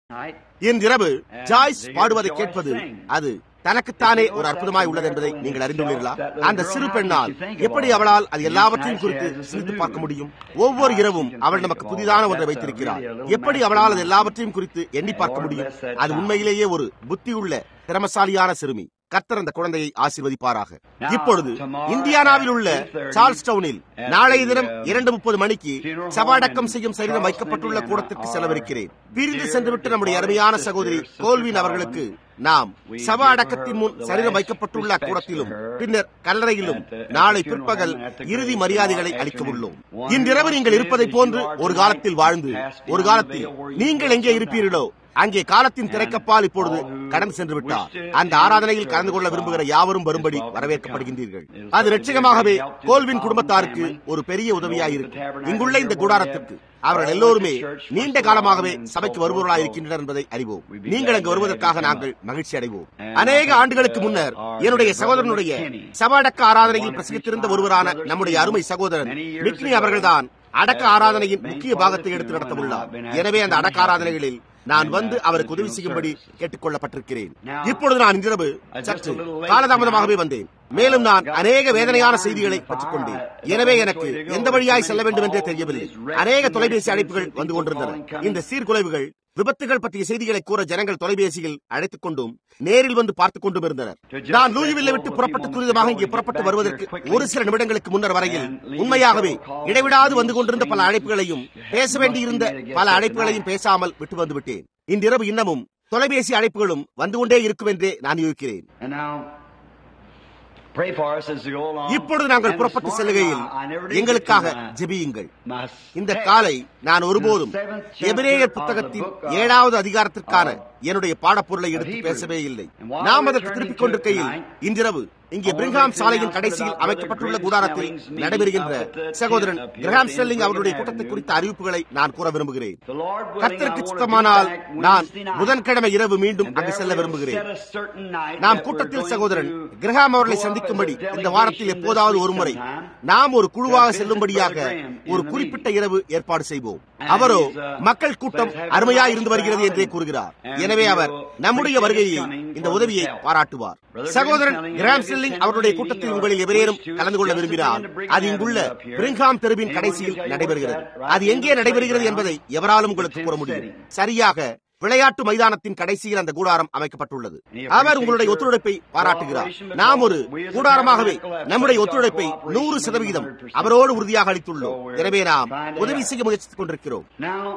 இன்றிரவு ஜாய்ஸ் பாடுவதை கேட்பது அது தனக்குத்தானே ஒரு அற்புதமாய் உள்ளது என்பதை நீங்கள் அறிந்துள்ளீர்களா அந்த சிறு பெண்ணால் எப்படி அவளால் அது எல்லாவற்றையும் குறித்து சிந்தித்து பார்க்க முடியும் ஒவ்வொரு இரவும் அவள் நமக்கு புதிதான ஒன்றை வைத்திருக்கிறாள் எப்படி அவளால் அது எல்லாவற்றையும் குறித்து எண்ணி பார்க்க முடியும் அது உண்மையிலேயே ஒரு புத்தியுள்ள திறமசாலியான சிறுமி கர்த்தர் அந்த குழந்தையை ஆசீர்வதிப்பாராக இப்பொழுது இந்தியானாவில் உள்ள சார்ல்ஸ் டவுனில் நாளைய தினம் இரண்டு முப்பது மணிக்கு சபாடக்கம் செய்யும் சரீரம் வைக்கப்பட்டுள்ள கூடத்திற்கு செலவிருக்கிறேன் பிரிந்து சென்றுவிட்டு நம்முடைய அருமையான சகோதரி கோல்வின் அவர்களுக்கு நாம் சபா அடக்கத்தின் முன் சரீரம் வைக்கப்பட்டுள்ள கூடத்திலும் பின்னர் கல்லறையிலும் நாளை பிற்பகல் இறுதி மரியாதைகளை அளிக்க உள்ளோம் இன்றிரவு நீங்கள் இருப்பதை போன்று ஒரு காலத்தில் வாழ்ந்து ஒரு காலத்தில் நீங்கள் எங்கே இருப்பீர்களோ அங்கே காலத்தின் திரைக்கப்பால் இப்பொழுது கடந்து சென்று விட்டார் அந்த ஆராதனையில் கலந்து கொள்ள விரும்புகிற யாவரும் வரும்படி வரவேற்கப்படுகின்றீர்கள் அது நிச்சயமாகவே கோல்வின் குடும்பத்தாருக்கு ஒரு பெரிய உதவியாயிருக்கும் இங்குள்ள இந்த கூடாரத்திற்கு அவர்கள் எல்லோருமே நீண்ட காலமாகவே சபைக்கு வருபவர்களாக இருக்கின்றனர் என்பதை அறிவோம் நீங்கள் அங்கு வருவதற்காக நாங்கள் மகிழ்ச்சி அடைவோம் அநேக ஆண்டுகளுக்கு முன்னர் என்னுடைய சகோதரனுடைய சபாடக்க ஆராதனையில் பிரசங்கித்திருந்த ஒருவரான நம்முடைய அருமை சகோதரன் மிக்னி அவர்கள்தான் அடக்க ஆராதனையின் முக்கிய பாகத்தை எடுத்து நடத்த உள்ளார் எனவே அந்த அடக்க ஆராதனைகளில் நான் வந்து அவருக்கு உதவி செய்யும்படி கேட்டுக் கொள்ளப்பட்டிருக்கிறேன் இப்பொழுது நான் இன்றிரவு சற்று காலதாமதமாகவே வந்தேன் மேலும் நான் அநேக வேதனையான செய்திகளை பெற்றுக் கொண்டேன் எனவே எனக்கு எந்த வழியாய் செல்ல வேண்டும் என்றே தெரியவில்லை அநேக தொலைபேசி அழைப்புகள் வந்து கொண்டிருந்தன இந்த சீர்குலைவுகள் விபத்துகள் பற்றிய செய்திகளை கூற ஜனங்கள் தொலைபேசியில் அழைத்துக் கொண்டும் நேரில் வந்து பார்த்துக் கொண்டும் இருந்தனர் நான் லூயிவில்லை விட்டு புறப்பட்டு துரிதமாக இங்கே புறப்பட்டு வருவதற்கு ஒரு சில நிமிடங்களுக்கு முன்னர் வரையில் உண்மையாகவே இடைவிடாது வந்து கொண்டிருந்த பல அழைப்புகளையும் பேச வேண்டியிருந்த பல அழைப்புகளையும் பேசாமல் விட்டு வந்து விட்டேன் இன்றிரவு இன்னமும் தொலைபேசி அழைப்புகளும் வந்து கொண்டே இருக்கும் என்றே நான் யோசிக்கிறேன் இப்பொழுது நாங்கள் புறப்பட்டு செல்லுகையில் எங்களுக்காக ஜெபியுங்கள் இந்த காலை நான் ஒருபோதும் எபிரேயர் புத்தகத்தின் ஏழாவது அதிகாரத்திற்கான என்னுடைய பாடப்பொருளை எடுத்து பேசவே இல்லை நாம் அதற்கு திருப்பிக் கொண்டிருக்கையில் இன்றிரவு இங்கே பிரிங்காம் சாலையின் கடைசியில் அமைக்கப்பட்டுள்ள கூடாரத்தில் நடைபெறுகின்ற சகோதரன் கிரகாம் ஸ்டெல்லிங் அவருடைய கூட்டத்தை குறித்த அறிவிப்புகளை நான் கூற விரும்புகிறேன் கர்த்தருக்கு சித்தமானால் நான் புதன்கிழமை இரவு மீண்டும் அங்கு செல்ல விரும்புகிறேன் நாம் கூட்டத்தில் சகோதரன் கிரகாம் அவர்களை சந்திக்கும்படி இந்த வாரத்தில் எப்போதாவது ஒருமுறை நாம் ஒரு குழுவாக செல்லும்படியாக ஒரு குறிப்பிட்ட இரவு ஏற்பாடு செய்வோம் அவரோ மக்கள் கூட்டம் அருமையா இருந்து வருகிறது என்றே கூறுகிறார் எனவே அவர் நம்முடைய வருகையை இந்த உதவியை பாராட்டுவார் சகோதரன் கிராம் ஸ்டெல்லிங் அவருடைய கூட்டத்தில் உங்களில் எவரேனும் கலந்து கொள்ள விரும்பினால் அது இங்குள்ள பிரிங்காம் தெருவின் கடைசியில் நடைபெறுகிறது அது எங்கே நடைபெறுகிறது என்பதை எவராலும் உங்களுக்கு கூற முடியும் சரியாக விளையாட்டு மைதானத்தின் கடைசியில் அந்த கூடாரம் அமைக்கப்பட்டுள்ளது அவர் உங்களுடைய ஒத்துழைப்பை பாராட்டுகிறார் நாம் ஒரு கூடாரமாகவே நம்முடைய ஒத்துழைப்பை நூறு சதவிகிதம் அவரோடு உறுதியாக அளித்துள்ளோம் எனவே நாம் உதவி செய்ய முயற்சித்துக் கொண்டிருக்கிறோம்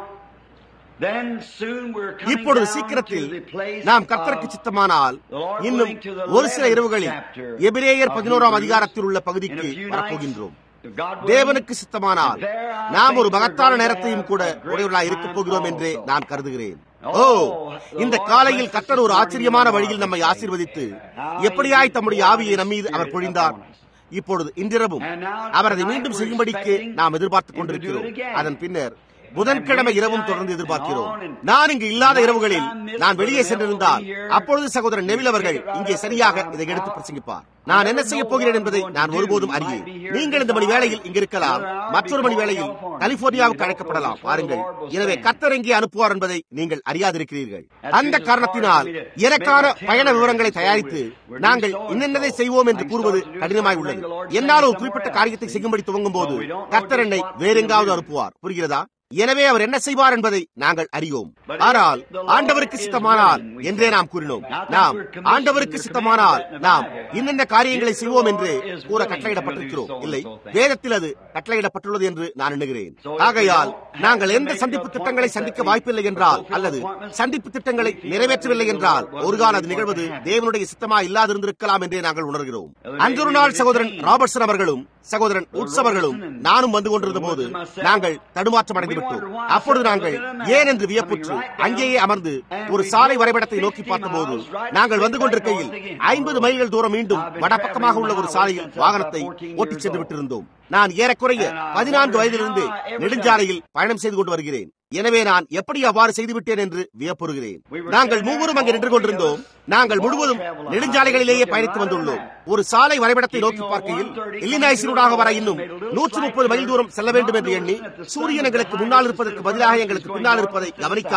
இப்பொழுது சீக்கிரத்தில் நாம் கர்த்தருக்கு சித்தமானால் இன்னும் ஒரு சில இரவுகளில் எபிரேயர் பதினோராம் அதிகாரத்தில் உள்ள பகுதிக்கு வரப்போகின்றோம் தேவனுக்கு சித்தமானால் நாம் ஒரு மகத்தான நேரத்தையும் கூட உடையவர்களாக இருக்கப் போகிறோம் என்றே நான் கருதுகிறேன் ஓ இந்த காலையில் கர்த்தர் ஒரு ஆச்சரியமான வழியில் நம்மை ஆசீர்வதித்து எப்படியாய் தம்முடைய ஆவியை நம்மீது அவர் பொழிந்தார் இப்பொழுது இன்றிரவும் அவர் அதை மீண்டும் செய்யும்படிக்கு நாம் எதிர்பார்த்துக் கொண்டிருக்கிறோம் அதன் பின்னர் புதன்கிழமை இரவும் தொடர்ந்து எதிர்பார்க்கிறோம் நான் இங்கு இல்லாத இரவுகளில் நான் வெளியே சென்றிருந்தால் அப்பொழுது சகோதரன் நெவில் அவர்கள் இங்கே சரியாக இதை எடுத்து பிரசங்கிப்பார் நான் என்ன செய்ய போகிறேன் என்பதை நான் ஒருபோதும் அறியேன் நீங்கள் இந்த மணி வேளையில் இங்கு இருக்கலாம் மற்றொரு மணி வேளையில் கலிபோர்னியாவுக்கு அழைக்கப்படலாம் பாருங்கள் எனவே கத்தர் எங்கே அனுப்புவார் என்பதை நீங்கள் அறியாதிருக்கிறீர்கள் அந்த காரணத்தினால் எனக்கான பயண விவரங்களை தயாரித்து நாங்கள் இன்னென்னதை செய்வோம் என்று கூறுவது கடினமாய் உள்ளது என்னால் ஒரு குறிப்பிட்ட காரியத்தை செய்யும்படி துவங்கும் போது கத்தர் என்னை வேறெங்காவது அனுப்புவார் புரிகிறதா எனவே அவர் என்ன செய்வார் என்பதை நாங்கள் அறியோம் ஆனால் ஆண்டவருக்கு சித்தமானால் என்றே நாம் கூறினோம் நாம் ஆண்டவருக்கு சித்தமானால் நாம் இன்னென்ன காரியங்களை செய்வோம் என்று கூற கட்டளையிடப்பட்டிருக்கிறோம் இல்லை வேதத்தில் அது கட்டளையிடப்பட்டுள்ளது என்று நான் எண்ணுகிறேன் ஆகையால் நாங்கள் எந்த சந்திப்பு திட்டங்களை சந்திக்க வாய்ப்பில்லை என்றால் அல்லது சந்திப்பு திட்டங்களை நிறைவேற்றவில்லை என்றால் ஒரு கால அது நிகழ்வது தேவனுடைய சித்தமா இல்லாதிருந்திருக்கலாம் என்றே நாங்கள் உணர்கிறோம் அன்றொரு நாள் சகோதரன் ராபர்ட்சன் அவர்களும் சகோதரன் உற்சவர்களும் நானும் வந்து கொண்டிருந்த போது நாங்கள் தடுமாற்றம் அடைந்து விட்டோம் அப்பொழுது நாங்கள் ஏன் என்று வியப்புற்று அங்கேயே அமர்ந்து ஒரு சாலை வரைபடத்தை நோக்கி பார்த்தபோது நாங்கள் வந்து கொண்டிருக்கையில் ஐம்பது மைல்கள் தூரம் மீண்டும் வடபக்கமாக உள்ள ஒரு சாலையில் வாகனத்தை ஓட்டிச் சென்று விட்டிருந்தோம் நான் ஏறக்குறைய பதினான்கு வயதிலிருந்து நெடுஞ்சாலையில் பயணம் செய்து கொண்டு வருகிறேன் எனவே நான் எப்படி அவ்வாறு செய்துவிட்டேன் என்று வியப்புறுகிறேன் நாங்கள் மூவரும் அங்கே நின்று கொண்டிருந்தோம் நாங்கள் முழுவதும் நெடுஞ்சாலைகளிலேயே பயணித்து வந்துள்ளோம் ஒரு சாலை வரைபடத்தை நோக்கி பார்க்கையில் இல்லினாய்சினூடாக வர இன்னும் நூற்று முப்பது மைல் தூரம் செல்ல வேண்டும் என்று எண்ணி சூரியன் எங்களுக்கு முன்னால் இருப்பதற்கு பதிலாக எங்களுக்கு பின்னால் இருப்பதை கவனிக்காமல்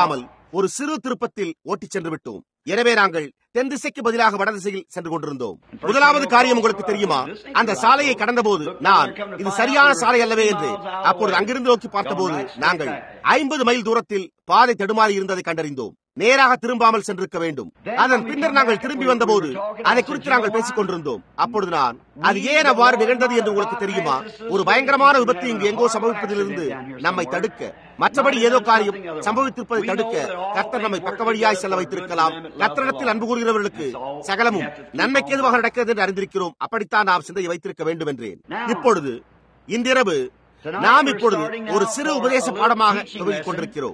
ஒரு சிறு திருப்பத்தில் ஓட்டிச் சென்று விட்டோம் எனவே நாங்கள் தென் திசைக்கு பதிலாக வடதிசையில் சென்று கொண்டிருந்தோம் முதலாவது காரியம் உங்களுக்கு தெரியுமா அந்த சாலையை கடந்தபோது நான் இது சரியான சாலை அல்லவே என்று அப்பொழுது அங்கிருந்து நோக்கி பார்த்தபோது நாங்கள் ஐம்பது மைல் தூரத்தில் பாதை தடுமாறி இருந்ததை கண்டறிந்தோம் நேராக திரும்பாமல் சென்றிருக்க வேண்டும் அதன் பின்னர் நாங்கள் திரும்பி வந்தபோது அதை குறித்து நாங்கள் பேசிக் கொண்டிருந்தோம் அப்பொழுது நான் அது ஏன் அவ்வாறு நிகழ்ந்தது என்று உங்களுக்கு தெரியுமா ஒரு பயங்கரமான விபத்து இங்கு எங்கோ சம்பவிப்பதிலிருந்து நம்மை தடுக்க மற்றபடி ஏதோ காரியம் சம்பவித்திருப்பதை தடுக்க கர்த்தர் நம்மை பக்க வழியாய் செல்ல வைத்திருக்கலாம் கர்த்தரிடத்தில் அன்பு கூறுகிறவர்களுக்கு சகலமும் நன்மைக்கு எதுவாக நடக்கிறது என்று அறிந்திருக்கிறோம் அப்படித்தான் நாம் சிந்தையை வைத்திருக்க வேண்டும் என்றேன் இப்பொழுது இன்றிரவு நாம் இப்பொழுது ஒரு சிறு உபதேச பாடமாக துவங்கிக் கொண்டிருக்கிறோம்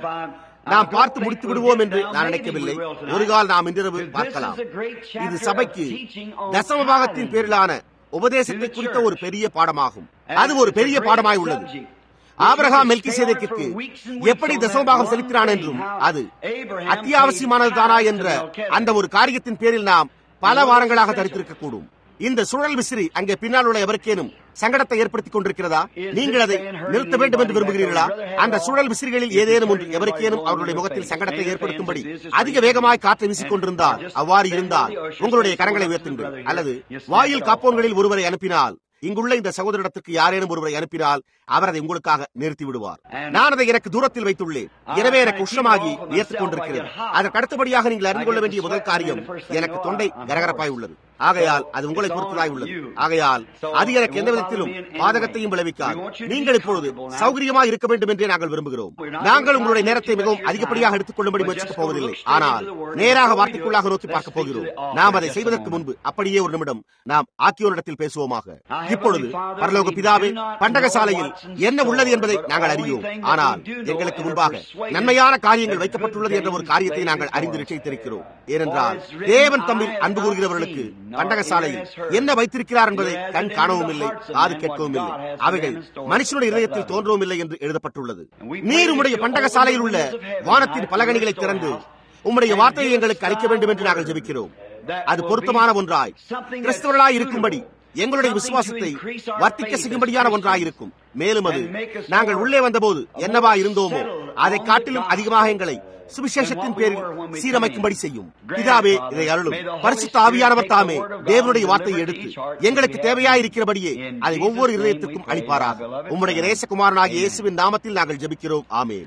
நாம் பார்த்து முடித்து விடுவோம் என்று நான் நினைக்கவில்லை ஒரு கால் நாம் இன்றிரவு பார்க்கலாம் இது சபைக்கு தசம பாகத்தின் பேரிலான உபதேசத்தை குறித்த ஒரு பெரிய பாடமாகும் அது ஒரு பெரிய பாடமாய் உள்ளது ஆபிரகாம் மெல்கி சேதைக்கு எப்படி தசமபாகம் செலுத்தினான் என்றும் அது அத்தியாவசியமானது தானா என்ற அந்த ஒரு காரியத்தின் பேரில் நாம் பல வாரங்களாக தரித்திருக்க கூடும் இந்த சுழல் விசிறி அங்கே பின்னால் உள்ள எவருக்கேனும் சங்கடத்தை ஏற்படுத்திக் கொண்டிருக்கிறதா நீங்கள் அதை நிறுத்த வேண்டும் என்று விரும்புகிறீர்களா அந்த சுழல் விசிறிகளில் ஏதேனும் ஒன்று எவருக்கேனும் அவருடைய முகத்தில் சங்கடத்தை ஏற்படுத்தும்படி அதிக வேகமாய் காற்றை வீசிக் கொண்டிருந்தால் அவ்வாறு இருந்தால் உங்களுடைய கரங்களை உயர்த்துங்கள் அல்லது வாயில் காப்போன்களில் ஒருவரை அனுப்பினால் இங்குள்ள இந்த சகோதரிடத்துக்கு யாரேனும் ஒருவரை அனுப்பினால் அவர் அதை உங்களுக்காக நிறுத்தி விடுவார் நான் அதை எனக்கு தூரத்தில் வைத்துள்ளேன் எனவே எனக்கு உஷ்ணமாகி வியர்த்துக் கொண்டிருக்கிறது அதற்கு அடுத்தபடியாக நீங்கள் அறிந்து கொள்ள வேண்டிய முதல் காரியம் எனக்கு தொண்டை கரகரப்பாய் உள்ளது ஆகையால் அது உங்களை பொறுத்ததாய் உள்ளது ஆகையால் அது எனக்கு எந்த விதத்திலும் பாதகத்தையும் விளைவிக்காது நீங்கள் இப்பொழுது சௌகரியமாக இருக்க வேண்டும் என்றே நாங்கள் விரும்புகிறோம் நாங்கள் உங்களுடைய நேரத்தை மிகவும் அதிகப்படியாக எடுத்துக் கொள்ளும்படி முயற்சிக்கப் போவதில்லை ஆனால் நேராக வார்த்தைக்குள்ளாக நோக்கி பார்க்க போகிறோம் நாம் அதை செய்வதற்கு முன்பு அப்படியே ஒரு நிமிடம் நாம் ஆக்கியோரிடத்தில் பேசுவோமாக இப்பொழுது பரலோக பிதாவே பண்டக சாலையில் என்ன உள்ளது என்பதை நாங்கள் அறியோம் ஆனால் எங்களுக்கு முன்பாக நன்மையான காரியங்கள் வைக்கப்பட்டுள்ளது என்ற ஒரு காரியத்தை நாங்கள் அறிந்து நிச்சயித்திருக்கிறோம் ஏனென்றால் தேவன் தம்மில் அன்பு கூறுகிறவர்களுக்கு பண்டக சாலையில் என்ன வைத்திருக்கிறார் என்பதை கண் காணவும் இல்லை காது கேட்கவும் இல்லை அவைகள் மனுஷனுடைய இதயத்தில் தோன்றவும் இல்லை என்று எழுதப்பட்டுள்ளது நீர் உம்முடைய பண்டக சாலையில் உள்ள வானத்தின் பலகணிகளை திறந்து உம்முடைய வார்த்தையை எங்களுக்கு அளிக்க வேண்டும் என்று நாங்கள் ஜெபிக்கிறோம் அது பொருத்தமான ஒன்றாய் கிறிஸ்தவர்களாய் இருக்கும்படி எங்களுடைய விசுவாசத்தை வர்த்திக்க செய்யும்படியான ஒன்றாயிருக்கும் மேலும் அது நாங்கள் உள்ளே வந்தபோது என்னவா இருந்தோமோ அதை காட்டிலும் அதிகமாக எங்களை சுவிசேஷத்தின் பேரில் சீரமைக்கும்படி செய்யும் பிதாவே இதை அருளும் பரிசுத்த ஆவியானவர் தாமே தேவனுடைய வார்த்தையை எடுத்து எங்களுக்கு தேவையாயிருக்கிறபடியே அதை ஒவ்வொரு இதயத்திற்கும் அளிப்பாராக உம்முடைய நேசகுமாரனாகிய இயேசுவின் நாமத்தில் நாங்கள் ஜெபிக்கிறோம் ஆமே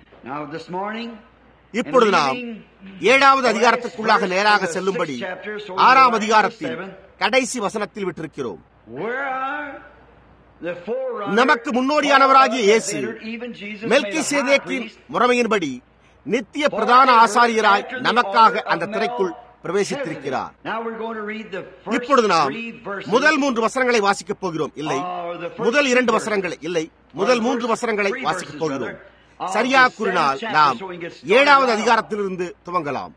இப்பொழுது நாம் ஏழாவது அதிகாரத்திற்குள்ளாக நேராக செல்லும்படி ஆறாம் அதிகாரத்தில் கடைசி வசனத்தில் விட்டிருக்கிறோம் நமக்கு முன்னோடியானவராகிய இயேசு மெல்கி சேதேக்கின் முறைமையின்படி நித்திய பிரதான ஆசாரியராய் நமக்காக அந்த திரைக்குள் பிரவேசித்திருக்கிறார் இப்பொழுது நாம் முதல் மூன்று வசனங்களை வாசிக்கப் போகிறோம் இல்லை முதல் இரண்டு வசனங்களை இல்லை முதல் மூன்று வசனங்களை வாசிக்கப் போகிறோம் சரியா கூறினால் நாம் ஏழாவது அதிகாரத்திலிருந்து துவங்கலாம்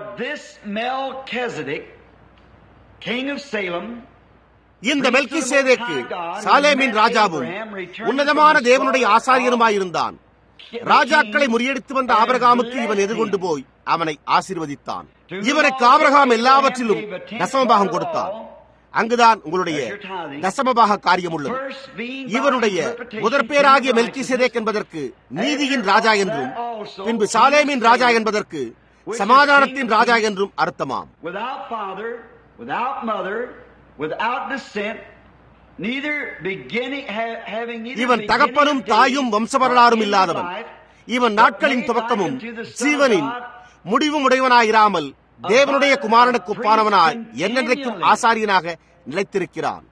இந்த மெல்கி சேதேக்கு சாலேமின் ராஜாவும் உன்னதமான தேவனுடைய ஆசாரியனுமாயிருந்தான் ராஜாக்களை முறியடித்து வந்த ஆபரகாமுக்கு இவன் எதிர்கொண்டு போய் அவனை ஆசீர்வதித்தான் இவனுக்கு ஆபரகாம் எல்லாவற்றிலும் தசமபாகம் கொடுத்தான் அங்குதான் உங்களுடைய தசமபாக காரியம் உள்ளது இவனுடைய முதற் பேராகிய மெல்கி சேதேக் என்பதற்கு நீதியின் ராஜா என்றும் பின்பு சாலேமின் ராஜா என்பதற்கு சமாதானத்தின் ராஜா என்றும் அர்த்தமாம் இவன் தகப்பனும் தாயும் வம்சவரலாறும் இல்லாதவன் இவன் நாட்களின் துவக்கமும் ஜீவனின் முடிவும் உடையவனாயிராமல் தேவனுடைய குமாரனுக்கு ஒப்பானவனாய் என்னென்றைக்கும் ஆசாரியனாக நிலைத்திருக்கிறான்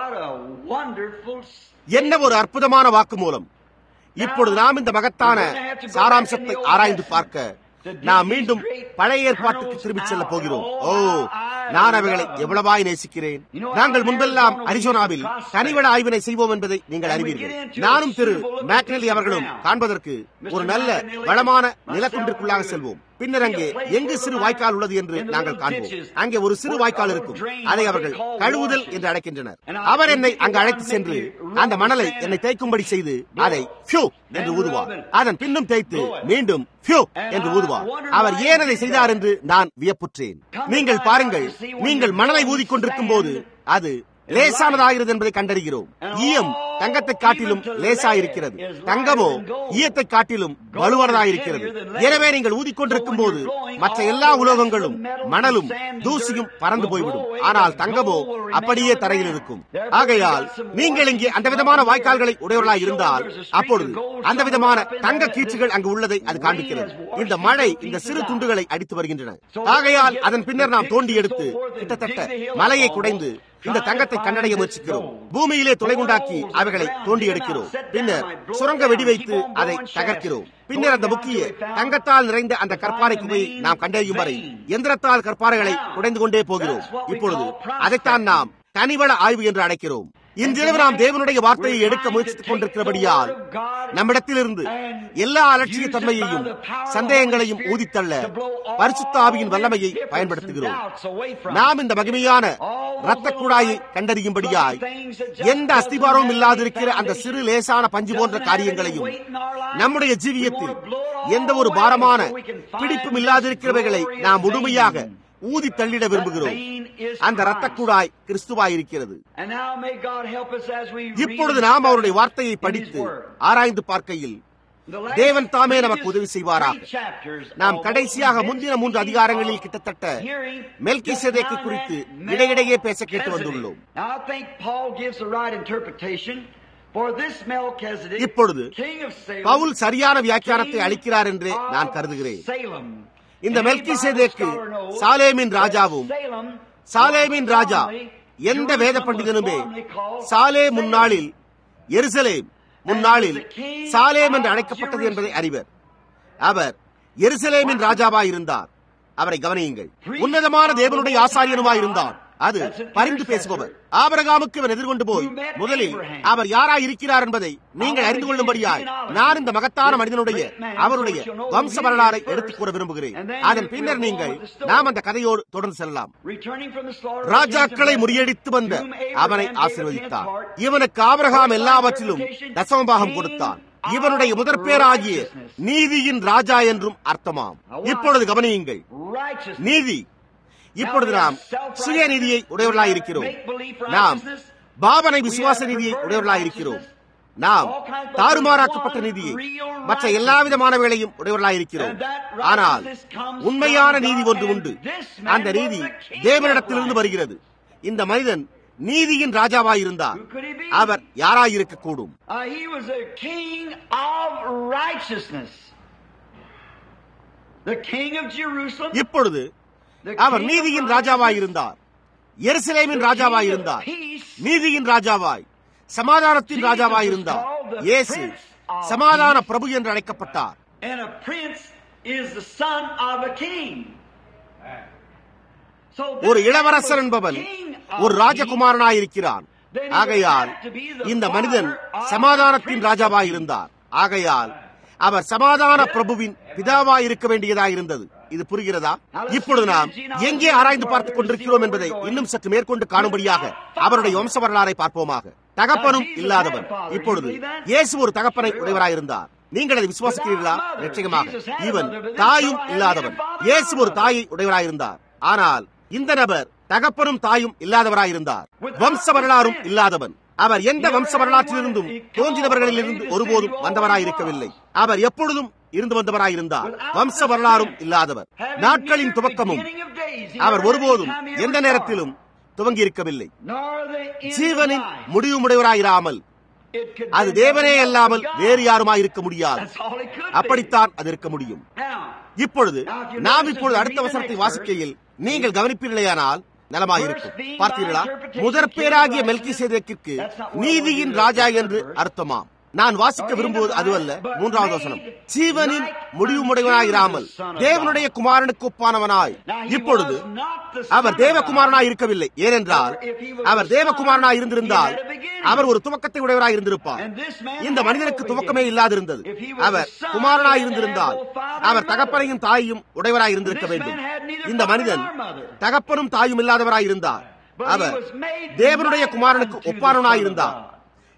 என்ன ஒரு அற்புதமான வாக்கு மூலம் இப்பொழுது நாம் இந்த மகத்தான சாராம்சத்தை ஆராய்ந்து பார்க்க நாம் மீண்டும் பழைய ஏற்பாட்டுக்கு திரும்பிச் செல்ல போகிறோம் ஓ நான் அவைகளை எவ்வளவாய் நேசிக்கிறேன் நாங்கள் முன்பெல்லாம் அரிசோனாவில் தனிவள ஆய்வினை செய்வோம் என்பதை நீங்கள் அறிவீர்கள் நானும் திரு மேக்னலி அவர்களும் காண்பதற்கு ஒரு நல்ல வளமான நிலக்குன்றிற்குள்ளாக செல்வோம் பின்னர் அங்கே எங்கு சிறு வாய்க்கால் உள்ளது என்று நாங்கள் காண்போம் அங்கே ஒரு சிறு வாய்க்கால் இருக்கும் அதை அவர்கள் கழுவுதல் என்று அழைக்கின்றனர் அவர் என்னை அங்கு அழைத்து சென்று அந்த மணலை என்னை தேய்க்கும்படி செய்து அதை பியூ என்று ஊதுவார் அதன் பின்னும் தேய்த்து மீண்டும் பியூ என்று ஊதுவார் அவர் ஏன் அதை செய்தார் என்று நான் வியப்புற்றேன் நீங்கள் பாருங்கள் நீங்கள் மணலை ஊதிக்கொண்டிருக்கும் போது அது லேசானதாகிறது என்பதை கண்டறிகிறோம் ஈயம் தங்கத்தை காட்டிலும் லேசாயிருக்கிறது தங்கமோ ஈயத்தை காட்டிலும் வலுவானதாயிருக்கிறது எனவே நீங்கள் ஊதிக்கொண்டிருக்கும் போது மற்ற எல்லா உலோகங்களும் மணலும் தூசியும் பறந்து போய்விடும் ஆனால் தங்கமோ அப்படியே தரையில் இருக்கும் ஆகையால் நீங்கள் இங்கே அந்த விதமான வாய்க்கால்களை உடையவர்களாய் இருந்தால் அப்பொழுது அந்த விதமான தங்க கீச்சுகள் அங்கு உள்ளதை அது காண்பிக்கிறது இந்த மழை இந்த சிறு துண்டுகளை அடித்து வருகின்றன ஆகையால் அதன் பின்னர் நாம் தோண்டி எடுத்து கிட்டத்தட்ட மலையை குடைந்து இந்த தங்கத்தை கண்டடைய முயற்சிக்கிறோம் பூமியிலே துளைகுண்டாக்கி அவைகளை தோண்டி எடுக்கிறோம் பின்னர் சுரங்க வெடி வைத்து அதை தகர்க்கிறோம் பின்னர் அந்த முக்கிய தங்கத்தால் நிறைந்த அந்த கற்பாறை குகையை நாம் கண்டறியும் வரை எந்திரத்தால் கற்பாறைகளை குடைந்து கொண்டே போகிறோம் இப்பொழுது அதைத்தான் நாம் தனிவள ஆய்வு என்று அழைக்கிறோம் இன்றிரவு நாம் தேவனுடைய வார்த்தையை எடுக்க முயற்சித்துக் கொண்டிருக்கிறபடியால் நம்மிடத்திலிருந்து எல்லா அலட்சிய தன்மையையும் சந்தேகங்களையும் ஊதித்தள்ள பரிசுத்த ஆவியின் வல்லமையை பயன்படுத்துகிறோம் நாம் இந்த மகிமையான இரத்த குழாயை கண்டறியும்படியாய் எந்த அஸ்திபாரமும் இல்லாதிருக்கிற அந்த சிறு லேசான பஞ்சு போன்ற காரியங்களையும் நம்முடைய ஜீவியத்தில் எந்த ஒரு பாரமான பிடிப்பும் இல்லாதிருக்கிறவைகளை நாம் முழுமையாக ஊதி தள்ளிட விரும்புகிறோம் அந்த இரத்த குழாய் கிறிஸ்துவாய் இருக்கிறது இப்பொழுது நாம் அவருடைய வார்த்தையை படித்து ஆராய்ந்து பார்க்கையில் தேவன் தாமே நமக்கு உதவி செய்வாராக நாம் கடைசியாக முந்தின மூன்று அதிகாரங்களில் கிட்டத்தட்ட மெல்கி சேதைக்கு குறித்து இடையிடையே பேச கேட்டு வந்துள்ளோம் இப்பொழுது பவுல் சரியான வியாக்கியானத்தை அளிக்கிறார் என்றே நான் கருதுகிறேன் இந்த மெல்கி சேதேக்கு சாலேமின் ராஜாவும் சாலேமின் ராஜா எந்த வேத பண்டிதனுமே சாலே முன்னாளில் எருசலேம் முன்னாளில் சாலேம் என்று அழைக்கப்பட்டது என்பதை அறிவர் அவர் எருசலேமின் ராஜாவாய் இருந்தார் அவரை கவனியுங்கள் உன்னதமான தேவனுடைய ஆசாரியனுமாய் இருந்தார் அது பரிந்து பேசுபவர் ஆபரகாமுக்கு இவர் எதிர்கொண்டு போய் முதலில் அவர் யாராய் இருக்கிறார் என்பதை நீங்கள் அறிந்து கொள்ளும்படியாய் நான் இந்த மகத்தான மனிதனுடைய அவருடைய வம்ச வரலாறை எடுத்துக் கூற விரும்புகிறேன் அதன் பின்னர் நீங்கள் நாம் அந்த கதையோடு தொடர்ந்து செல்லலாம் ராஜாக்களை முறியடித்து வந்த அவனை ஆசீர்வதித்தார் இவனுக்கு ஆபரகாம் எல்லாவற்றிலும் தசமபாகம் கொடுத்தான் இவனுடைய முதற் பேராகிய நீதியின் ராஜா என்றும் அர்த்தமாம் இப்பொழுது கவனியுங்கள் நீதி இப்பொழுது நாம் சுய நீதியை உடையவர்களாய் இருக்கிறோம் நாம் பாவனை விசுவாச நீதியை உடையவர்களாய் இருக்கிறோம் நாம் தாறுமாறாக்கப்பட்ட நீதியை மற்ற எல்லா விதமானவைகளையும் உடையவர்களாய் இருக்கிறோம் ஆனால் உண்மையான நீதி ஒன்று உண்டு அந்த நீதி தேவனிடத்திலிருந்து வருகிறது இந்த மனிதன் நீதியின் ராஜாவாய் இருந்தார் அவர் யாராயிருக்க கூடும் இப்பொழுது அவர் நீதியின் ராஜாவாய் இருந்தார் எருசலேமின் ராஜாவாய் இருந்தார் நீதியின் ராஜாவாய் சமாதானத்தின் ராஜாவாய் இருந்தார் இயேசு சமாதான பிரபு என்று அழைக்கப்பட்டார் ஒரு இளவரசர் என்பவன் ஒரு ராஜகுமாரனாய் இருக்கிறான் ஆகையால் இந்த மனிதன் சமாதானத்தின் ராஜாவாய் இருந்தார் ஆகையால் அவர் சமாதான பிரபுவின் பிதாவாய் இருக்க வேண்டியதாக இருந்தது இது புரிகிறதா இப்பொழுது நாம் எங்கே ஆராய்ந்து பார்த்துக் கொண்டிருக்கிறோம் என்பதை இன்னும் சற்று மேற்கொண்டு காணும்படியாக அவருடைய வம்ச வரலாறை பார்ப்போமாக தகப்பனும் இல்லாதவன் இப்பொழுது இயேசு ஒரு தகப்பனை உடையவராயிருந்தார் நீங்கள் அதை விசுவாசிக்கிறீர்களா நிச்சயமாக இவன் தாயும் இல்லாதவன் இயேசு ஒரு தாயை உடையவராயிருந்தார் ஆனால் இந்த நபர் தகப்பனும் தாயும் இல்லாதவராயிருந்தார் வம்ச வரலாறும் இல்லாதவன் அவர் எந்த வம்ச வரலாற்றிலிருந்தும் தோன்றினவர்களிலிருந்து ஒருபோதும் வந்தவராயிருக்கவில்லை அவர் எப்பொழுதும் இருந்து வந்தவராயிருந்தார் வம்ச வரலாறும் இல்லாதவர் நாட்களின் துவக்கமும் அவர் ஒருபோதும் எந்த நேரத்திலும் துவங்கி இருக்கவில்லை ஜீவனின் முடிவுமுடையவராயிராமல் அது தேவனே அல்லாமல் வேறு யாருமாய் இருக்க முடியாது அப்படித்தான் அது இருக்க முடியும் இப்பொழுது நாம் இப்பொழுது அடுத்த வசனத்தை வாசிக்கையில் நீங்கள் கவனிப்பீர்களேயானால் நலமாயிருக்கும் பார்த்தீர்களா முதற் பேராகிய மெல்கி சேதேக்கிற்கு நீதியின் ராஜா என்று அர்த்தமாம் நான் வாசிக்க விரும்புவது அதுவல்ல மூன்றாவது வசனம் ஜீவனின் முடிவுமுடையவனாயிராமல் தேவனுடைய குமாரனுக்கு ஒப்பானவனாய் இப்பொழுது அவர் தேவகுமாரனாய் இருக்கவில்லை ஏனென்றால் அவர் தேவகுமாரனாய் இருந்திருந்தால் அவர் ஒரு துவக்கத்தை உடையவராய் இருந்திருப்பார் இந்த மனிதனுக்கு துவக்கமே இல்லாதிருந்தது அவர் குமாரனாய் இருந்திருந்தால் அவர் தகப்பனையும் தாயையும் உடையவராய் இருந்திருக்க வேண்டும் இந்த மனிதன் தகப்பனும் தாயும் இல்லாதவராய் இருந்தார் அவர் தேவனுடைய குமாரனுக்கு ஒப்பானவனாய் இருந்தார்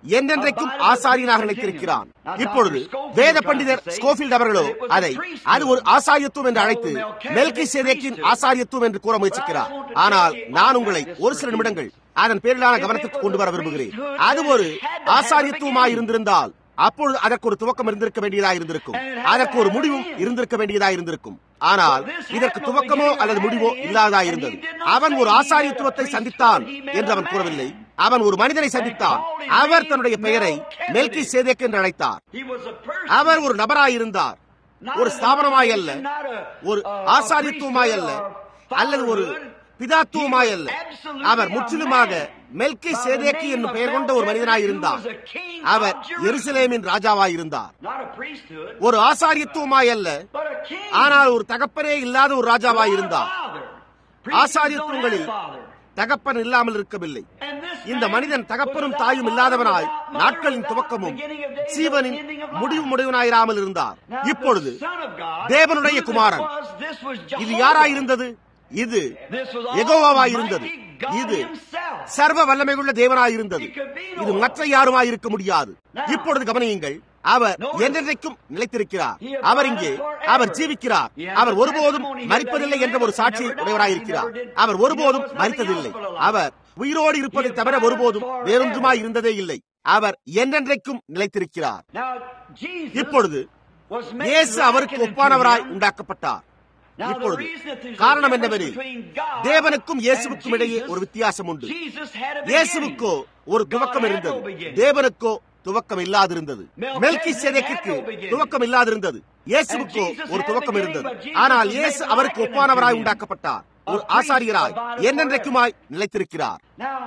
என்றென்றைக்கும் ஆசாரியனாக நினைத்திருக்கிறான் இப்பொழுது வேத பண்டிதர் ஸ்கோஃபீல்ட் அவர்களோ அதை அது ஒரு ஆசாரியத்துவம் என்று அழைத்து மெல்கி சேதேக்கின் ஆசாரியத்துவம் என்று கூற முயற்சிக்கிறார் ஆனால் நான் உங்களை ஒரு சில நிமிடங்கள் அதன் பேரிலான கவனத்திற்கு கொண்டு வர விரும்புகிறேன் அது ஒரு ஆசாரியத்துவமாய் இருந்திருந்தால் அப்பொழுது அதற்கு ஒரு துவக்கம் இருந்திருக்க வேண்டியதா இருந்திருக்கும் அதற்கு ஒரு முடிவும் இருந்திருக்க வேண்டியதா இருந்திருக்கும் ஆனால் இதற்கு துவக்கமோ அல்லது முடிவோ இல்லாததா இருந்தது அவன் ஒரு ஆசாரியத்துவத்தை சந்தித்தான் என்று அவன் கூறவில்லை அவன் ஒரு மனிதனை சந்தித்தான் அவர் தன்னுடைய பெயரை மெல்கி சேதேக் என்று அழைத்தார் அவர் ஒரு நபராயிருந்தார் ஒரு ஸ்தாபனமாய் அல்ல ஒரு ஆசாரியத்துவமாய் அல்ல அல்லது ஒரு பிதாத்துவமாய் அல்ல அவர் முற்றிலுமாக மெல்கி சேதேக்கி என்னும் பெயர் கொண்ட ஒரு மனிதனாய் இருந்தார் அவர் எருசலேமின் ராஜாவாய் இருந்தார் ஒரு ஆசாரியத்துவமாய் அல்ல ஆனால் ஒரு தகப்பனே இல்லாத ஒரு ராஜாவாய் இருந்தார் ஆசாரியத்துவங்களில் தகப்பன் இல்லாமல் இருக்கவில்லை இந்த மனிதன் தகப்பனும் தாயும் இல்லாதவனாய் நாட்களின் துவக்கமும் சீவனின் முடிவு முடிவனாயிராமல் இருந்தார் இப்பொழுது தேவனுடைய குமாரன் இது யாராயிருந்தது இது எகோவாவாய் இருந்தது இது சர்வ வல்லமையுள்ள தேவனாயிருந்தது இது மற்ற யாருமாய் இருக்க முடியாது இப்பொழுது கவனியுங்கள் அவர் என்றென்றைக்கும் நிலைத்திருக்கிறார் அவர் இங்கே அவர் ஜீவிக்கிறார் அவர் ஒருபோதும் மறிப்பதில்லை என்ற ஒரு சாட்சியை உடையவராயிருக்கிறார் அவர் ஒருபோதும் மறித்ததில்லை அவர் உயிரோடு இருப்பதை தவிர ஒருபோதும் வேறொன்றுமாய் இருந்ததே இல்லை அவர் என்றென்றைக்கும் நிலைத்திருக்கிறார் இப்பொழுது இயேசு அவருக்கு ஒப்பானவராய் உண்டாக்கப்பட்டார் இப்பொழுது காரணம் என்னவெனில் தேவனுக்கும் இயேசுவுக்கும் இடையே ஒரு வித்தியாசம் உண்டு இயேசுவுக்கோ ஒரு துவக்கம் இருந்தது தேவனுக்கோ துவக்கம் இல்லாதிருந்தது மெல்கி சேதேக்கிற்கு துவக்கம் இல்லாதிருந்தது இயேசுவுக்கோ ஒரு துவக்கம் இருந்தது ஆனால் இயேசு அவருக்கு ஒப்பானவராய் உண்டாக்கப்பட்டார் ஒரு ஆசாரியராய் என்னென்றைக்குமாய் நிலைத்திருக்கிறார்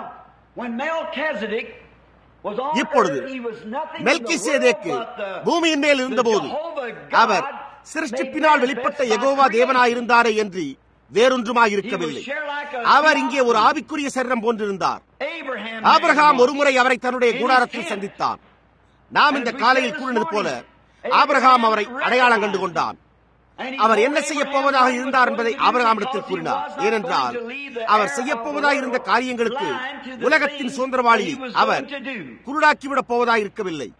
இப்பொழுது மெல்கி சேதேக்கு பூமியின் மேல் இருந்தபோது அவர் சிருஷ்டிப்பினால் வெளிப்பட்ட எகோவா தேவனாயிருந்தாரே என்று வேறொன்றுமாய் இருக்கவில்லை அவர் இங்கே ஒரு ஆவிக்குரிய சரீரம் போன்றிருந்தார் ஆபிரகாம் ஒருமுறை அவரை தன்னுடைய கூடாரத்தில் சந்தித்தான் நாம் இந்த காலையில் கூறினது போல ஆபிரகாம் அவரை அடையாளம் கண்டு கொண்டான் அவர் என்ன செய்ய போவதாக இருந்தார் என்பதை ஆபிரகாமிடத்தில் கூறினார் ஏனென்றால் அவர் செய்ய போவதாக இருந்த காரியங்களுக்கு உலகத்தின் சுதந்திரவாளியை அவர் குருடாக்கிவிடப் போவதாக இருக்கவில்லை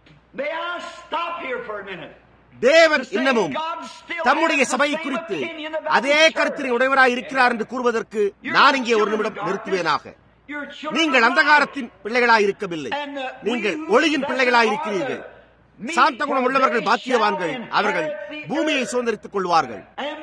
தேவன் இன்னமும் தம்முடைய சபையை குறித்து அதே கருத்தினை உடையவராய் இருக்கிறார் என்று கூறுவதற்கு நான் இங்கே ஒரு நிமிடம் நிறுத்துவேனாக நீங்கள் அந்தகாரத்தின் பிள்ளைகளாய் இருக்கவில்லை நீங்கள் ஒளியின் பிள்ளைகளாய் இருக்கிறீர்கள் சாந்த குணம் உள்ளவர்கள் பாக்கியவான்கள் அவர்கள் பூமியை சுதந்திரித்துக் கொள்வார்கள்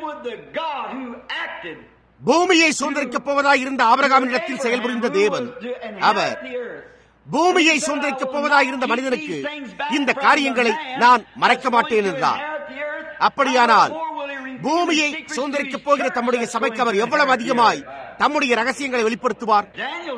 பூமியை சுதந்திரிக்கப் போவதாய் இருந்த ஆபரகாமின் இடத்தில் செயல்புரிந்த தேவன் அவர் பூமியை சுதந்திரிக்கப் போவதாய் இருந்த மனிதனுக்கு இந்த காரியங்களை நான் மறைக்க மாட்டேன் என்றார் அப்படியானால் பூமியை சுதந்திரிக்கப் போகிற தம்முடைய சபைக்கு அவர் எவ்வளவு அதிகமாய் தம்முடைய ரகசியங்களை வெளிப்படுத்துவார்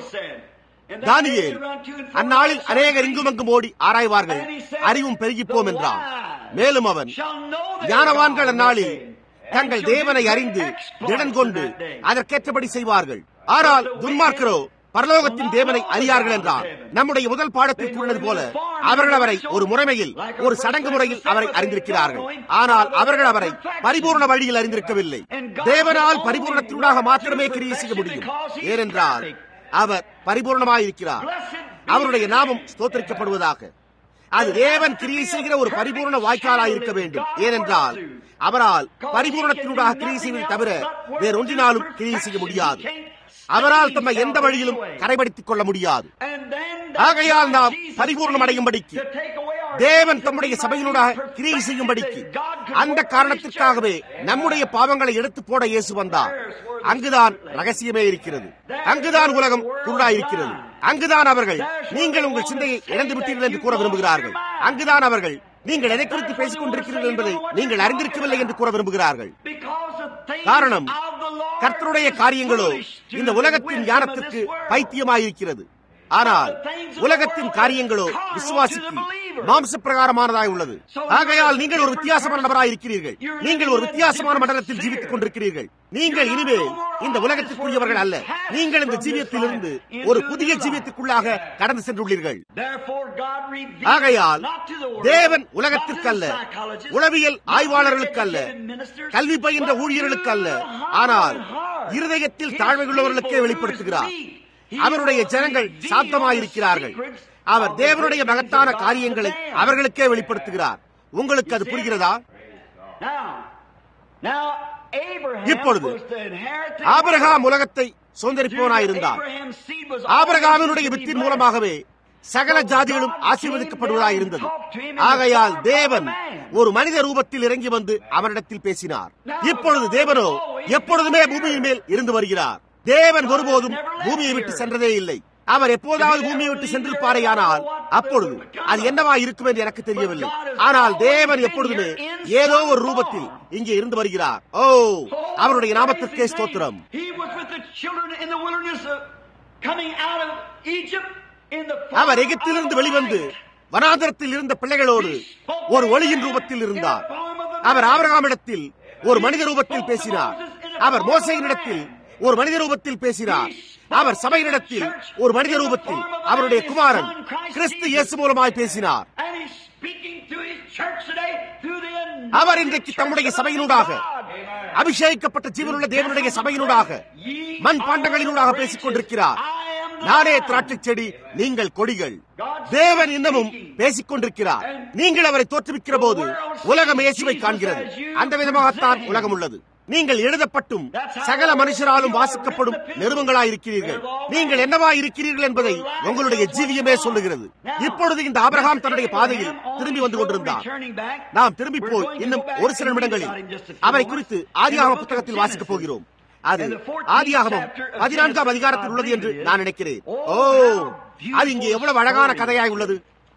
தானியேல் அந்நாளில் அநேகர் இங்கும் அங்கும் ஓடி ஆராய்வார்கள் அறிவும் பெருகிப்போம் என்றான் மேலும் அவன் ஞானவான்கள் அந்நாளில் தங்கள் தேவனை அறிந்து திடன் கொண்டு அதற்கேற்றபடி செய்வார்கள் ஆனால் துன்மார்க்கரோ பரலோகத்தின் தேவனை அறியார்கள் என்றார் நம்முடைய முதல் பாடத்தில் கூறினது போல அவர்கள் அவரை ஒரு முறைமையில் ஒரு சடங்கு முறையில் அவரை அறிந்திருக்கிறார்கள் ஆனால் அவர்கள் அவரை பரிபூர்ண வழியில் அறிந்திருக்கவில்லை தேவனால் பரிபூர்ணத்தினூடாக மாத்திரமே கிரியை செய்ய முடியும் ஏனென்றால் அவர் பரிபூர்ணமாயிருக்கிறார் அவருடைய நாமம் ஸ்தோத்தரிக்கப்படுவதாக அது தேவன் கிரியை செய்கிற ஒரு பரிபூர்ண வாய்க்காலாக இருக்க வேண்டும் ஏனென்றால் அவரால் பரிபூர்ணத்தினூடாக கிரியை செய்வதை தவிர வேறொன்றினாலும் கிரியை செய்ய முடியாது அவரால் தம்மை எந்த வழியிலும் கரைபடுத்திக் கொள்ள முடியாது ஆகையால் நாம் பரிபூர்ணம் அடையும்படிக்கு தேவன் தம்முடைய சபையினூடாக கிரியை செய்யும்படிக்கு அந்த காரணத்திற்காகவே நம்முடைய பாவங்களை எடுத்து போட இயேசு வந்தார் அங்குதான் ரகசியமே இருக்கிறது அங்குதான் உலகம் குருடாயிருக்கிறது அங்குதான் அவர்கள் நீங்கள் உங்கள் சிந்தையை இழந்து விட்டீர்கள் என்று கூற விரும்புகிறார்கள் அங்குதான் அவர்கள் நீங்கள் எதை குறித்து பேசிக் கொண்டிருக்கிறீர்கள் என்பதை நீங்கள் அறிந்திருக்கவில்லை என்று கூற விரும்புகிறார்கள் காரணம் கர்த்தருடைய காரியங்களோ இந்த உலகத்தின் ஞானத்திற்கு பைத்தியமாயிருக்கிறது ஆனால் உலகத்தின் காரியங்களோ விசுவாசிக்கு மாம்ச பிரகாரமானதாய் உள்ளது ஆகையால் நீங்கள் ஒரு வித்தியாசமான நபராய் இருக்கிறீர்கள் நீங்கள் ஒரு வித்தியாசமான மண்டலத்தில் ஜீவித்துக் கொண்டிருக்கிறீர்கள் நீங்கள் இனிமேல் இந்த உலகத்திற்குரியவர்கள் அல்ல நீங்கள் இந்த ஜீவியத்திலிருந்து ஒரு புதிய ஜீவியத்துக்குள்ளாக கடந்து சென்றுள்ளீர்கள் ஆகையால் தேவன் உலகத்திற்கு அல்ல உளவியல் ஆய்வாளர்களுக்கு அல்ல கல்வி பயின்ற ஊழியர்களுக்கு அல்ல ஆனால் இருதயத்தில் தாழ்மையுள்ளவர்களுக்கே வெளிப்படுத்துகிறார் அவருடைய ஜனங்கள் சாந்தமாயிருக்கிறார்கள் அவர் தேவனுடைய மகத்தான காரியங்களை அவர்களுக்கே வெளிப்படுத்துகிறார் உங்களுக்கு அது புரிகிறதா இப்பொழுது ஆபிரகாம் உலகத்தை சுதந்திரிப்பவனாயிருந்தார் ஆபிரகாமினுடைய வித்தின் மூலமாகவே சகல ஜாதிகளும் ஆசீர்வதிக்கப்படுவதாய் இருந்தது ஆகையால் தேவன் ஒரு மனித ரூபத்தில் இறங்கி வந்து அவரிடத்தில் பேசினார் இப்பொழுது தேவனோ எப்பொழுதுமே பூமியின் மேல் இருந்து வருகிறார் தேவன் ஒருபோதும் பூமியை விட்டு சென்றதே இல்லை அவர் எப்போதாவது பூமியை விட்டு சென்றிருப்பாரையானால் அப்பொழுது அது என்னவா இருக்கும் என்று எனக்கு தெரியவில்லை ஆனால் தேவன் எப்பொழுதுமே ஏதோ ஒரு ரூபத்தில் இங்கே இருந்து வருகிறார் ஓ அவருடைய நாமத்திற்கே ஸ்தோத்திரம் அவர் எகிப்திலிருந்து வெளிவந்து வனாந்தரத்தில் இருந்த பிள்ளைகளோடு ஒரு ஒளியின் ரூபத்தில் இருந்தார் அவர் ஆபரகாமிடத்தில் ஒரு மனித ரூபத்தில் பேசினார் அவர் மோசையினிடத்தில் ஒரு மனித ரூபத்தில் பேசினார் அவர் சபையினிடத்தில் ஒரு மனித ரூபத்தில் அவருடைய குமாரன் கிறிஸ்து இயேசு மூலமாய் பேசினார் அவர் இன்றைக்கு தம்முடைய சபையினூடாக அபிஷேகிக்கப்பட்ட ஜீவனுள்ள தேவனுடைய சபையினூடாக மண் பாண்டங்களினூடாக பேசிக் கொண்டிருக்கிறார் நானே திராட்சை செடி நீங்கள் கொடிகள் தேவன் இன்னமும் பேசிக் கொண்டிருக்கிறார் நீங்கள் அவரை தோற்றுவிக்கிற போது உலகம் இயேசுவை காண்கிறது அந்த விதமாகத்தான் உலகம் உள்ளது நீங்கள் எழுதப்பட்டும் சகல மனுஷராலும் வாசிக்கப்படும் நிறுவங்களாயிருக்கிறீர்கள் நீங்கள் என்னவா இருக்கிறீர்கள் என்பதை உங்களுடைய ஜீவியமே சொல்லுகிறது இப்பொழுது இந்த ஆபிரகாம் தன்னுடைய பாதையில் திரும்பி வந்து கொண்டிருந்தார் நாம் திரும்பி போய் இன்னும் ஒரு சில நிமிடங்களில் அவரை குறித்து ஆதியாகம புத்தகத்தில் வாசிக்கப் போகிறோம் அது ஆதியாகமம் பதினான்காம் அதிகாரத்தில் உள்ளது என்று நான் நினைக்கிறேன் ஓ அது இங்கே எவ்வளவு அழகான கதையாய் உள்ளது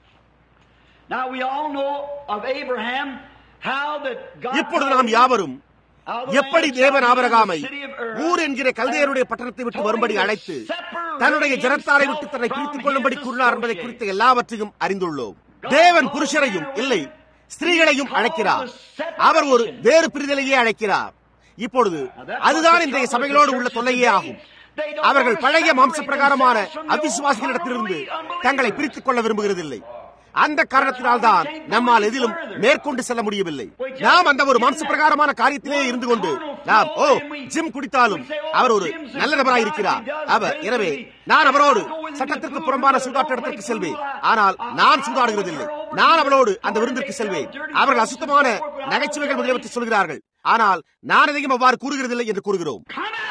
இப்பொழுது நாம் யாவரும் எப்படி தேவன் ஆபரகாமை ஊர் என்கிற கல்தையருடைய பட்டணத்தை விட்டு வரும்படி அழைத்து தன்னுடைய ஜனத்தாரை விட்டு தன்னை பிரித்துக் கொள்ளும்படி கூறினார் என்பதை குறித்த எல்லாவற்றையும் அறிந்துள்ளோம் தேவன் புருஷரையும் இல்லை ஸ்திரீகளையும் அழைக்கிறார் அவர் ஒரு வேறு பிரிதலையே அழைக்கிறார் இப்பொழுது அதுதான் இன்றைய சபைகளோடு உள்ள தொல்லையே ஆகும் அவர்கள் பழைய மாம்ச பிரகாரமான அவிசுவாசிகளிடத்திலிருந்து தங்களை பிரித்துக் கொள்ள விரும்புகிறதில்லை அந்த காரணத்தினால்தான் நம்மால் எதிலும் மேற்கொண்டு செல்ல முடியவில்லை நாம் அந்த ஒரு மாம்ச பிரகாரமான காரியத்திலே இருந்து கொண்டு நாம் ஓ ஜிம் குடித்தாலும் அவர் ஒரு நல்ல நபராய் இருக்கிறார் அவர் எனவே நான் அவரோடு சட்டத்திற்கு புறம்பான சூதாட்டத்திற்கு செல்வேன் ஆனால் நான் சூதாடுகிறதில்லை நான் அவளோடு அந்த விருந்திற்கு செல்வேன் அவர்கள் அசுத்தமான நகைச்சுவைகள் முதலியவற்றை சொல்கிறார்கள் ஆனால் நான் எதையும் அவ்வாறு கூறுகிறதில்லை என்று கூறுகிறோம்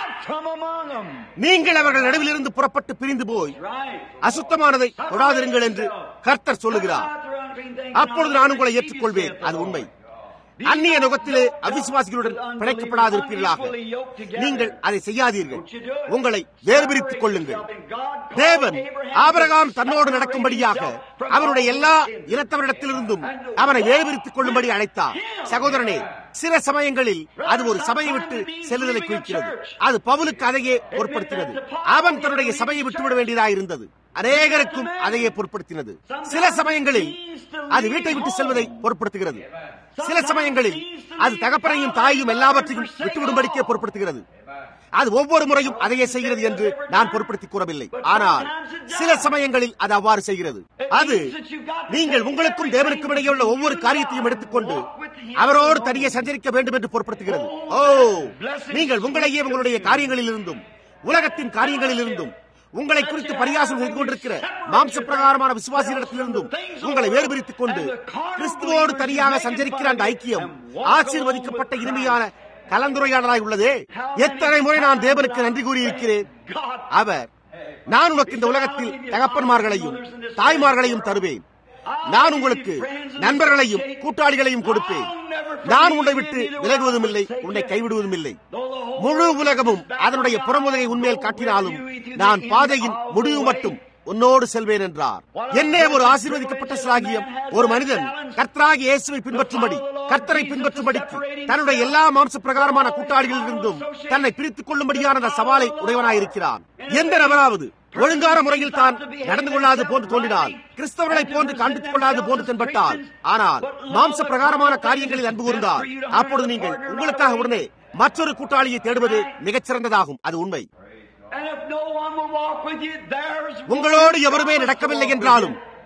நீங்கள் அவர்கள் நடுவிலிருந்து புறப்பட்டு பிரிந்து போய் அசுத்தமானதை தொடாதிருங்கள் என்று கர்த்தர் சொல்லுகிறார் அப்பொழுது நான் உங்களை ஏற்றுக்கொள்வேன் அது உண்மை அந்நிய நுகத்திலே அவிசுவாசிகளுடன் பிழைக்கப்படாதிருப்பீர்களாக நீங்கள் அதை செய்யாதீர்கள் உங்களை வேறுபிரித்துக் கொள்ளுங்கள் தேவன் ஆபரகாம் தன்னோடு நடக்கும்படியாக அவருடைய எல்லா இனத்தவரிடத்திலிருந்தும் அவனை வேறுபிரித்துக் கொள்ளும்படி அழைத்தார் சகோதரனே சில சமயங்களில் அது ஒரு சபையை விட்டு செல்லுதலை குறிக்கிறது அது பவுலுக்கு அதையே பொருட்படுத்தினது அவன் தன்னுடைய சபையை விட்டுவிட வேண்டியதாக இருந்தது அநேகருக்கும் அதையே பொருட்படுத்தினது சில சமயங்களில் அது வீட்டை விட்டு செல்வதை பொருட்படுத்துகிறது சில சமயங்களில் அது தகப்பனையும் தாயையும் எல்லாவற்றையும் விட்டுவிடும்படிக்கே பொருட்படுத்துகிறது அது ஒவ்வொரு முறையும் அதையே செய்கிறது என்று நான் பொருட்படுத்தி கூறவில்லை ஆனால் சில சமயங்களில் அது அவ்வாறு செய்கிறது அது நீங்கள் உங்களுக்கும் தேவனுக்கும் இடையே உள்ள ஒவ்வொரு காரியத்தையும் எடுத்துக்கொண்டு அவரோடு தனியே சஞ்சரிக்க வேண்டும் என்று பொருட்படுத்துகிறது ஓ நீங்கள் உங்களையே உங்களுடைய காரியங்களில் இருந்தும் உலகத்தின் காரியங்களில் இருந்தும் உங்களை குறித்து பரியாசம் செய்து கொண்டிருக்கிற மாம்ச பிரகாரமான விசுவாசிகளிடத்திலிருந்தும் உங்களை வேறுபிரித்துக் கொண்டு கிறிஸ்துவோடு தனியாக சஞ்சரிக்கிற அந்த ஐக்கியம் ஆசீர்வதிக்கப்பட்ட இனிமையான கலந்துரையாடலாய் உள்ளதே எத்தனை முறை நான் தேவனுக்கு நன்றி கூறியிருக்கிறேன் அவர் நான் உனக்கு இந்த உலகத்தில் தகப்பன்மார்களையும் தாய்மார்களையும் தருவேன் நான் உங்களுக்கு நண்பர்களையும் கூட்டாளிகளையும் கொடுப்பேன் நான் உன்னை விட்டு விலகுவதும் இல்லை உன்னை கைவிடுவதும் இல்லை முழு உலகமும் அதனுடைய புறமுதையை உண்மையில் காட்டினாலும் நான் பாதையின் முடிவு மட்டும் உன்னோடு செல்வேன் என்றார் என்னே ஒரு ஆசீர்வதிக்கப்பட்ட சிலாகியம் ஒரு மனிதன் கர்த்தராகி இயேசுவை பின்பற்றும்படி கர்த்தரை பின்பற்றும்படிக்கு தன்னுடைய எல்லா மாம்ச பிரகாரமான கூட்டாளிகளில் இருந்தும் தன்னை பிரித்துக் கொள்ளும்படியான அந்த சவாலை உடையவனாயிருக்கிறான் எந்த நபராவது ஒழுங்கான முறையில் தான் நடந்து கொள்ளாது போன்று தோன்றினால் கிறிஸ்தவர்களை போன்று காண்பித்துக் கொள்ளாது போன்று தென்பட்டால் ஆனால் மாம்ச பிரகாரமான காரியங்களில் அன்பு கூர்ந்தால் அப்பொழுது நீங்கள் உங்களுக்காக உடனே மற்றொரு கூட்டாளியை தேடுவது மிகச்சிறந்ததாகும் அது உண்மை உங்களோடு எவருமே நடக்கவில்லை என்றாலும்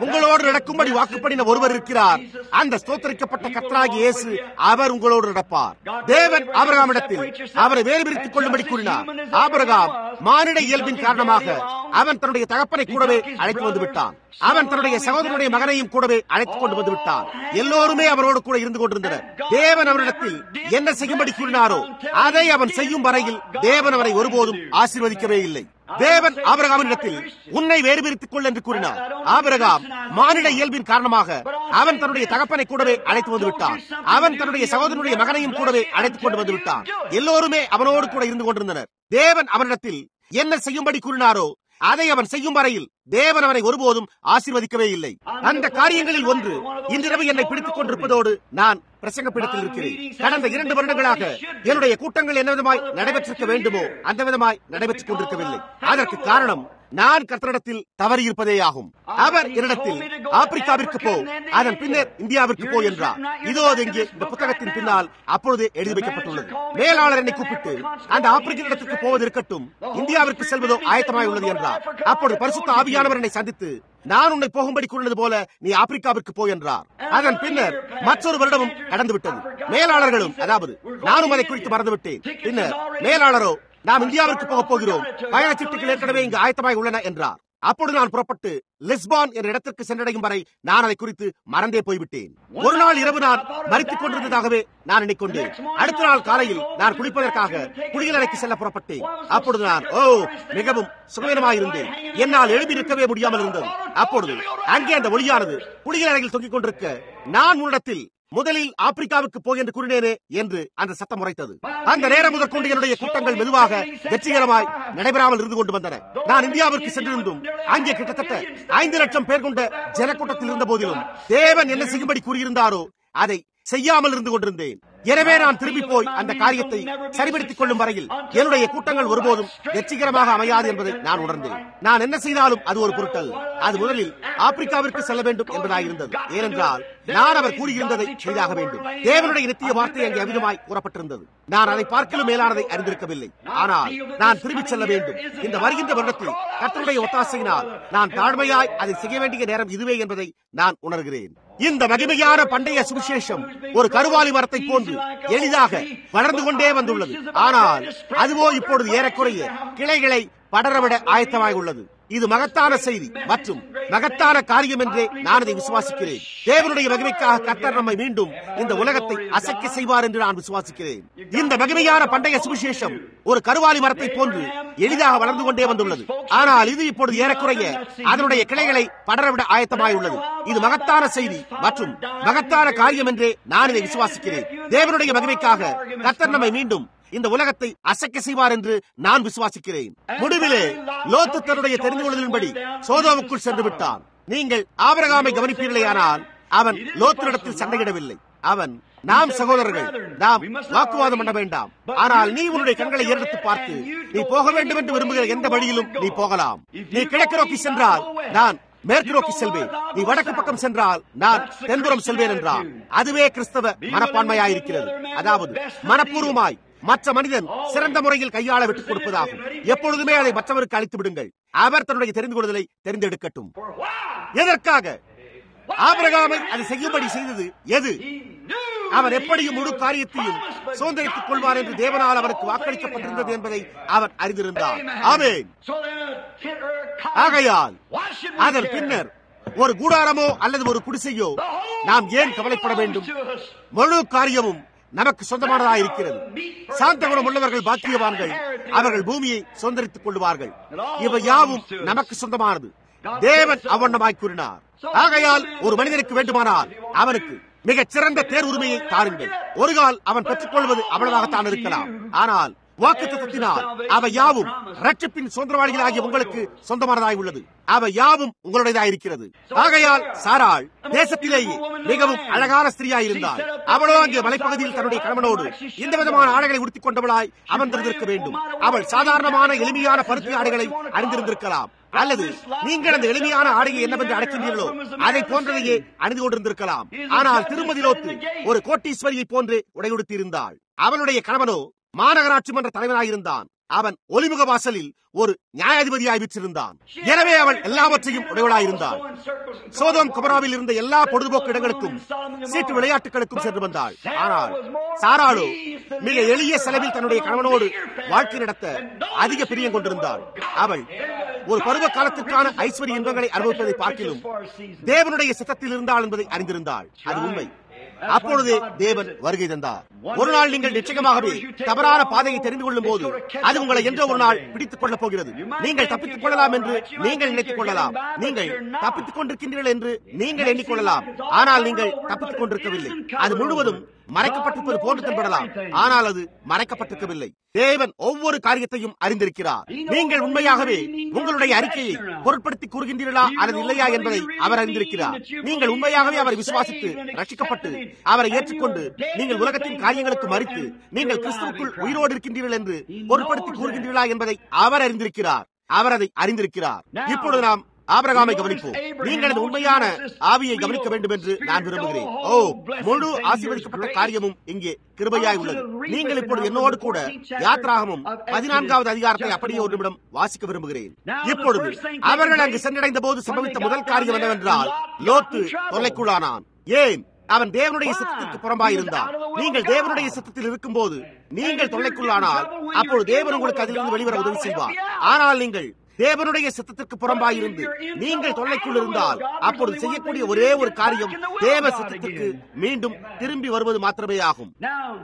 உங்களோடு நடக்கும்படி வாக்குப்படின ஒருவர் இருக்கிறார் அந்த ஸ்தோத்தரிக்கப்பட்ட கத்தராகி இயேசு அவர் உங்களோடு நடப்பார் தேவன் ஆபிரகாமிடத்தில் அவரை வேறு பிரித்துக் கொள்ளும்படி கூறினார் ஆபிரகாம் மானிட இயல்பின் காரணமாக அவன் தன்னுடைய தகப்பனை கூடவே அழைத்து வந்து விட்டான் அவன் தன்னுடைய சகோதரனுடைய மகனையும் கூடவே அழைத்துக் கொண்டு வந்து விட்டான் எல்லோருமே அவரோடு கூட இருந்து கொண்டிருந்தனர் தேவன் அவரிடத்தில் என்ன செய்யும்படி கூறினாரோ அதை அவன் செய்யும் வரையில் தேவன் அவரை ஒருபோதும் ஆசீர்வதிக்கவே இல்லை தேவன் ஆபரகாமினிடத்தில் உன்னை வேறு பிரித்துக் கொள் என்று கூறினார் ஆபரகாம் மானிட இயல்பின் காரணமாக அவன் தன்னுடைய தகப்பனை கூடவே அழைத்து வந்து விட்டான் அவன் தன்னுடைய சகோதரனுடைய மகனையும் கூடவே அழைத்துக் கொண்டு வந்து விட்டான் எல்லோருமே அவனோடு கூட இருந்து கொண்டிருந்தனர் தேவன் அவனிடத்தில் என்ன செய்யும்படி கூறினாரோ அதை அவன் செய்யும் வரையில் தேவன் அவனை ஒருபோதும் ஆசீர்வதிக்கவே இல்லை அந்த காரியங்களில் ஒன்று இன்றிரவு என்னை பிடித்துக் கொண்டிருப்பதோடு நான் பிரசங்கப்பிடத்தில் இருக்கிறேன் கடந்த இரண்டு வருடங்களாக என்னுடைய கூட்டங்கள் என்ன விதமாய் நடைபெற்றிருக்க வேண்டுமோ அந்த விதமாய் நடைபெற்றுக் கொண்டிருக்கவில்லை அதற்கு காரணம் நான் கர்த்தரிடத்தில் தவறி இருப்பதே ஆகும் அவர் என்னிடத்தில் ஆப்பிரிக்காவிற்கு போ அதன் பின்னர் இந்தியாவிற்கு போ என்றார் இதோ அது இங்கே இந்த புத்தகத்தின் பின்னால் அப்பொழுதே எழுதி வைக்கப்பட்டுள்ளது மேலாளர் என்னை கூப்பிட்டு அந்த ஆப்பிரிக்க இடத்திற்கு போவது இருக்கட்டும் இந்தியாவிற்கு செல்வதோ ஆயத்தமாய் உள்ளது என்றார் அப்பொழுது பரிசுத்த ஆவியானவர் என்னை சந்தித்து நான் உன்னை போகும்படி கூறினது போல நீ ஆப்பிரிக்காவிற்கு போ என்றார் அதன் பின்னர் மற்றொரு வருடமும் கடந்து விட்டது மேலாளர்களும் அதாவது நானும் அதை குறித்து மறந்துவிட்டேன் பின்னர் மேலாளரோ நாம் இந்தியாவிற்கு போக போகிறோம் பயணச்சீட்டுகள் ஏற்கனவே இங்கு ஆயத்தமாய் உள்ளன என்றார் அப்பொழுது நான் புறப்பட்டு லிஸ்பான் என்ற இடத்திற்கு சென்றடையும் வரை நான் அதை குறித்து மறந்தே போய்விட்டேன் ஒரு நாள் இரவு நான் மறித்துக் கொண்டிருந்ததாகவே நான் எண்ணிக்கொண்டேன் அடுத்த நாள் காலையில் நான் குளிப்பதற்காக குளியலறைக்கு செல்ல புறப்பட்டேன் அப்பொழுது நான் ஓ மிகவும் சுகவீனமாயிருந்தேன் என்னால் எழுதி நிற்கவே முடியாமல் இருந்தது அப்பொழுது அங்கே அந்த ஒளியானது குளியலறையில் தொங்கிக் கொண்டிருக்க நான் உன்னிடத்தில் முதலில் ஆப்பிரிக்காவுக்கு போய் என்று கூறினேனே என்று அந்த சத்தம் முறைத்தது அந்த நேரம் முதற்கொண்டு என்னுடைய கூட்டங்கள் மெதுவாக வெற்றிகரமாய் நடைபெறாமல் இருந்து கொண்டு வந்தன நான் இந்தியாவிற்கு சென்றிருந்தும் அங்கே கிட்டத்தட்ட ஐந்து லட்சம் பேர் கொண்ட ஜனக்கூட்டத்தில் இருந்த போதிலும் தேவன் என்ன செய்யும்படி கூறியிருந்தாரோ அதை செய்யாமல் இருந்து கொண்டிருந்தேன் எனவே நான் திரும்பி போய் அந்த காரியத்தை சரிபடுத்திக் கொள்ளும் வரையில் என்னுடைய கூட்டங்கள் ஒருபோதும் வெற்றிகரமாக அமையாது என்பதை நான் உணர்ந்தேன் நான் என்ன செய்தாலும் அது ஒரு பொருட்டல் அது முதலில் ஆப்பிரிக்காவிற்கு செல்ல வேண்டும் என்பதாயிருந்தது ஏனென்றால் நான் அவர் கூறியிருந்ததை செய்தாக வேண்டும் தேவனுடைய நித்திய வார்த்தை அங்கே அமிதமாய் கூறப்பட்டிருந்தது நான் அதை பார்க்கலும் மேலானதை அறிந்திருக்கவில்லை ஆனால் நான் திரும்பிச் செல்ல வேண்டும் இந்த வருகின்ற வருடத்தில் கர்த்தருடைய ஒத்தாசையினால் நான் தாழ்மையாய் அதை செய்ய வேண்டிய நேரம் இதுவே என்பதை நான் உணர்கிறேன் இந்த மகிமையான பண்டைய சுவிசேஷம் ஒரு கருவாலி மரத்தை போன்று எளிதாக வளர்ந்து கொண்டே வந்துள்ளது ஆனால் அதுவோ இப்பொழுது ஏறக்குறைய கிளைகளை படரவிட ஆயத்தமாய் உள்ளது இது மகத்தான செய்தி மற்றும் மகத்தான காரியம் என்றே நான் இதை விசுவாசிக்கிறேன் தேவனுடைய மகிமைக்காக கர்த்தர் நம்மை மீண்டும் இந்த உலகத்தை அசைக்க செய்வார் என்று நான் விசுவாசிக்கிறேன் இந்த மகிமையான பண்டைய சுவிசேஷம் ஒரு கருவாலி மரத்தை போன்று எளிதாக வளர்ந்து கொண்டே வந்துள்ளது ஆனால் இது இப்பொழுது ஏறக்குறைய அதனுடைய கிளைகளை படரவிட ஆயத்தமாய் உள்ளது இது மகத்தான செய்தி மற்றும் மகத்தான காரியம் என்றே நான் இதை விசுவாசிக்கிறேன் தேவனுடைய மகிமைக்காக கர்த்தர் நம்மை மீண்டும் இந்த உலகத்தை அசைக்க செய்வார் என்று நான் விசுவாசிக்கிறேன் முடிவிலே லோத்து தன்னுடைய தெரிந்து கொள்வதன்படி சோதோவுக்குள் சென்று விட்டான் நீங்கள் ஆபரகாமை கவனிப்பீர்களேயானால் அவன் லோத்தரிடத்தில் சண்டையிடவில்லை அவன் நாம் சகோதரர்கள் நாம் வாக்குவாதம் பண்ண வேண்டாம் ஆனால் நீ உன்னுடைய கண்களை ஏறெடுத்து பார்த்து நீ போக வேண்டும் என்று விரும்புகிற எந்த வழியிலும் நீ போகலாம் நீ கிழக்கு நோக்கி சென்றால் நான் மேற்கு நோக்கி செல்வேன் நீ வடக்கு பக்கம் சென்றால் நான் தென்புறம் செல்வேன் என்றான் அதுவே கிறிஸ்தவ மனப்பான்மையாயிருக்கிறது அதாவது மனப்பூர்வமாய் மற்ற மனிதன் சிறந்த முறையில் கையாள விட்டுக் கொடுப்பதாகும் எப்பொழுதுமே அதை மற்றவருக்கு அளித்து விடுங்கள் அவர் தன்னுடைய தெரிந்து கொள்வதை தெரிந்தெடுக்கட்டும் எதற்காக ஆபிரகாமை அதை செய்யும்படி செய்தது எது அவர் எப்படியும் முழு காரியத்தையும் சுதந்திரித்துக் கொள்வார் என்று தேவனால் அவருக்கு வாக்களிக்கப்பட்டிருந்தது என்பதை அவர் அறிந்திருந்தார் ஆமேன் ஆகையால் அதன் பின்னர் ஒரு கூடாரமோ அல்லது ஒரு குடிசையோ நாம் ஏன் கவலைப்பட வேண்டும் முழு காரியமும் நமக்கு சொந்தமானதா இருக்கிறது சாந்த குணம் உள்ளவர்கள் பாக்கியவான்கள் அவர்கள் பூமியை சுதந்திரித்துக் கொள்வார்கள் இவை யாவும் நமக்கு சொந்தமானது தேவன் அவண்ணமாய் கூறினார் ஆகையால் ஒரு மனிதனுக்கு வேண்டுமானால் அவனுக்கு மிகச் சிறந்த தேர் உரிமையை தாருங்கள் ஒரு கால் அவன் பெற்றுக்கொள்வது அவ்வளவாகத்தான் இருக்கலாம் ஆனால் வாக்கு தத்துவத்தினால் அவை யாவும் ரட்சிப்பின் சுதந்திரவாளிகளாகிய உங்களுக்கு சொந்தமானதாய் உள்ளது அவை யாவும் உங்களுடையதாக இருக்கிறது ஆகையால் சாராள் தேசத்திலேயே மிகவும் அழகான ஸ்திரியாய் இருந்தாள் அவளோ அங்கே மலைப்பகுதியில் தன்னுடைய கணவனோடு இந்த விதமான ஆடைகளை உடுத்திக் கொண்டவளாய் அமர்ந்திருந்திருக்க வேண்டும் அவள் சாதாரணமான எளிமையான பருத்தி ஆடைகளை அணிந்திருந்திருக்கலாம் அல்லது நீங்கள் அந்த எளிமையான ஆடையை என்னவென்று அழைக்கின்றீர்களோ அதை போன்றதையே அணிந்து கொண்டிருந்திருக்கலாம் ஆனால் திருமதி லோத்து ஒரு கோட்டீஸ்வரியை போன்று உடையுடுத்தி இருந்தாள் அவளுடைய கணவனோ மாநகராட்சி மன்ற தலைவனாயிருந்தான் அவன் ஒலிமுக வாசலில் ஒரு நியாயாதிபதியாய் விற்றிருந்தான் எனவே அவள் எல்லாவற்றையும் உடையவளாயிருந்தாள் சோதோம் குமராவில் இருந்த எல்லா பொழுதுபோக்கு இடங்களுக்கும் சீட்டு விளையாட்டுகளுக்கும் சென்று வந்தாள் ஆனால் சாராளோ மிக எளிய செலவில் தன்னுடைய கணவனோடு வாழ்க்கை நடத்த அதிக பிரியம் கொண்டிருந்தாள் அவள் ஒரு பருவ காலத்திற்கான ஐஸ்வர்ய இன்பங்களை அனுபவிப்பதை பார்க்கிலும் தேவனுடைய சித்தத்தில் இருந்தாள் என்பதை அறிந்திருந்தாள் அது உண்மை அப்பொழுதே தேவன் வருகை தந்தார் ஒரு நாள் நீங்கள் நிச்சயமாகவே தவறான பாதையை தெரிந்து கொள்ளும் போது அது உங்களை என்றோ ஒரு நாள் பிடித்துக் கொள்ளப் போகிறது நீங்கள் தப்பித்துக் கொள்ளலாம் என்று நீங்கள் நினைத்துக் கொள்ளலாம் நீங்கள் தப்பித்துக் கொண்டிருக்கின்றீர்கள் என்று நீங்கள் எண்ணிக்கொள்ளலாம் ஆனால் நீங்கள் தப்பித்துக் கொண்டிருக்கவில்லை அது முழுவதும் மறைக்கப்பட்டிருப்பது போன்று தென்படலாம் ஆனால் அது மறைக்கப்பட்டிருக்கவில்லை தேவன் ஒவ்வொரு காரியத்தையும் அறிந்திருக்கிறார் நீங்கள் உண்மையாகவே உங்களுடைய அறிக்கையை பொருட்படுத்தி கூறுகின்றீர்களா அல்லது இல்லையா என்பதை அவர் அறிந்திருக்கிறார் நீங்கள் உண்மையாகவே அவரை விசுவாசித்து ரட்சிக்கப்பட்டு அவரை ஏற்றுக்கொண்டு நீங்கள் உலகத்தின் காரியங்களுக்கு மறித்து நீங்கள் கிறிஸ்துவுக்குள் உயிரோடு இருக்கின்றீர்கள் என்று பொருட்படுத்தி கூறுகின்றீர்களா என்பதை அவர் அறிந்திருக்கிறார் அவர் அதை அறிந்திருக்கிறார் இப்பொழுது நாம் ஆபரகாமை கவனிப்போம் நீங்கள் அந்த உண்மையான ஆவியை கவனிக்க வேண்டும் என்று நான் விரும்புகிறேன் ஓ முழு ஆசீர்வதிக்கப்பட்ட காரியமும் இங்கே கிருபையாய் உள்ளது நீங்கள் இப்பொழுது என்னோடு கூட யாத்ராகமும் பதினான்காவது அதிகாரத்தை அப்படியே ஒரு நிமிடம் வாசிக்க விரும்புகிறேன் இப்பொழுது அவர்கள் அங்கு சென்றடைந்த போது சம்பவித்த முதல் காரியம் என்னவென்றால் லோத்து தொல்லைக்குள்ளானான் ஏன் அவன் தேவனுடைய சித்தத்திற்கு புறம்பாயிருந்தான் நீங்கள் தேவனுடைய சித்தத்தில் இருக்கும் போது நீங்கள் தொல்லைக்குள்ளானால் அப்பொழுது தேவன் உங்களுக்கு அதிலிருந்து வெளிவர உதவி செய்வார் ஆனால் நீங்கள் தேவனுடைய சித்தத்திற்கு புறம்பாயிருந்து நீங்கள் தொல்லைக்குள் இருந்தால் அப்பொழுது செய்யக்கூடிய ஒரே ஒரு காரியம் தேவ சித்தத்திற்கு மீண்டும் திரும்பி வருவது மாத்திரமே ஆகும்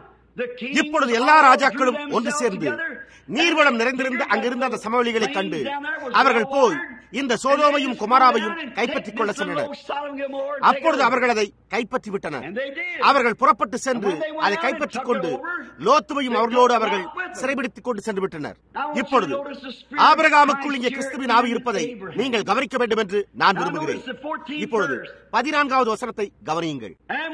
இப்பொழுது எல்லா ராஜாக்களும் ஒன்று சேர்ந்து நீர்வளம் நிறைந்திருந்த அங்கிருந்த அந்த சமவெளிகளை கண்டு அவர்கள் போய் இந்த சோதோமையும் குமாராவையும் கைப்பற்றிக் கொள்ள சென்றனர் அப்பொழுது அவர்கள் அதை கைப்பற்றி விட்டனர் அவர்கள் புறப்பட்டு சென்று அதை கைப்பற்றிக் கொண்டு லோத்துவையும் அவர்களோடு அவர்கள் சிறைபிடித்துக் கொண்டு சென்று விட்டனர் இப்பொழுது ஆபரகாமுக்குள் இங்கே கிறிஸ்துவின் ஆவி இருப்பதை நீங்கள் கவனிக்க வேண்டும் என்று நான் விரும்புகிறேன் இப்பொழுது பதினான்காவது வசனத்தை கவனியுங்கள்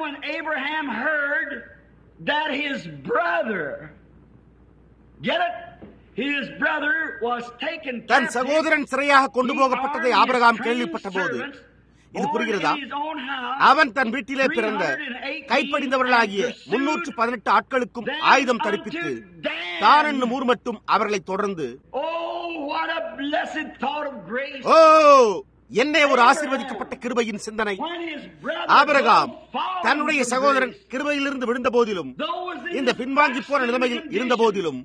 that his brother, get it? His brother was taken தன் சகோதரன் சிறையாக கொண்டு போகப்பட்டதை ஆபரகாம் கேள்விப்பட்ட போது இது புரிகிறதா அவன் தன் வீட்டிலே பிறந்த கைப்படிந்தவர்களாகிய முன்னூற்று பதினெட்டு ஆட்களுக்கும் ஆயுதம் தரிப்பித்து தான் என்னும் ஊர் மட்டும் அவர்களை தொடர்ந்து ஓ என்னே ஒரு ஆசீர்வதிக்கப்பட்ட கிருபையின் சிந்தனை ஆபரகாம் தன்னுடைய சகோதரன் கிருபையிலிருந்து விழுந்த போதிலும் இந்த பின்வாங்கி போன நிலைமையில் இருந்த போதிலும்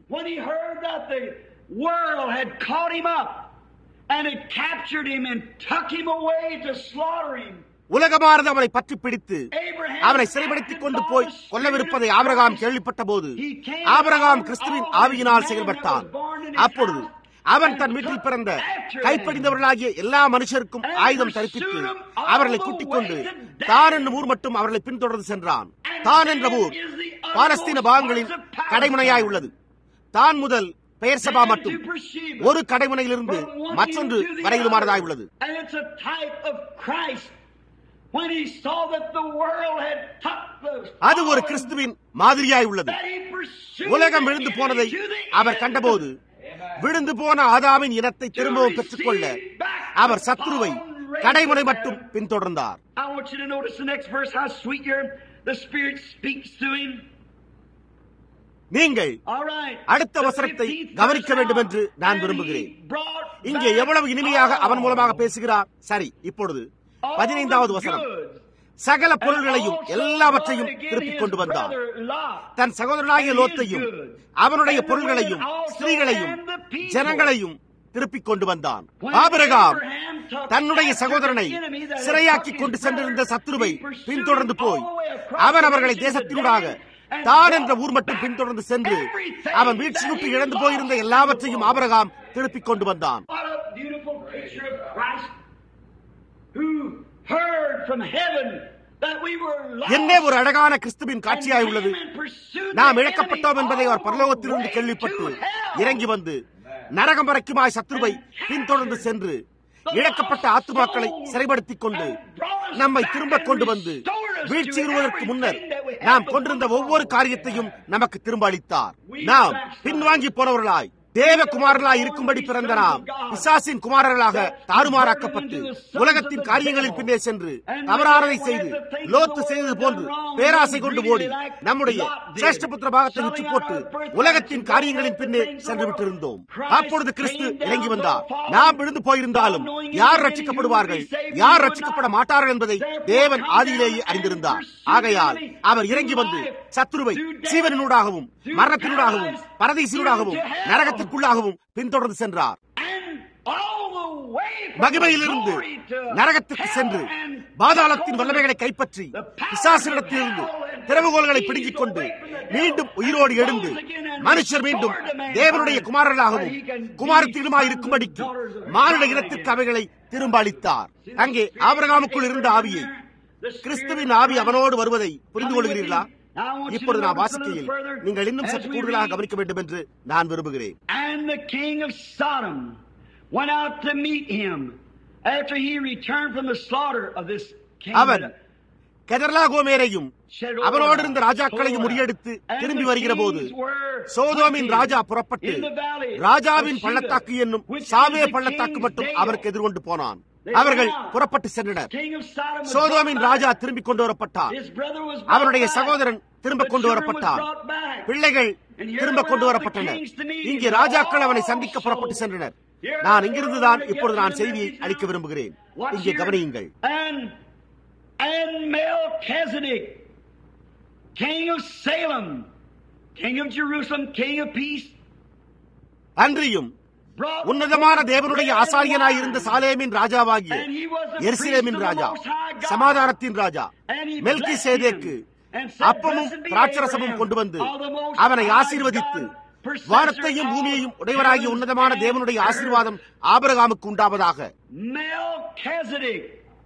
உலகமானது அவனை பற்றி பிடித்து அவனை சிறைப்படுத்திக் கொண்டு போய் கொல்லவிருப்பதை ஆபரகாம் கேள்விப்பட்ட போது ஆபரகாம் கிறிஸ்துவின் ஆவியினால் செயல்பட்டான் அப்பொழுது அவன் தன் வீட்டில் பிறந்த கைப்படிந்தவர்களாகிய எல்லா மனுஷருக்கும் ஆயுதம் தரிப்பித்து அவர்களை கூட்டிக் கொண்டு தான் என்னும் ஊர் மட்டும் அவர்களை பின்தொடர்ந்து சென்றான் தான் என்ற ஊர் பாலஸ்தீன பாகங்களின் கடைமுனையாய் உள்ளது தான் முதல் பெயர் சபா மட்டும் ஒரு கடைமுனையிலிருந்து மற்றொன்று வரையிலுமானதாய் உள்ளது அது ஒரு கிறிஸ்துவின் மாதிரியாய் உள்ளது உலகம் விழுந்து போனதை அவர் கண்டபோது விழுந்து போன ஆதாமின் இனத்தை திரும்பவும் பெற்றுக்கொள்ள அவர் சத்ருவை கடைமுறை மட்டும் பின்தொடர்ந்தார் நீங்கள் அடுத்த வசனத்தை கவனிக்க வேண்டும் என்று நான் விரும்புகிறேன் இங்கே எவ்வளவு இனிமையாக அவன் மூலமாக பேசுகிறார் சரி இப்பொழுது பதினைந்தாவது வசனம் சகல பொருள்களையும் எல்லாவற்றையும் திருப்பிக் கொண்டு வந்தார் தன் சகோதரனாகிய லோத்தையும் அவனுடைய பொருள்களையும் ஸ்திரீகளையும் ஜனங்களையும் திருப்பிக் கொண்டு வந்தான் ஆபிரகாம் தன்னுடைய சகோதரனை சிறையாக்கி கொண்டு சென்றிருந்த சத்ருவை பின்தொடர்ந்து போய் அவன் அவர்களை தேசத்தினூடாக தான் என்ற ஊர் மட்டும் பின்தொடர்ந்து சென்று அவன் வீழ்ச்சியுற்று இழந்து போயிருந்த எல்லாவற்றையும் ஆபரகாம் திருப்பிக் கொண்டு வந்தான் என்ன ஒரு அழகான கிறிஸ்துவின் காட்சியாய் உள்ளது நாம் இழக்கப்பட்டோம் என்பதை அவர் பரலோகத்திலிருந்து கேள்விப்பட்டு இறங்கி வந்து நரகம் வரைக்குமாய் சத்ருவை பின்தொடர்ந்து சென்று இழக்கப்பட்ட ஆத்துமாக்களை சிறைப்படுத்திக் கொண்டு நம்மை திரும்ப கொண்டு வந்து வீழ்ச்சியுறுவதற்கு முன்னர் நாம் கொண்டிருந்த ஒவ்வொரு காரியத்தையும் நமக்கு திரும்ப அளித்தார் நாம் பின்வாங்கி போனவர்களாய் தேவகுமாரர்களாய் இருக்கும்படி பிறந்த நாம் பிசாசின் குமாரர்களாக தாறுமாறாக்கப்பட்டு உலகத்தின் காரியங்களின் பின்னே சென்று தவறானதை செய்து லோத்து செய்தது போன்று பேராசை கொண்டு ஓடி நம்முடைய சிரேஷ்டபுத்திர பாகத்தை உச்சி போட்டு உலகத்தின் காரியங்களின் பின்னே சென்று விட்டிருந்தோம் அப்பொழுது கிறிஸ்து இறங்கி வந்தார் நாம் விழுந்து போயிருந்தாலும் யார் ரட்சிக்கப்படுவார்கள் யார் ரட்சிக்கப்பட மாட்டார்கள் என்பதை தேவன் ஆதியிலேயே அறிந்திருந்தார் ஆகையால் அவர் இறங்கி வந்து சத்துருவை சீவனினூடாகவும் மரணத்தினூடாகவும் பரதீசினூடாகவும் நரகத்திற்குள்ளாகவும் பின்தொடர்ந்து சென்றார் மகிமையிலிருந்து நரகத்துக்கு சென்று பாதாளத்தின் வல்லமைகளை கைப்பற்றி பிசாசினிடத்திலிருந்து திறவுகோள்களை பிடுங்கிக் கொண்டு மீண்டும் உயிரோடு எழுந்து மனுஷர் மீண்டும் தேவனுடைய குமாரர்களாகவும் குமாரத்திலுமாய் இருக்கும்படிக்கு மானிட இனத்திற்கு அவைகளை திரும்ப அளித்தார் அங்கே ஆபரகாமுக்குள் இருந்த ஆவியை கிறிஸ்துவின் ஆவி அவனோடு வருவதை புரிந்து கொள்கிறீர்களா இப்பொழுது நான் வாசிக்கையில் நீங்கள் இன்னும் சற்று கூடுதலாக கவனிக்க வேண்டும் என்று நான் விரும்புகிறேன் And the king of Sodom went out to meet him after he returned from the slaughter of this அவன் kingdom. கெதர்லா கோமேரையும் அவனோடு இருந்த ராஜாக்களையும் முறியடித்து திரும்பி வருகிற போது சோதோமின் ராஜா புறப்பட்டு ராஜாவின் பள்ளத்தாக்கு என்னும் சாவே பள்ளத்தாக்கு மட்டும் அவருக்கு எதிர்கொண்டு போனான் அவர்கள் புறப்பட்டு சென்றனர் சோதோமின் ராஜா திரும்பிக் கொண்டு வரப்பட்டார் அவனுடைய சகோதரன் திரும்ப கொண்டு வரப்பட்டார் பிள்ளைகள் திரும்ப கொண்டு வரப்பட்டனர் இங்கே ராஜாக்கள் அவனை சந்திக்க புறப்பட்டு சென்றனர் நான் இங்கிருந்துதான் இப்பொழுது நான் செய்தியை அளிக்க விரும்புகிறேன் இங்கே கவனியுங்கள் And, and Melchizedek, king of Salem, king of Jerusalem, king of peace, அன்றியும் brought உன்னதமான தேவனுடைய ஆசாரியனாய் இருந்த சாலேமின் ராஜாவாகிய And he was a எருசலேமின் priest of the Raja Most High God. சமாதானத்தின் ராஜா And he Melchi blessed சேதேக்கு him and said, அப்பமும் "Blessed be திராட்சரசமும் Abraham கொண்டு வந்து of the Most அவனை High ஆசீர்வதித்து God, possessor வானத்தையும் of பூமியையும் உடையவராகிய heavens உன்னதமான and தேவனுடைய earth." ஆசீர்வாதம் ஆபிரகாமுக்கு உண்டாவதாக Melchizedek,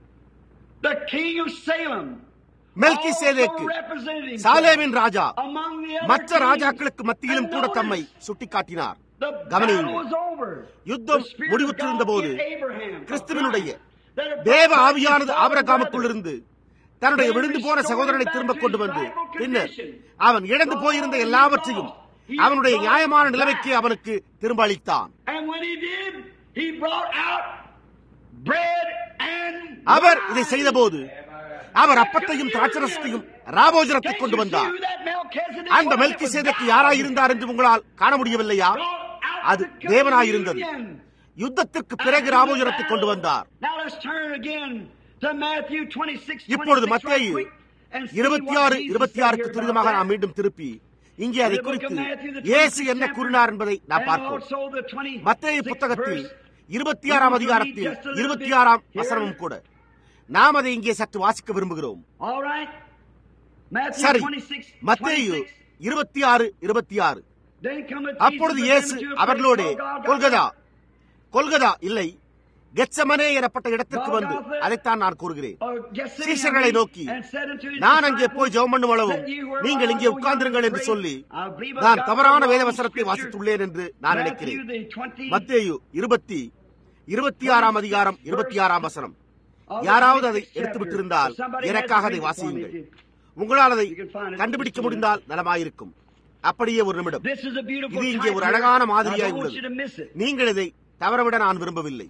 the king of Salem, Melchi also சேதேக்கு represented himself சாலேமின் Raja among the other மற்ற kings. ராஜாக்களுக்கு மத்தியிலும் And கூட notice, தம்மை சுட்டிக்காட்டினார் the battle கவனியுங்கள் was over. யுத்தம் The Spirit of முடிவுற்றிருந்த God போது in Abraham, கிறிஸ்துவனுடைய that had தேவ brought ஆவியானது his father ஆபிரகாமுக்குள் brother. இருந்து தன்னுடைய விழுந்து போன சகோதரனை திரும்ப கொண்டு வந்து பின்னர் அவன் இழந்து போயிருந்த எல்லாவற்றையும் அவனுடைய நியாயமான நிலைமைக்கு அவனுக்கு திரும்ப அளித்தான் And when he did, he brought out bread and our wine. இதை செய்தபோது அவர் அப்பத்தையும் திராட்சரசத்தையும் ராபோஜனத்தை Can't கொண்டு you வந்தார் see who that Melchizedek அந்த was? Melchi It was சேதக்கு God. யாராய் இருந்தார் என்று உங்களால் காண முடியவில்லையா Brought out அது the தேவனாயிருந்தது communion. யுத்தத்திற்கு பிறகு ராபோஜனத்தை கொண்டு வந்தார் Now let's turn again to Matthew 26, இப்பொழுது 26 மத்தேயு right quick and see இருபத்தி what ஆறு Jesus இருபத்தி said ஆறுக்கு here துரிதமாக about நாம் that. மீண்டும் திருப்பி இங்கே அதை In the book of குறித்து Matthew, the இயேசு 26th என்ன chapter, கூறினார் என்பதை நாம் and பார்ப்போம் also the 26th மத்தேயு புத்தகத்தில் verse. இருபத்தி ஆறாம் அதிகாரத்தில் இருபத்தி ஆறாம் வசனமும் கூட நாம் அதை இங்கே சற்று வாசிக்க விரும்புகிறோம் All right. Matthew சரி 26, மத்தேயு 26. இருபத்தி ஆறு இருபத்தி ஆறு Then cometh அப்பொழுது Jesus இயேசு again to a அவர்களோடு place called Golgotha. Golgotha Golgotha இல்லை கெச்சமனே எனப்பட்ட இடத்திற்கு வந்து அதைத்தான் நான் கூறுகிறேன் Or Gethsemane சீஷர்களை நோக்கி and said unto his நான் அங்கே disciples, போய் ஜெபம் பண்ணும் அளவும் "Sit ye where நீங்கள் I இங்கே go உட்கார்ந்திருங்கள் என்று yonder சொல்லி great. I believe I've நான் got தவறான the wrong வேத வசனத்தை scripture. வாசித்துள்ளேன் என்று நான் Matthew, நினைக்கிறேன் the 20 மத்தேயு இருபத்தி இருபத்தி ஆறாம் அதிகாரம் இருபத்தி ஆறாம் வசனம் யாராவது அதை எடுத்து விட்டிருந்தால் எனக்காக அதை வாசியுங்கள் உங்களால் அதை கண்டுபிடிக்க முடிந்தால் நலமாயிருக்கும் அப்படியே ஒரு நிமிடம் This is a beautiful இது இங்கே type ஒரு here. அழகான I மாதிரியாய் don't want you to உள்ளது miss it. நீங்கள் இதை தவறவிட நான் விரும்பவில்லை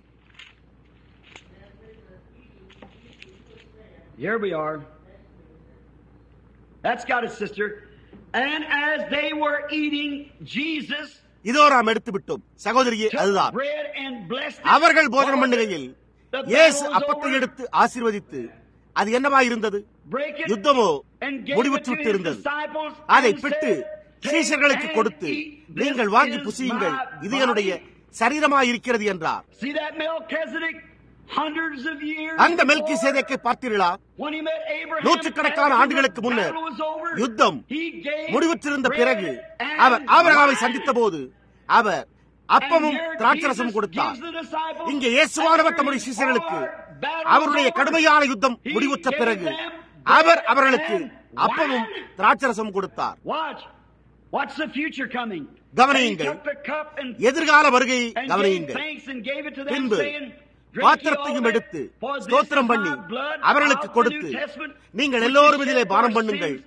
Here we are. That's got it, sister. And as they were eating, Jesus இதோ நாம் எடுத்து விட்டோம் சகோதரியே took அதுதான் bread and blessed it. அவர்கள் போதனம் பண்ணுகையில் The இயேசு battle was அப்பத்தை over. எடுத்து ஆசீர்வதித்து அது என்னவாயிருந்தது Break it யுத்தமோ and gave it முடிவுற்று to his விட்டிருந்தது disciples அதை and பிட்டு said, "Take சீஷர்களுக்கு and கொடுத்து eat. This நீங்கள் வாங்கி is புசியுங்கள் my இது body." என்னுடைய சரீரமாயிருக்கிறது என்றார் See that Melchizedek? Hundreds of years அந்த மெல்கி before, சேதைக்கை பார்த்தீர்களா when he met Abraham, நூற்றுக்கணக்கான after the ஆண்டுகளுக்கு முன்னர் battle was over, யுத்தம் he gave முடிவுற்றிருந்த bread பிறகு and அவர் ஆபிரகாமை wine. சந்தித்த போது அவர் அப்பமும் And here திராட்சரசம் Jesus கொடுத்தார் gives the disciples, இங்கே இயேசுவானவர் after தம்முடைய his சீசர்களுக்கு hard battle அவருடைய was over, கடுமையான யுத்தம் he முடிவுற்ற gave பிறகு them அவர் bread அவர்களுக்கு and அப்பமும் wine. திராட்சரசம் கொடுத்தார் Watch. What's the future coming? கவனியுங்கள். He took the cup and, எதிர்கால வருகையை and gave கவனியுங்கள் thanks and gave it to them, பின்பு saying, "Drink ye பாத்திரத்தையும் all of it, எடுத்து for this ஸ்தோத்திரம் is பண்ணி my blood அவர்களுக்கு of the கொடுத்து New Testament, நீங்கள் which எல்லோரும் is இதிலே shed பானம் for பண்ணுங்கள் sins.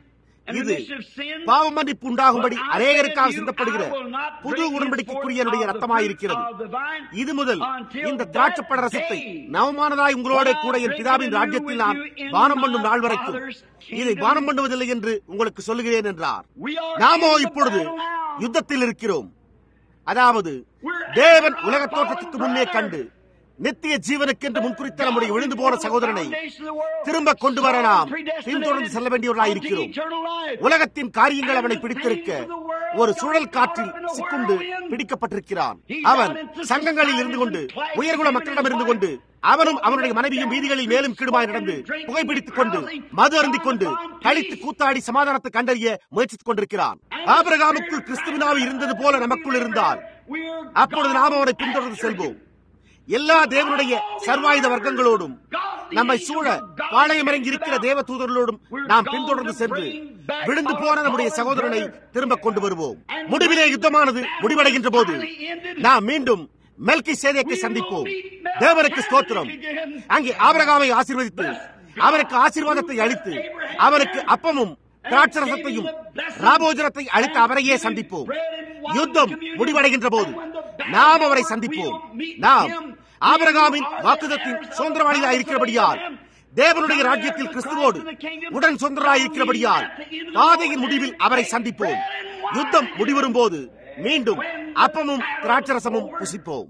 இது பாவ மன்னிப்பு உண்டாகும்படி அநேகருக்காக சிந்தப்படுகிற புது உடன்படிக்கைக்குரிய என்னுடைய ரத்தமாயிருக்கிறது இது முதல் இந்த திராட்சப்பட ரசத்தை நவமானதாய் உங்களோட கூட என் பிதாவின் ராஜ்யத்தில் நான் பானம் பண்ணும் நாள் வரைக்கும் இதை பானம் பண்ணுவதில்லை என்று உங்களுக்கு சொல்லுகிறேன் என்றார் நாமோ இப்பொழுது யுத்தத்தில் இருக்கிறோம் அதாவது தேவன் உலக தோற்றத்துக்கு முன்னே கண்டு நித்திய ஜீவனுக்கென்று முன்குறித்த நம்முடைய விழுந்து போன சகோதரனை திரும்ப கொண்டு வர நாம் பின்தொடர்ந்து செல்ல வேண்டியவர்களாக இருக்கிறோம் உலகத்தின் காரியங்கள் அவனை பிடித்திருக்க ஒரு சுழல் காற்றில் சிக்குண்டு பிடிக்கப்பட்டிருக்கிறான் அவன் சங்கங்களில் இருந்து கொண்டு உயர்குல மக்களிடம் இருந்து கொண்டு அவனும் அவனுடைய மனைவியும் வீதிகளில் மேலும் கீடுமாய் நடந்து புகைப்பிடித்துக் கொண்டு மது அருந்திக் கொண்டு கழித்து கூத்தாடி சமாதானத்தை கண்டறிய முயற்சித்துக் கொண்டிருக்கிறான் ஆபிரகாமுக்குள் கிறிஸ்துவினாவை இருந்தது போல நமக்குள் இருந்தால் அப்பொழுது நாம் அவனை பின்தொடர்ந்து செல்வோம் எல்லா தேவனுடைய சர்வாயுத வர்க்கங்களோடும் நம்மை சூழ பாளையமிறங்கி இருக்கிற தேவ தூதர்களோடும் நாம் பின்தொடர்ந்து சென்று விழுந்து போன நம்முடைய சகோதரனை திரும்ப கொண்டு வருவோம் முடிவிலே யுத்தமானது முடிவடைகின்ற போது நாம் மீண்டும் மெல்கி சேதையை சந்திப்போம் தேவனுக்கு ஸ்தோத்திரம் அங்கே ஆபரகாமை ஆசீர்வதித்து அவனுக்கு ஆசீர்வாதத்தை அளித்து அவனுக்கு அப்பமும் திராட்சரசத்தையும் ராபோஜனத்தை அளித்த அவரையே சந்திப்போம் யுத்தம் முடிவடைகின்ற போது நாம் அவரை சந்திப்போம் நாம் ஆபரகாமின் வாக்குதத்தின் சுதந்திரவாளியாக இருக்கிறபடியால் தேவனுடைய ராஜ்யத்தில் கிறிஸ்துவோடு உடன் சொந்தராக இருக்கிறபடியால் பாதையின் முடிவில் அவரை சந்திப்போம் யுத்தம் முடிவரும் போது மீண்டும் அப்பமும் திராட்சரசமும் புசிப்போம்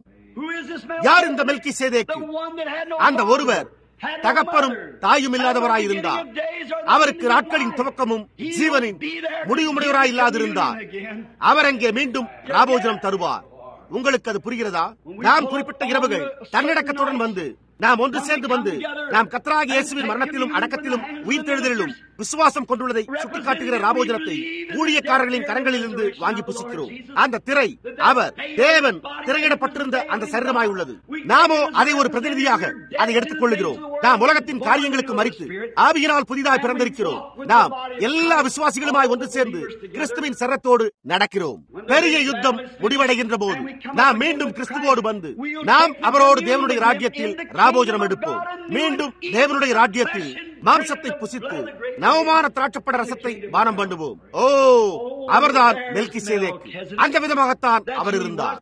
யார் இந்த மெல்கி சேதேக்கு அந்த ஒருவர் தகப்பனும் தாயும் இல்லாதவராயிருந்தார் அவருக்கு நாட்களின் துவக்கமும் ஜீவனின் முடிவுமுடையவராய் இல்லாதிருந்தார் அவர் அங்கே மீண்டும் ராபோஜனம் தருவார் உங்களுக்கு அது புரிகிறதா நாம் குறிப்பிட்ட இரவுகள் தன்னடக்கத்துடன் வந்து நாம் ஒன்று சேர்ந்து வந்து நாம் கத்தராக இயேசுவின் மரணத்திலும் அடக்கத்திலும் உயிர் தெழுதலிலும் விசுவாசம் கொண்டுள்ளதை சுட்டிக்காட்டுகிற ராபோஜனத்தை ஊழியக்காரர்களின் கரங்களிலிருந்து வாங்கி புசிக்கிறோம் அந்த திரை அவர் தேவன் திரையிடப்பட்டிருந்த அந்த சரீரமாய் உள்ளது நாமோ அதை ஒரு பிரதிநிதியாக அதை எடுத்துக் கொள்ளுகிறோம் நாம் உலகத்தின் காரியங்களுக்கு மறித்து ஆவியினால் புதிதாய் பிறந்திருக்கிறோம் நாம் எல்லா விசுவாசிகளுமாய் ஒன்று சேர்ந்து கிறிஸ்துவின் சரத்தோடு நடக்கிறோம் பெரிய யுத்தம் முடிவடைகின்ற போது நாம் மீண்டும் கிறிஸ்துவோடு வந்து நாம் அவரோடு தேவனுடைய ராஜ்யத்தில் ராபோஜனம் எடுப்போம் மீண்டும் தேவனுடைய ராஜ்யத்தில் மாம்சத்தை புசித்து நவமான திராட்சப்பட ரசத்தை பானம் பண்ணுவோம் ஓ அவர்தான் மெல்கி சேதேக்கு அந்த விதமாகத்தான் அவர் இருந்தார்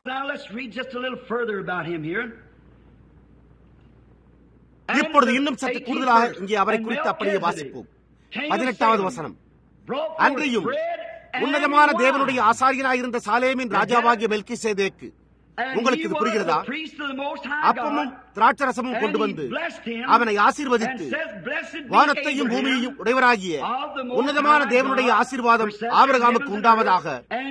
இப்பொழுது இன்னும் சற்று கூடுதலாக இங்கே அவரை குறித்து அப்படியே வாசிப்போம் பதினெட்டாவது வசனம் அன்றையும் உன்னதமான தேவனுடைய ஆசாரியனாயிருந்த சாலேமின் ராஜாவாகிய மெல்கி சேதேக்கு உங்களுக்கு இது புரிகிறதா அப்பமும் திராட்சரசமும் கொண்டு வந்து அவனை ஆசீர்வதித்து வானத்தையும் பூமியையும் உடையவராகிய உன்னதமான தேவனுடைய ஆசீர்வாதம் ஆபரகாமுக்கு உண்டாவதாக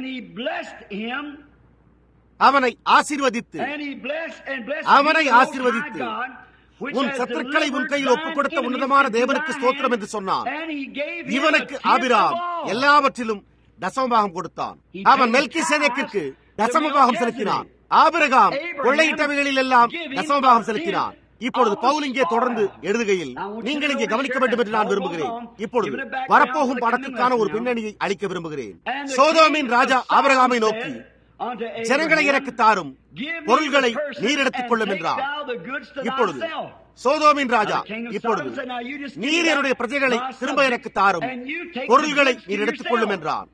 அவனை ஆசீர்வதித்து அவனை ஆசீர்வதித்து உன் சத்துருக்களை உன் கையில் ஒப்புக் கொடுத்த உன்னதமான தேவனுக்கு ஸ்தோத்திரம் என்று சொன்னான் இவனுக்கு ஆபிராம் எல்லாவற்றிலும் தசமபாகம் கொடுத்தான் அவன் மெல்கி சேதக்கிற்கு தசமபாகம் செலுத்தினான் ஆபிரகாம் கொள்ளையிட்டவைகளில் எல்லாம் தசமபாகம் செலுத்தினான் இப்பொழுது பவுல் இங்கே தொடர்ந்து எழுதுகையில் நீங்கள் இங்கே கவனிக்க வேண்டும் என்று நான் விரும்புகிறேன் இப்பொழுது வரப்போகும் படத்துக்கான ஒரு பின்னணியை அளிக்க விரும்புகிறேன் சோதோமின் ராஜா ஆபிரகாமை நோக்கி ஜனங்களை எனக்கு தாரும் பொருள்களை நீர் எடுத்துக் கொள்ளும் என்றார் இப்பொழுது சோதோமின் ராஜா இப்பொழுது நீர் என்னுடைய பிரஜைகளை திரும்ப எனக்கு தாரும் பொருள்களை நீர் எடுத்துக் கொள்ளும் என்றார்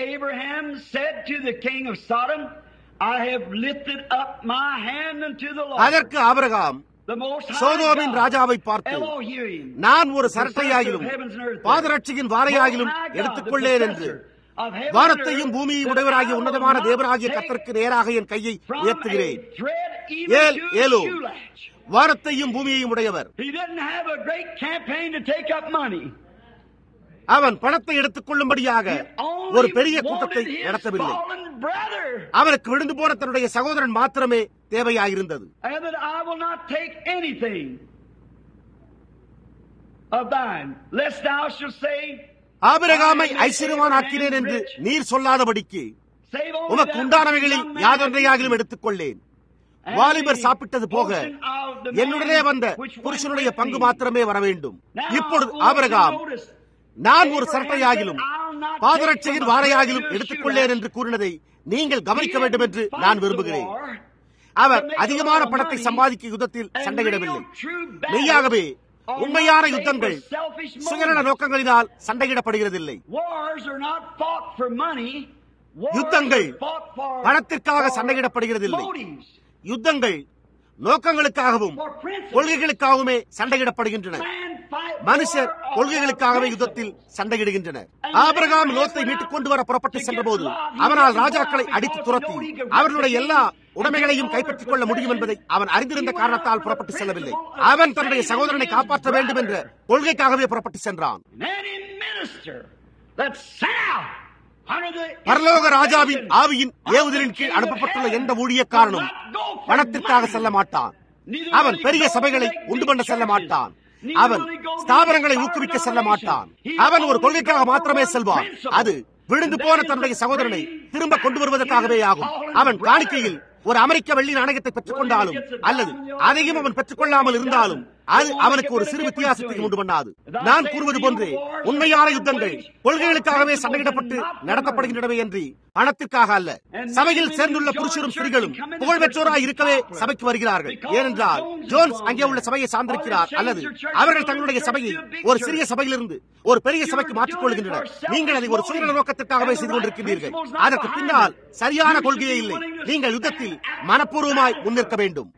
அதற்கு ஆபரகாம் சோதோமின் ராஜாவை பார்த்து நான் ஒரு சரட்டையாகிலும் பாதரட்சியின் வாரையாகிலும் எடுத்துக்கொள்ளேன் என்று வானத்தையும் பூமியை உடையவராகிய உன்னதமான தேவராகிய கத்தருக்கு நேராக என் கையை உயர்த்துகிறேன் ஏல் ஏலோ வானத்தையும் பூமியையும் உடையவர் அவன் பணத்தை எடுத்துக் கொள்ளும்படியாக ஒரு பெரிய கூட்டத்தை நடத்தவில்லை அவனுக்கு விழுந்து போன தன்னுடைய சகோதரன் மாத்திரமே தேவையாயிருந்தது ஆபிரகாமை ஐஸ்வர்யவான் ஆக்கினேன் என்று நீர் சொல்லாதபடிக்கு உமக்கு உண்டானவைகளில் யாதொன்றையாகிலும் எடுத்துக் கொள்ளேன் வாலிபர் சாப்பிட்டது போக என்னுடனே வந்த புருஷனுடைய பங்கு மாத்திரமே வர வேண்டும் இப்பொழுது ஆபிரகாம் நான் ஒரு சரட்டையாகிலும் பாதரட்சையின் வாரையாகிலும் எடுத்துக்கொள்ளேன் என்று கூறினதை நீங்கள் கவனிக்க வேண்டும் என்று நான் விரும்புகிறேன் அவர் அதிகமான பணத்தை சம்பாதிக்க யுத்தத்தில் சண்டையிடவில்லை மெய்யாகவே உண்மையான யுத்தங்கள் சுயநல நோக்கங்களினால் சண்டையிடப்படுகிறதில்லை யுத்தங்கள் பணத்திற்காக சண்டையிடப்படுகிறதில்லை யுத்தங்கள் நோக்கங்களுக்காகவும் கொள்கைகளுக்காகவுமே சண்டையிடப்படுகின்றன மனுஷர் கொள்கைகளுக்காகவே யுத்தத்தில் சண்டையிடுகின்றனர் ஆபிரகாம் லோத்தை மீட்டுக் கொண்டு வர புறப்பட்டு சென்றபோது அவனால் ராஜாக்களை அடித்து துரத்தி அவர்களுடைய எல்லா உடைமைகளையும் கைப்பற்றிக் கொள்ள முடியும் என்பதை அவன் அறிந்திருந்த காரணத்தால் புறப்பட்டு செல்லவில்லை அவன் தன்னுடைய சகோதரனை காப்பாற்ற வேண்டும் என்ற கொள்கைக்காகவே புறப்பட்டு சென்றான் பரலோக ராஜாவின் ஆவியின் ஏவுதலின் கீழ் அனுப்பப்பட்டுள்ள எந்த ஊழியக்காரனும் பணத்திற்காக செல்ல மாட்டான் அவன் பெரிய சபைகளை உண்டு பண்ண செல்ல மாட்டான் அவன் ஸ்தாபனங்களை ஊக்குவிக்க செல்ல மாட்டான் அவன் ஒரு கொள்கைக்காக மாத்திரமே செல்வான் அது விழுந்து போன தன்னுடைய சகோதரனை திரும்ப கொண்டு வருவதற்காகவே ஆகும் அவன் காணிக்கையில் ஒரு அமெரிக்க வெள்ளி நாணயத்தை பெற்றுக் கொண்டாலும் அல்லது அதையும் அவன் பெற்றுக் கொள்ளாமல் இருந்தாலும் அது அவனுக்கு ஒரு சிறு வித்தியாசத்தை உண்டு பண்ணாது நான் கூறுவது போன்று உண்மையான யுத்தங்கள் கொள்கைகளுக்காகவே சண்டையிடப்பட்டு நடத்தப்படுகின்றனவே என்று பணத்திற்காக அல்ல சபையில் சேர்ந்துள்ள புருஷரும் ஸ்திரீகளும் புகழ்பெற்றோராய் இருக்கவே சபைக்கு வருகிறார்கள் ஏனென்றால் ஜோன்ஸ் அங்கே உள்ள சபையை சார்ந்திருக்கிறார் அல்லது அவர்கள் தங்களுடைய சபையை ஒரு சிறிய சபையிலிருந்து ஒரு பெரிய சபைக்கு மாற்றிக் கொள்கின்றனர் நீங்கள் அதை ஒரு சுய நோக்கத்திற்காக செய்து கொண்டிருக்கின்றீர்கள் அதற்கு பின்னால் சரியான கொள்கையே இல்லை நீங்கள் யுத்தத்தில் மனப்பூர்வமாய் முன்னிற்க வேண்டும்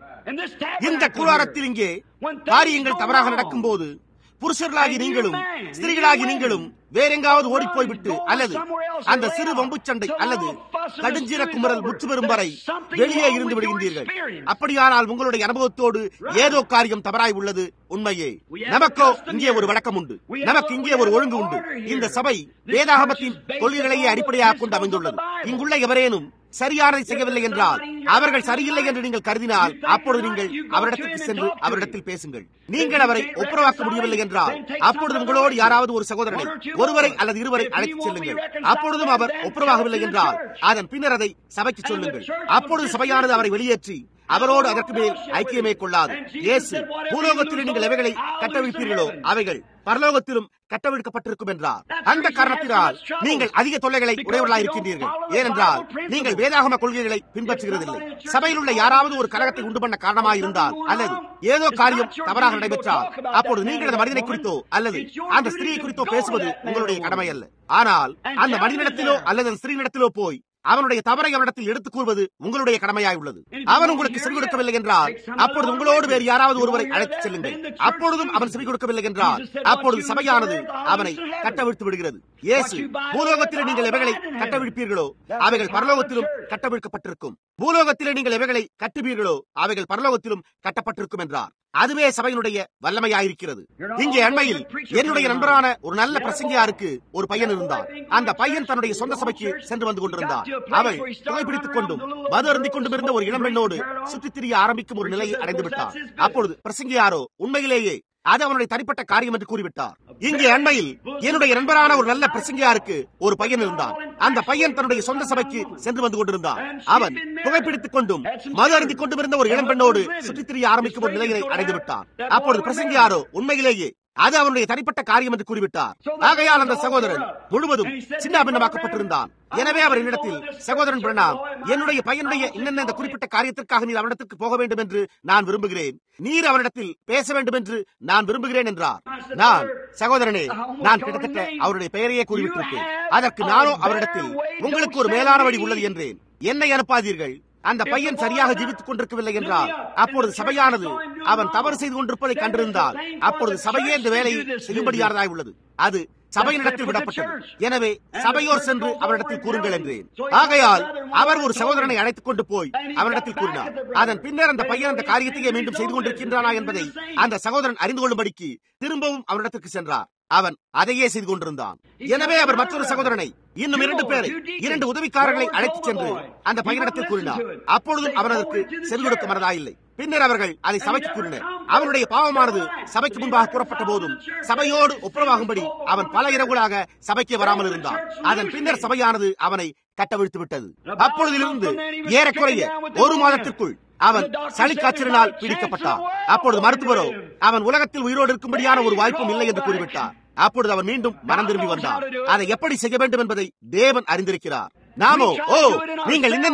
இந்த கூடாரத்தில் இங்கே காரியங்கள் தவறாக நடக்கும் போது புருஷர்களாகி நீங்களும் ஸ்திரீகளாகி நீங்களும் வேறெங்காவது ஓடி போய்விட்டு அல்லது அந்த சிறு வம்பு சண்டை அல்லது கடுஞ்சிர குமரல் முற்று பெறும் வரை வெளியே இருந்து விடுகின்றீர்கள் அப்படியானால் உங்களுடைய அனுபவத்தோடு ஏதோ காரியம் தவறாய் உள்ளது உண்மையே நமக்கோ இங்கே ஒரு வழக்கம் உண்டு நமக்கு இங்கே ஒரு ஒழுங்கு உண்டு இந்த சபை வேதாகமத்தின் கொள்கைகளையே அடிப்படையாக கொண்டு அமைந்துள்ளது இங்குள்ள எவரேனும் சரியானதை செய்யவில்லை என்றால் அவர்கள் சரியில்லை என்று நீங்கள் கருதினால் அப்பொழுது நீங்கள் அவரிடத்திற்கு சென்று அவரிடத்தில் பேசுங்கள் நீங்கள் அவரை ஒப்புரவாக்க முடியவில்லை என்றால் அப்பொழுது உங்களோடு யாராவது ஒரு சகோதரனை ஒருவரை அல்லது இருவரை அழைத்துச் செல்லுங்கள் அப்பொழுதும் அவர் ஒப்புரவாகவில்லை என்றால் அதன் பின்னர் அதை சபைக்கு சொல்லுங்கள் அப்பொழுது சபையானது அவரை வெளியேற்றி அவரோடு அதற்கு மேல் ஐக்கியமே கொள்ளாது இயேசு பூலோகத்தில் நீங்கள் எவைகளை கட்டவிழ்ப்பீர்களோ அவைகள் பரலோகத்திலும் கட்டவிழ்க்கப்பட்டிருக்கும் என்றார் அந்த காரணத்தினால் நீங்கள் அதிக தொல்லைகளை உடையவர்களாக இருக்கின்றீர்கள் ஏனென்றால் நீங்கள் வேதாகம கொள்கைகளை பின்பற்றுகிறதில்லை சபையில் உள்ள யாராவது ஒரு கழகத்தை உண்டு பண்ண காரணமாக இருந்தால் அல்லது ஏதோ காரியம் தவறாக நடைபெற்றால் அப்பொழுது நீங்கள் அந்த மனிதனை குறித்தோ அல்லது அந்த ஸ்திரீயை குறித்தோ பேசுவது உங்களுடைய கடமை அல்ல ஆனால் அந்த மனிதனிடத்திலோ அல்லது அந்த ஸ்திரீனிடத்திலோ போய் அவனுடைய தவறை அவனிடத்தில் எடுத்துக் கூறுவது உங்களுடைய கடமையாய் உள்ளது அவன் உங்களுக்கு செவி கொடுக்கவில்லை என்றால் அப்பொழுது உங்களோடு வேறு யாராவது ஒருவரை அழைத்துச் செல்லுங்கள் அப்பொழுதும் அவன் செவி கொடுக்கவில்லை என்றால் அப்பொழுது சபையானது அவனை கட்டவிழ்த்து விடுகிறது இயேசு பூலோகத்தில் நீங்கள் எவைகளை கட்டவிழ்ப்பீர்களோ அவைகள் பரலோகத்திலும் கட்டவிழ்க்கப்பட்டிருக்கும் பூலோகத்திலே நீங்கள் எவைகளை கட்டுவீர்களோ அவைகள் பரலோகத்திலும் கட்டப்பட்டிருக்கும் என்றார் அதுவே சபையினுடைய வல்லமையாயிருக்கிறது இங்கே அண்மையில் என்னுடைய நண்பரான ஒரு நல்ல பிரசங்கியாருக்கு ஒரு பையன் இருந்தார் அந்த பையன் தன்னுடைய சொந்த சபைக்கு சென்று வந்து கொண்டிருந்தார் அவள் புகைப்பிடித்துக் கொண்டும் மது அருந்திக் கொண்டும் இருந்த ஒரு இளம்பெண்ணோடு சுற்றித் திரிய ஆரம்பிக்கும் ஒரு நிலையை அடைந்து விட்டார் அப்பொழுது பிரசங்கியாரோ உண்மையிலேயே அது அவனுடைய தனிப்பட்ட காரியம் என்று கூறிவிட்டார் இங்கே அண்மையில் என்னுடைய நண்பரான ஒரு நல்ல பிரசங்கியாருக்கு ஒரு பையன் இருந்தான் அந்த பையன் தன்னுடைய சொந்த சபைக்கு சென்று வந்து கொண்டிருந்தான் அவன் புகைப்பிடித்துக் கொண்டும் மது அருந்திக் கொண்டும் இருந்த ஒரு இளம் பெண்ணோடு சுற்றித் திரிய ஆரம்பிக்கும் ஒரு நிலையை அடைந்து விட்டான் அப்பொழுது பிரசங்கியாரோ உண்மையிலேயே அது அவனுடைய தனிப்பட்ட காரியம் என்று கூறிவிட்டார் ஆகையால் அந்த சகோதரன் முழுவதும் சின்ன பின்னமாக்கப்பட்டிருந்தான் எனவே அவர் என்னிடத்தில் சகோதரன் பிரணாம் என்னுடைய பையனுடைய இன்னென்ன இந்த குறிப்பிட்ட காரியத்திற்காக நீர் அவனிடத்திற்கு போக வேண்டும் என்று நான் விரும்புகிறேன் நீர் அவனிடத்தில் பேச வேண்டும் என்று நான் விரும்புகிறேன் என்றார் நான் சகோதரனே நான் கிட்டத்தட்ட அவருடைய பெயரையே கூறிவிட்டிருக்கேன் அதற்கு நானோ அவரிடத்தில் உங்களுக்கு ஒரு மேலான வழி உள்ளது என்றேன் என்னை அனுப்பாதீர்கள் அந்த பையன் சரியாக ஜீவித்துக் கொண்டிருக்கவில்லை என்றால் அப்பொழுது சபையானது அவன் தவறு செய்து கொண்டிருப்பதை கண்டிருந்தால் அப்பொழுது சபையே இந்த வேலையை செய்யும்படியானதாய் உள்ளது அது சபையினிடத்தில் விடப்பட்டது எனவே சபையோர் சென்று அவரிடத்தில் கூறுங்கள் என்றேன் ஆகையால் அவர் ஒரு சகோதரனை அழைத்துக் கொண்டு போய் அவரிடத்தில் கூறினார் அதன் பின்னர் அந்த பையன் அந்த காரியத்தையே மீண்டும் செய்து கொண்டிருக்கின்றானா என்பதை அந்த சகோதரன் அறிந்து கொள்ளும்படிக்கு திரும்பவும் அவரிடத்திற்கு சென்றார் அவன் அதையே செய்து கொண்டிருந்தான் எனவே அவர் மற்றொரு சகோதரனை இன்னும் இரண்டு பேரை இரண்டு உதவிக்காரர்களை அழைத்துச் சென்று அந்த பையனிடத்தில் கூறினார் அப்பொழுதும் அவர் அதற்கு செல்வெடுக்க மனதாயில்லை பின்னர் அவர்கள் அதை சபைக்கு கூறினர் அவனுடைய பாவமானது சபைக்கு முன்பாக கூறப்பட்ட போதும் சபையோடு ஒப்புரவாகும்படி அவன் பல இரவுகளாக சபைக்கு வராமல் இருந்தான் அதன் பின்னர் சபையானது அவனை கட்டவிழ்த்து விட்டது அப்பொழுதிலிருந்து ஏறக்குறைய ஒரு மாதத்திற்குள் அவன் சளி காய்ச்சலினால் பீடிக்கப்பட்டான் அப்பொழுது மருத்துவரோ அவன் உலகத்தில் உயிரோடு இருக்கும்படியான ஒரு வாய்ப்பும் இல்லை என்று கூறிவிட்டார் அப்பொழுது அவன் மீண்டும் மனம் திரும்பி வந்தான் அதை எப்படி செய்ய வேண்டும் என்பதை தேவன் அறிந்திருக்கிறார் நாமோ ஓ நீங்கள் இன்னென்னாரை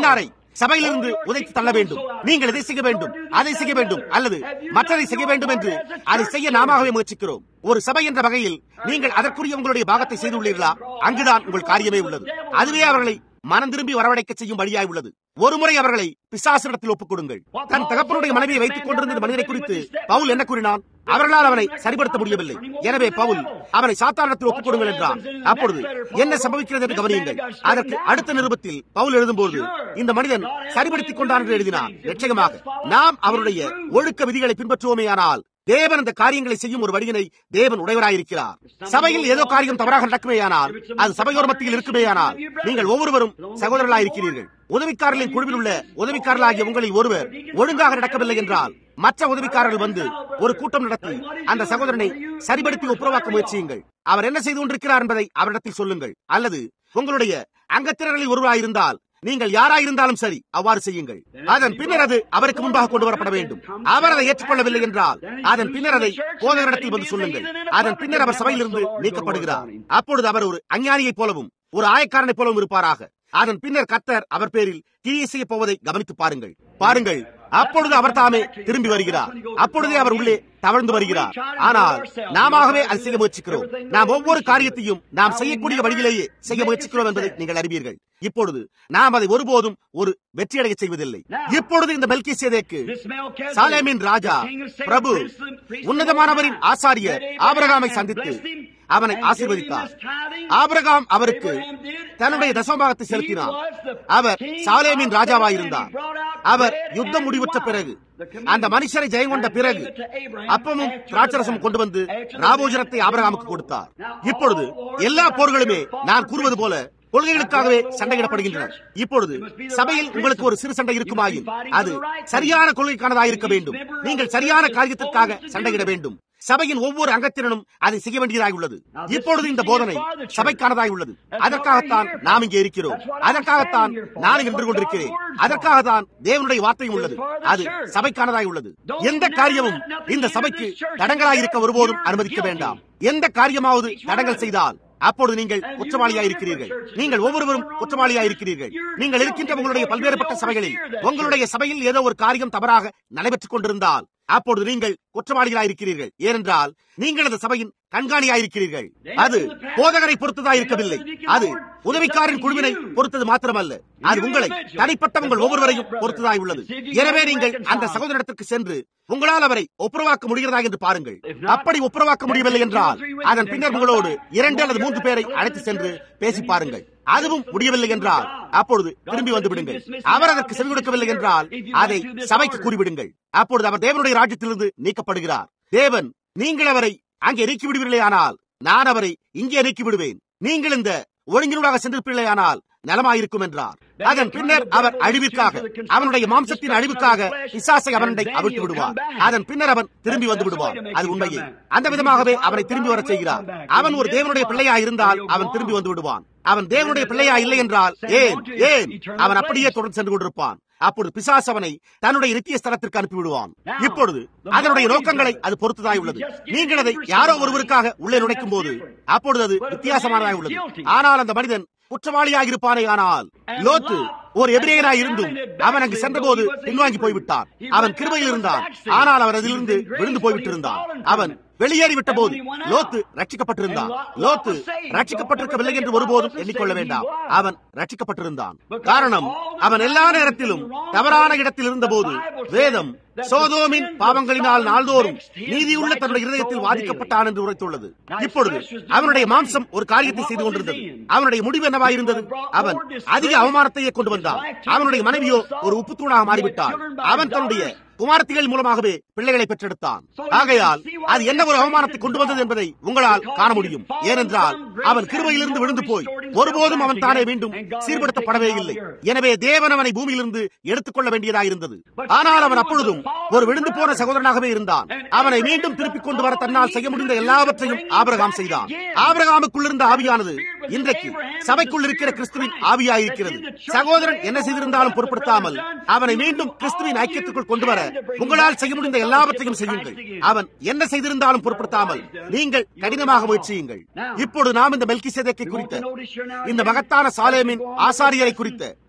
சபையிலிருந்து உதைத்து தள்ள வேண்டும் நீங்கள் இதை செய்ய வேண்டும் அதை செய்ய வேண்டும் அல்லது மற்றதை செய்ய வேண்டும் என்று அதை செய்ய நாமவே முயற்சிக்கிறோம் ஒரு சபை என்ற வகையில் நீங்கள் அதற்குரிய உங்களுடைய பாகத்தை செய்துள்ளீர்களா அங்குதான் உங்கள் காரியமே உள்ளது அதுவே அவர்களை மனம் திரும்பி வரவழைக்க செய்யும் வழியாய் உள்ளது ஒருமுறை அவர்களை பிசாசிடத்தில் ஒப்புக் கொடுங்கள் தன் தகப்பனுடைய மனைவியை வைத்துக் கொண்டிருந்த மனிதனை குறித்து பவுல் என்ன கூறினான் அவர்களால் அவனை சரிபடுத்த முடியவில்லை எனவே பவுல் அவனை சாத்தாரணத்தில் ஒப்புக் கொடுங்கள் என்றான் அப்பொழுது என்ன சம்பவிக்கிறது என்று கவனியுங்கள் அதற்கு அடுத்த நிருபத்தில் பவுல் எழுதும்போது இந்த மனிதன் சரிபடுத்திக் கொண்டான் என்று எழுதினான் நிச்சயமாக நாம் அவருடைய ஒழுக்க விதிகளை பின்பற்றுவோமேயானால் தேவன் அந்த காரியங்களை செய்யும் ஒரு வழியினை தேவன் உடையவராயிருக்கிறார் சபையில் ஏதோ காரியம் தவறாக நடக்குமேயானால் அது சபையோர் மத்தியில் இருக்குமேயானால் நீங்கள் ஒவ்வொருவரும் சகோதரர்களாயிருக்கிறீர்கள் உதவிக்காரர்களின் குழுவில் உள்ள உதவிக்காரர்களாகிய உங்களில் ஒருவர் ஒழுங்காக நடக்கவில்லை என்றால் மற்ற உதவிக்காரர்கள் வந்து ஒரு கூட்டம் நடத்தி அந்த சகோதரனை சரிபடுத்தி ஒப்புரவாக்க முயற்சியுங்கள் அவர் என்ன செய்து கொண்டிருக்கிறார் என்பதை அவரிடத்தில் சொல்லுங்கள் அல்லது உங்களுடைய அங்கத்தினர்களில் ஒருவராயிருந்தால் நீங்கள் யாராயிருந்தாலும் சரி அவ்வாறு செய்யுங்கள் அதன் பின்னர் அது அவருக்கு முன்பாக கொண்டு வரப்பட வேண்டும் அவர் அதை ஏற்றுக்கொள்ளவில்லை என்றால் அதன் பின்னர் அதை போதகரிடத்தில் வந்து சொல்லுங்கள் அதன் பின்னர் அவர் சபையிலிருந்து நீக்கப்படுகிறார் அப்பொழுது அவர் ஒரு அஞ்ஞானியைப் போலவும் ஒரு ஆயக்காரனைப் போலவும் இருப்பாராக அதன் பின்னர் கத்தர் அவர் பேரில் கிரியை செய்ய போவதை கவனித்து பாருங்கள் பாருங்கள் அப்பொழுது அவர் தாமே திரும்பி வருகிறார் அப்பொழுதே அவர் உள்ளே தவழ்ந்து வருகிறார் ஆனால் நாமவே அதை செய்ய முயற்சிக்கிறோம் நாம் ஒவ்வொரு காரியத்தையும் நாம் செய்யக்கூடிய வழியிலேயே செய்ய முயற்சிக்கிறோம் என்பதை நீங்கள் அறிவீர்கள் இப்பொழுது நாம் அதை ஒருபோதும் ஒரு வெற்றியடைய செய்வதில்லை இப்பொழுது இந்த மெல்கி சேதேக்கு சாலேமின் ராஜா பிரபு உன்னதமானவரின் ஆசாரியர் ஆபரகாமை சந்தித்து அவனை ஆசீர்வதித்தார் ஆபிரகாம் அவருக்கு தன்னுடைய தசமபாகத்தை செலுத்தினார் அவர் சாலேமின் ராஜாவாயிருந்தார் அவர் யுத்தம் முடிவுற்ற பிறகு அந்த மனுஷரை ஜெயம் கொண்ட பிறகு அப்பமும் திராட்சரசம் கொண்டு வந்து ராபோஜனத்தை ஆபிரகாமுக்கு கொடுத்தார் இப்பொழுது எல்லா போர்களுமே நான் கூறுவது போல கொள்கைகளுக்காகவே சண்டையிடப்படுகின்றன இப்பொழுது சபையில் உங்களுக்கு ஒரு சிறு சண்டை இருக்குமாயின் அது சரியான கொள்கைக்கானதாக இருக்க வேண்டும் நீங்கள் சரியான காரியத்திற்காக சண்டையிட வேண்டும் சபையின் ஒவ்வொரு அங்கத்தினரும் அதை செய்ய வேண்டியதாக உள்ளது இப்பொழுது இந்த போதனை சபைக்கானதாய் உள்ளது அதற்காகத்தான் நாம் இங்கே இருக்கிறோம் அதற்காகத்தான் நான் நின்று கொண்டிருக்கிறேன் அதற்காகத்தான் தேவனுடைய வார்த்தையும் உள்ளது அது சபைக்கானதாய் உள்ளது எந்த காரியமும் இந்த சபைக்கு தடங்களாய் இருக்க ஒருபோதும் அனுமதிக்க வேண்டாம் எந்த காரியமாவது தடங்கள் செய்தால் அப்பொழுது நீங்கள் குற்றவாளியா இருக்கிறீர்கள் நீங்கள் ஒவ்வொருவரும் குற்றவாளியா இருக்கிறீர்கள் நீங்கள் இருக்கின்ற உங்களுடைய பல்வேறுபட்ட சபைகளில் உங்களுடைய சபையில் ஏதோ ஒரு காரியம் தவறாக நடைபெற்றுக் கொண்டிருந்தால் அப்பொழுது நீங்கள் குற்றவாளிகளா இருக்கிறீர்கள் ஏனென்றால் நீங்கள் அந்த சபையின் கண்காணியாயிருக்கிறீர்கள் அது போதகரை பொறுத்ததா இருக்கவில்லை அது உதவிக்காரின் குழுவினை பொறுத்தது மாத்திரமல்ல அது உங்களை தனிப்பட்ட உங்கள் ஒவ்வொருவரையும் பொறுத்ததாய் உள்ளது எனவே நீங்கள் அந்த சகோதரத்திற்கு சென்று உங்களால் அவரை ஒப்புரவாக்க முடிகிறதா என்று பாருங்கள் அப்படி ஒப்புரவாக்க முடியவில்லை என்றால் அதன் பின்னர் உங்களோடு இரண்டு அல்லது மூன்று பேரை அழைத்து சென்று பேசி பாருங்கள் அதுவும் முடியவில்லை என்றால் அப்பொழுது திரும்பி வந்து விடுங்கள் அவர் அதற்கு செவி கொடுக்கவில்லை என்றால் அதை சபைக்கு கூறிவிடுங்கள் அப்பொழுது அவர் தேவனுடைய ராஜ்யத்திலிருந்து நீக்கப்படுகிறார் தேவன் நீங்கள் அவரை அங்கே நீக்கி விடுவீர்களே ஆனால் நான் அவரை இங்கே நீக்கி விடுவேன் நீங்கள் இந்த ஒழுங்கினூடாக சென்றிருப்பீர்களே ஆனால் நலமாயிருக்கும் என்றார் அதன் பின்னர் அவர் அழிவிற்காக அவனுடைய மாம்சத்தின் அழிவுக்காக பிசாசை அவனை அவிழ்த்து விடுவார் அதன் பின்னர் அவன் திரும்பி வந்து விடுவார் அது உண்மையே அந்த விதமாகவே அவனை திரும்பி வரச் செய்கிறார் அவன் ஒரு தேவனுடைய பிள்ளையா இருந்தால் அவன் திரும்பி வந்து விடுவான் அவன் தேவனுடைய பிள்ளையா இல்லை என்றால் ஏன் ஏன் அவன் அப்படியே தொடர்ந்து சென்று கொண்டிருப்பான் அப்பொழுது பிசாஸ் அவனை தன்னுடைய நித்திய ஸ்தலத்திற்கு அனுப்பிவிடுவான் இப்பொழுது அதனுடைய நோக்கங்களை அது பொறுத்ததாய் உள்ளது நீங்கள் அதை யாரோ ஒருவருக்காக உள்ளே நுழைக்கும் போது அப்பொழுது அது வித்தியாசமானதாய் உள்ளது ஆனால் அந்த மனிதன் குற்றவாளியாக இருப்பானே ஆனால் லோத்து ஒரு எபிரேயராய் இருந்தும் அவன் அங்கு சென்றபோது பின்வாங்கி போய்விட்டான் அவன் கிருபையில் இருந்தான் ஆனால் அவன் அதிலிருந்து விழுந்து போய்விட்டிருந்தான் அவன் வெளியேறிவிட்ட போது லோத்து ரட்சிக்கப்பட்டிருந்தான் லோத்து ரட்சிக்கப்பட்டிருக்கவில்லை என்று ஒருபோதும் எண்ணிக்கொள்ள வேண்டாம் அவன் ரட்சிக்கப்பட்டிருந்தான் காரணம் அவன் எல்லா நேரத்திலும் தவறான இடத்தில் இருந்தபோது வேதம் சோதோமின் பாவங்களினால் நாள்தோறும் நீதியுள்ள தன்னுடைய இருதயத்தில் வாதிக்கப்பட்டான் என்று உரைத்துள்ளது இப்பொழுது அவனுடைய மாம்சம் ஒரு காரியத்தை செய்து கொண்டிருந்தது அவனுடைய முடிவு என்னவாயிருந்தது அவன் அதிக அவமானத்தையே கொண்டு வந்தான் அவனுடைய மனைவியோ ஒரு உப்புத்தூணாக மாறிவிட்டான் அவன் தன்னுடைய குமாரத்திகள் மூலமாகவே பிள்ளைகளை பெற்றெடுத்தான் ஆகையால் அது என்ன ஒரு அவமானத்தை கொண்டு வந்தது என்பதை உங்களால் காண முடியும் ஏனென்றால் அவன் கிருபையிலிருந்து விழுந்து போய் ஒருபோதும் அவன் தானே மீண்டும் சீர்படுத்தப்படவே இல்லை எனவே தேவன் அவனை பூமியிலிருந்து எடுத்துக்கொள்ள வேண்டியதாக இருந்தது ஆனால் அவன் அப்பொழுதும் ஒரு விழுந்து போன சகோதரனாகவே இருந்தான் அவனை மீண்டும் திருப்பிக் கொண்டு வர தன்னால் செய்ய முடிந்த எல்லாவற்றையும் ஆபிரகாம் செய்தான் ஆபிரகாமுக்குள் இருந்த ஆவியானது இன்றைக்கு சபைக்குள் இருக்கிற கிறிஸ்துவின் ஆவியாயிருக்கிறது சகோதரன் என்ன செய்திருந்தாலும் பொருட்படுத்தாமல் அவனை மீண்டும் கிறிஸ்துவின் ஐக்கியத்துக்குள் கொண்டு வர உங்களால் செய்ய முடிந்த எல்லாவற்றையும் செய்யுங்கள் அவன் என்ன செய்திருந்தாலும் பொருட்படுத்தாமல் நீங்கள் கடினமாக முயற்சியுங்கள் இப்பொழுது நாம் இந்த மெல்கி சேதைக்கை குறித்த இந்த மகத்தான சாலேமின் ஆசாரியரை குறித்த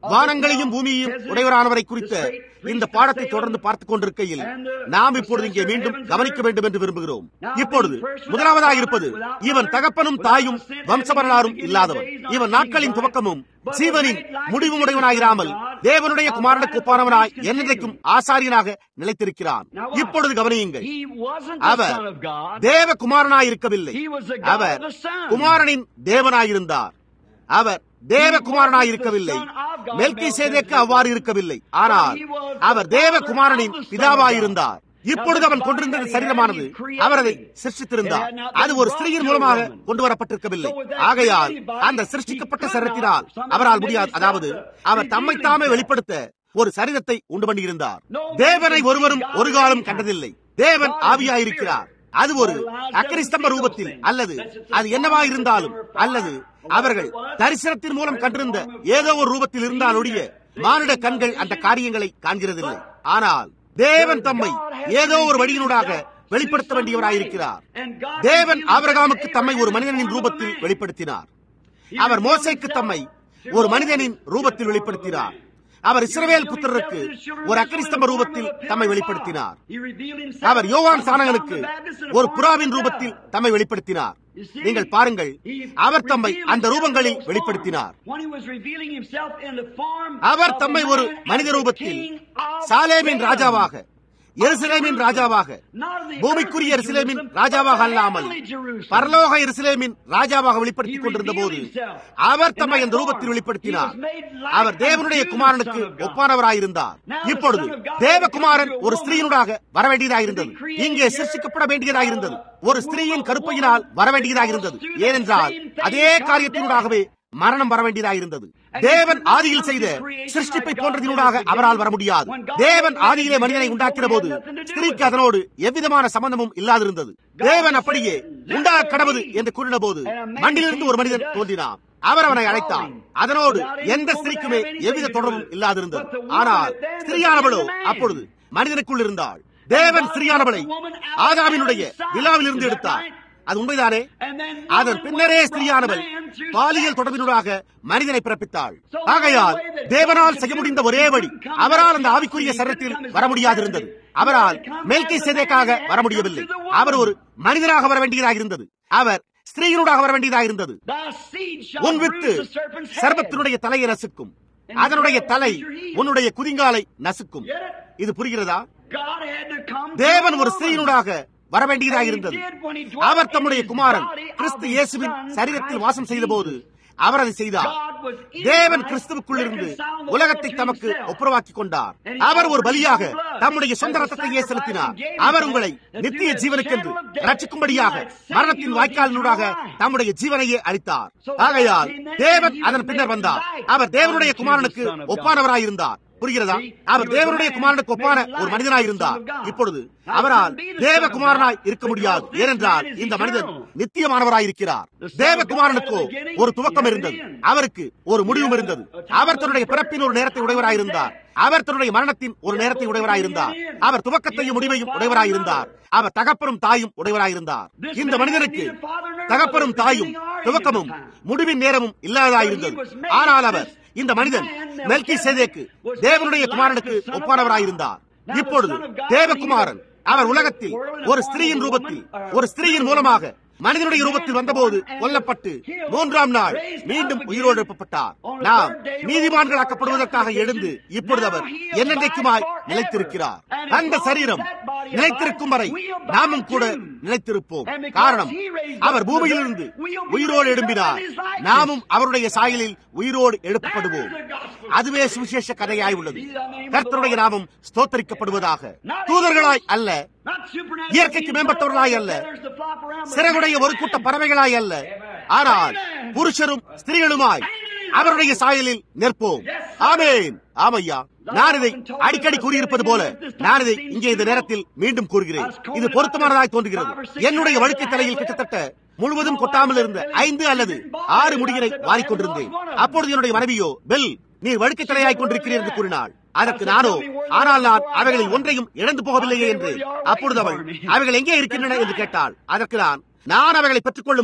வானங்களையும் பூமியையும் உடையவரானவரை குறித்த இந்த பாடத்தை தொடர்ந்து பார்த்துக் கொண்டிருக்கையில் நாம் இப்பொழுது இங்கே மீண்டும் கவனிக்க வேண்டும் என்று விரும்புகிறோம் இப்பொழுது முதலாவதாக இருப்பது இவன் தகப்பனும் தாயும் வம்சவரலாறும் இல்லாதவன் இவன் நாட்களின் துவக்கமும் ஜீவனின் முடிவு உடையவனாயிராமல் தேவனுடைய குமாரனுக்கு ஒப்பானவனாய் என்னைக்கும் ஆசாரியனாக நிலைத்திருக்கிறான் இப்பொழுது கவனியுங்கள் அவர் தேவ குமாரனாய் இருக்கவில்லை அவர் குமாரனின் தேவனாயிருந்தார் அவர் தேவகுமாரனாய் இருக்கவில்லை மெல்கி சேதேக்கு அவ்வாறு இருக்கவில்லை ஆனால் அவர் தேவகுமாரனின் பிதாவாயிருந்தார் இப்பொழுது அவன் கொண்டிருந்த சரீரமானது அவர் அதை சிருஷ்டித்திருந்தார் அது ஒரு ஸ்திரீயின் மூலமாக கொண்டு வரப்பட்டிருக்கவில்லை ஆகையால் அந்த சிருஷ்டிக்கப்பட்ட சரீரத்தினால் அவரால் முடியாது அதாவது அவர் தம்மை தாமே வெளிப்படுத்த ஒரு சரீரத்தை உண்டு பண்ணியிருந்தார் தேவனை ஒருவரும் ஒரு காலம் கண்டதில்லை தேவன் ஆவியாயிருக்கிறார் அது ஒரு அக்கரிஸ்தம்ப ரூபத்தில் அல்லது அது என்னவாயிருந்தாலும் அல்லது அவர்கள் தரிசனத்தின் மூலம் கண்டிருந்த ஏதோ ஒரு ரூபத்தில் இருந்தால் ஒழிய மானிட கண்கள் அந்த காரியங்களை காண்கிறதில்லை ஆனால் தேவன் தம்மை ஏதோ ஒரு வழியினூடாக வெளிப்படுத்த வேண்டியவராயிருக்கிறார் தேவன் ஆபரகாமுக்கு தம்மை ஒரு மனிதனின் ரூபத்தில் வெளிப்படுத்தினார் அவர் மோசைக்கு தம்மை ஒரு மனிதனின் ரூபத்தில் வெளிப்படுத்தினார் அவர் இஸ்ரவேல் புத்திரருக்கு ஒரு அக்கரிஸ்தம்ப ரூபத்தில் தம்மை வெளிப்படுத்தினார் அவர் யோவான் சாணகனுக்கு ஒரு புறாவின் ரூபத்தில் தம்மை வெளிப்படுத்தினார் நீங்கள் பாருங்கள் அவர் தம்மை அந்த ரூபங்களில் வெளிப்படுத்தினார் அவர் தம்மை ஒரு மனித ரூபத்தில் சாலேமின் ராஜாவாக எருசலேமின் ராஜாவாக பூமிக்குரிய எருசலேமின் ராஜாவாக அல்லாமல் பரலோக எருசலேமின் ராஜாவாக வெளிப்படுத்திக் கொண்டிருந்த போது அவர் தம்மை அந்த ரூபத்தில் வெளிப்படுத்தினார் அவர் தேவனுடைய குமாரனுக்கு ஒப்பானவராயிருந்தார் இப்பொழுது தேவகுமாரன் ஒரு ஸ்திரீனுடாக வரவேண்டியதாயிருந்தது இங்கே சிருஷ்டிக்கப்பட வேண்டியதாயிருந்தது ஒரு ஸ்திரீயின் கருப்பையினால் வரவேண்டியதாயிருந்தது ஏனென்றால் அதே காரியத்தினூடாகவே மரணம் வர வேண்டியதாயிருந்தது தேவன் ஆதியில் செய்த சிருஷ்டிப்பை போன்றதினூடாக அவரால் வர முடியாது தேவன் ஆதியிலே மனிதனை உண்டாக்கிற போது ஸ்திரீக்கு அதனோடு எவ்விதமான சம்பந்தமும் இல்லாதிருந்தது தேவன் அப்படியே உண்டா கடவுது என்று கூறின போது மண்ணிலிருந்து ஒரு மனிதன் தோன்றினான் அவர் அவனை அழைத்தார் அதனோடு எந்த ஸ்திரீக்குமே எவ்வித தொடர்பும் இல்லாதிருந்தது ஆனால் ஸ்திரீயானவளோ அப்பொழுது மனிதனுக்குள் இருந்தாள் தேவன் ஸ்திரீயானவளை ஆதாமினுடைய விழாவில் இருந்து எடுத்தார் அது உண்மைதானே அதன் பின்னரே ஸ்திரீயானவள் பாலியல் தொடர்பினூடாக மனிதனை பிறப்பித்தாள் ஆகையால் தேவனால் செய்ய முடிந்த ஒரே வழி அவரால் அந்த ஆவிக்குரிய சரத்தில் வர முடியாதிருந்தது அவரால் மெல்கை சேதைக்காக வர முடியவில்லை அவர் ஒரு மனிதனாக வர வேண்டியதாக இருந்தது அவர் ஸ்திரீயினூடாக வர வேண்டியதாக இருந்தது உன் வித்து சர்பத்தினுடைய தலையை நசுக்கும் அதனுடைய தலை உன்னுடைய குதிங்காலை நசுக்கும் இது புரிகிறதா தேவன் ஒரு ஸ்திரீயினூடாக வரவேண்டியதாக இருந்தது அவர் தம்முடைய குமாரன் கிறிஸ்து இயேசுவின் சரீரத்தில் வாசம் செய்த போது அவர் அதை செய்தார் தேவன் கிறிஸ்துவுக்குள் இருந்து உலகத்தை தமக்கு ஒப்புரவாக்கி கொண்டார் அவர் ஒரு பலியாக தம்முடைய சொந்த ரத்தத்தையே செலுத்தினார் அவர் உங்களை நித்திய ஜீவனுக்கென்று ரட்சிக்கும்படியாக மரணத்தின் வாய்க்காலினூடாக தம்முடைய ஜீவனையே அளித்தார் ஆகையால் தேவன் அதன் பின்னர் வந்தார் அவர் தேவனுடைய குமாரனுக்கு ஒப்பானவராயிருந்தார் புரிகிறதா அவர் தேவனுடைய குமாரனுக்கு ஒப்பான ஒரு மனிதனாய் இருந்தார் இப்பொழுது அவரால் தேவகுமாரனாய் இருக்க முடியாது ஏனென்றால் இந்த மனிதன் நித்தியமானவராய் இருக்கிறார் தேவகுமாரனுக்கோ ஒரு துவக்கம் இருந்தது அவருக்கு ஒரு முடிவும் இருந்தது அவர் தன்னுடைய பிறப்பின் ஒரு நேரத்தை உடையவராயிருந்தார் அவர் தன்னுடைய மரணத்தின் ஒரு நேரத்தை உடையவராயிருந்தார் அவர் துவக்கத்தையும் முடிவையும் உடையவராயிருந்தார் அவர் தகப்பனும் தாயும் உடையவராயிருந்தார் இந்த மனிதனுக்கு தகப்பனும் தாயும் துவக்கமும் முடிவின் நேரமும் இல்லாததாயிருந்தது ஆனால் அவர் இந்த மனிதன் மெல்கி சேதேக்கு தேவனுடைய குமாரனுக்கு ஒப்பானவராயிருந்தார் இப்பொழுது தேவகுமாரன் அவர் உலகத்தில் ஒரு ஸ்திரீயின் ரூபத்தில் ஒரு ஸ்திரீயின் மூலமாக மனிதனுடைய ரூபத்தில் வந்தபோது கொல்லப்பட்டு மூன்றாம் நாள் மீண்டும் உயிரோடு எழுப்பப்பட்டார் நாம் நீதிமான்களாக்கப்படுவதற்காக எழுந்து இப்பொழுது அவர் என்னென்றைக்குமாய் நிலைத்திருக்கிறார் அந்த சரீரம் நிலைத்திருக்கும் வரை நாமும் கூட நிலைத்திருப்போம் காரணம் அவர் பூமியிலிருந்து உயிரோடு எழும்பினார் நாமும் அவருடைய சாயலில் உயிரோடு எழுப்பப்படுவோம் அதுவே சுவிசேஷ கதையாய் உள்ளது கர்த்தருடைய நாமம் ஸ்தோத்தரிக்கப்படுவதாக தூதர்களாய் அல்ல இயற்கைக்கு மேம்பட்டவர்களாய் அல்ல சிறகுடைய ஒரு கூட்ட பறவைகளாய் அல்ல ஆனால் புருஷரும் ஸ்திரீகளுமாய் அவருடைய சாயலில் நிற்போம் ஆமேன் ஆமையா நான் இதை அடிக்கடி கூறியிருப்பது போல நான் இதை இங்கே இந்த நேரத்தில் மீண்டும் கூறுகிறேன் இது பொருத்தமானதாய் தோன்றுகிறது என்னுடைய வழுக்கை தலையில் கிட்டத்தட்ட முழுவதும் கொட்டாமல் இருந்த ஐந்து அல்லது ஆறு முடிகளை வாரிக்கொண்டிருந்தேன் அப்பொழுது என்னுடைய மனைவியோ பெல் நீ வழுக்கை தலையாய் கொண்டிருக்கிறீர் என்று கூறினாள் அதற்கு நானோ ஆனால் நான் அவைகளில் ஒன்றையும் இழந்து போகவில்லையே என்று அப்பொழுது அவள் அவைகள் எங்கே இருக்கின்றன என்று கேட்டாள் அதற்கு நான் நான் அவைகளை பெற்றுக்கொள்ளும் முன்பு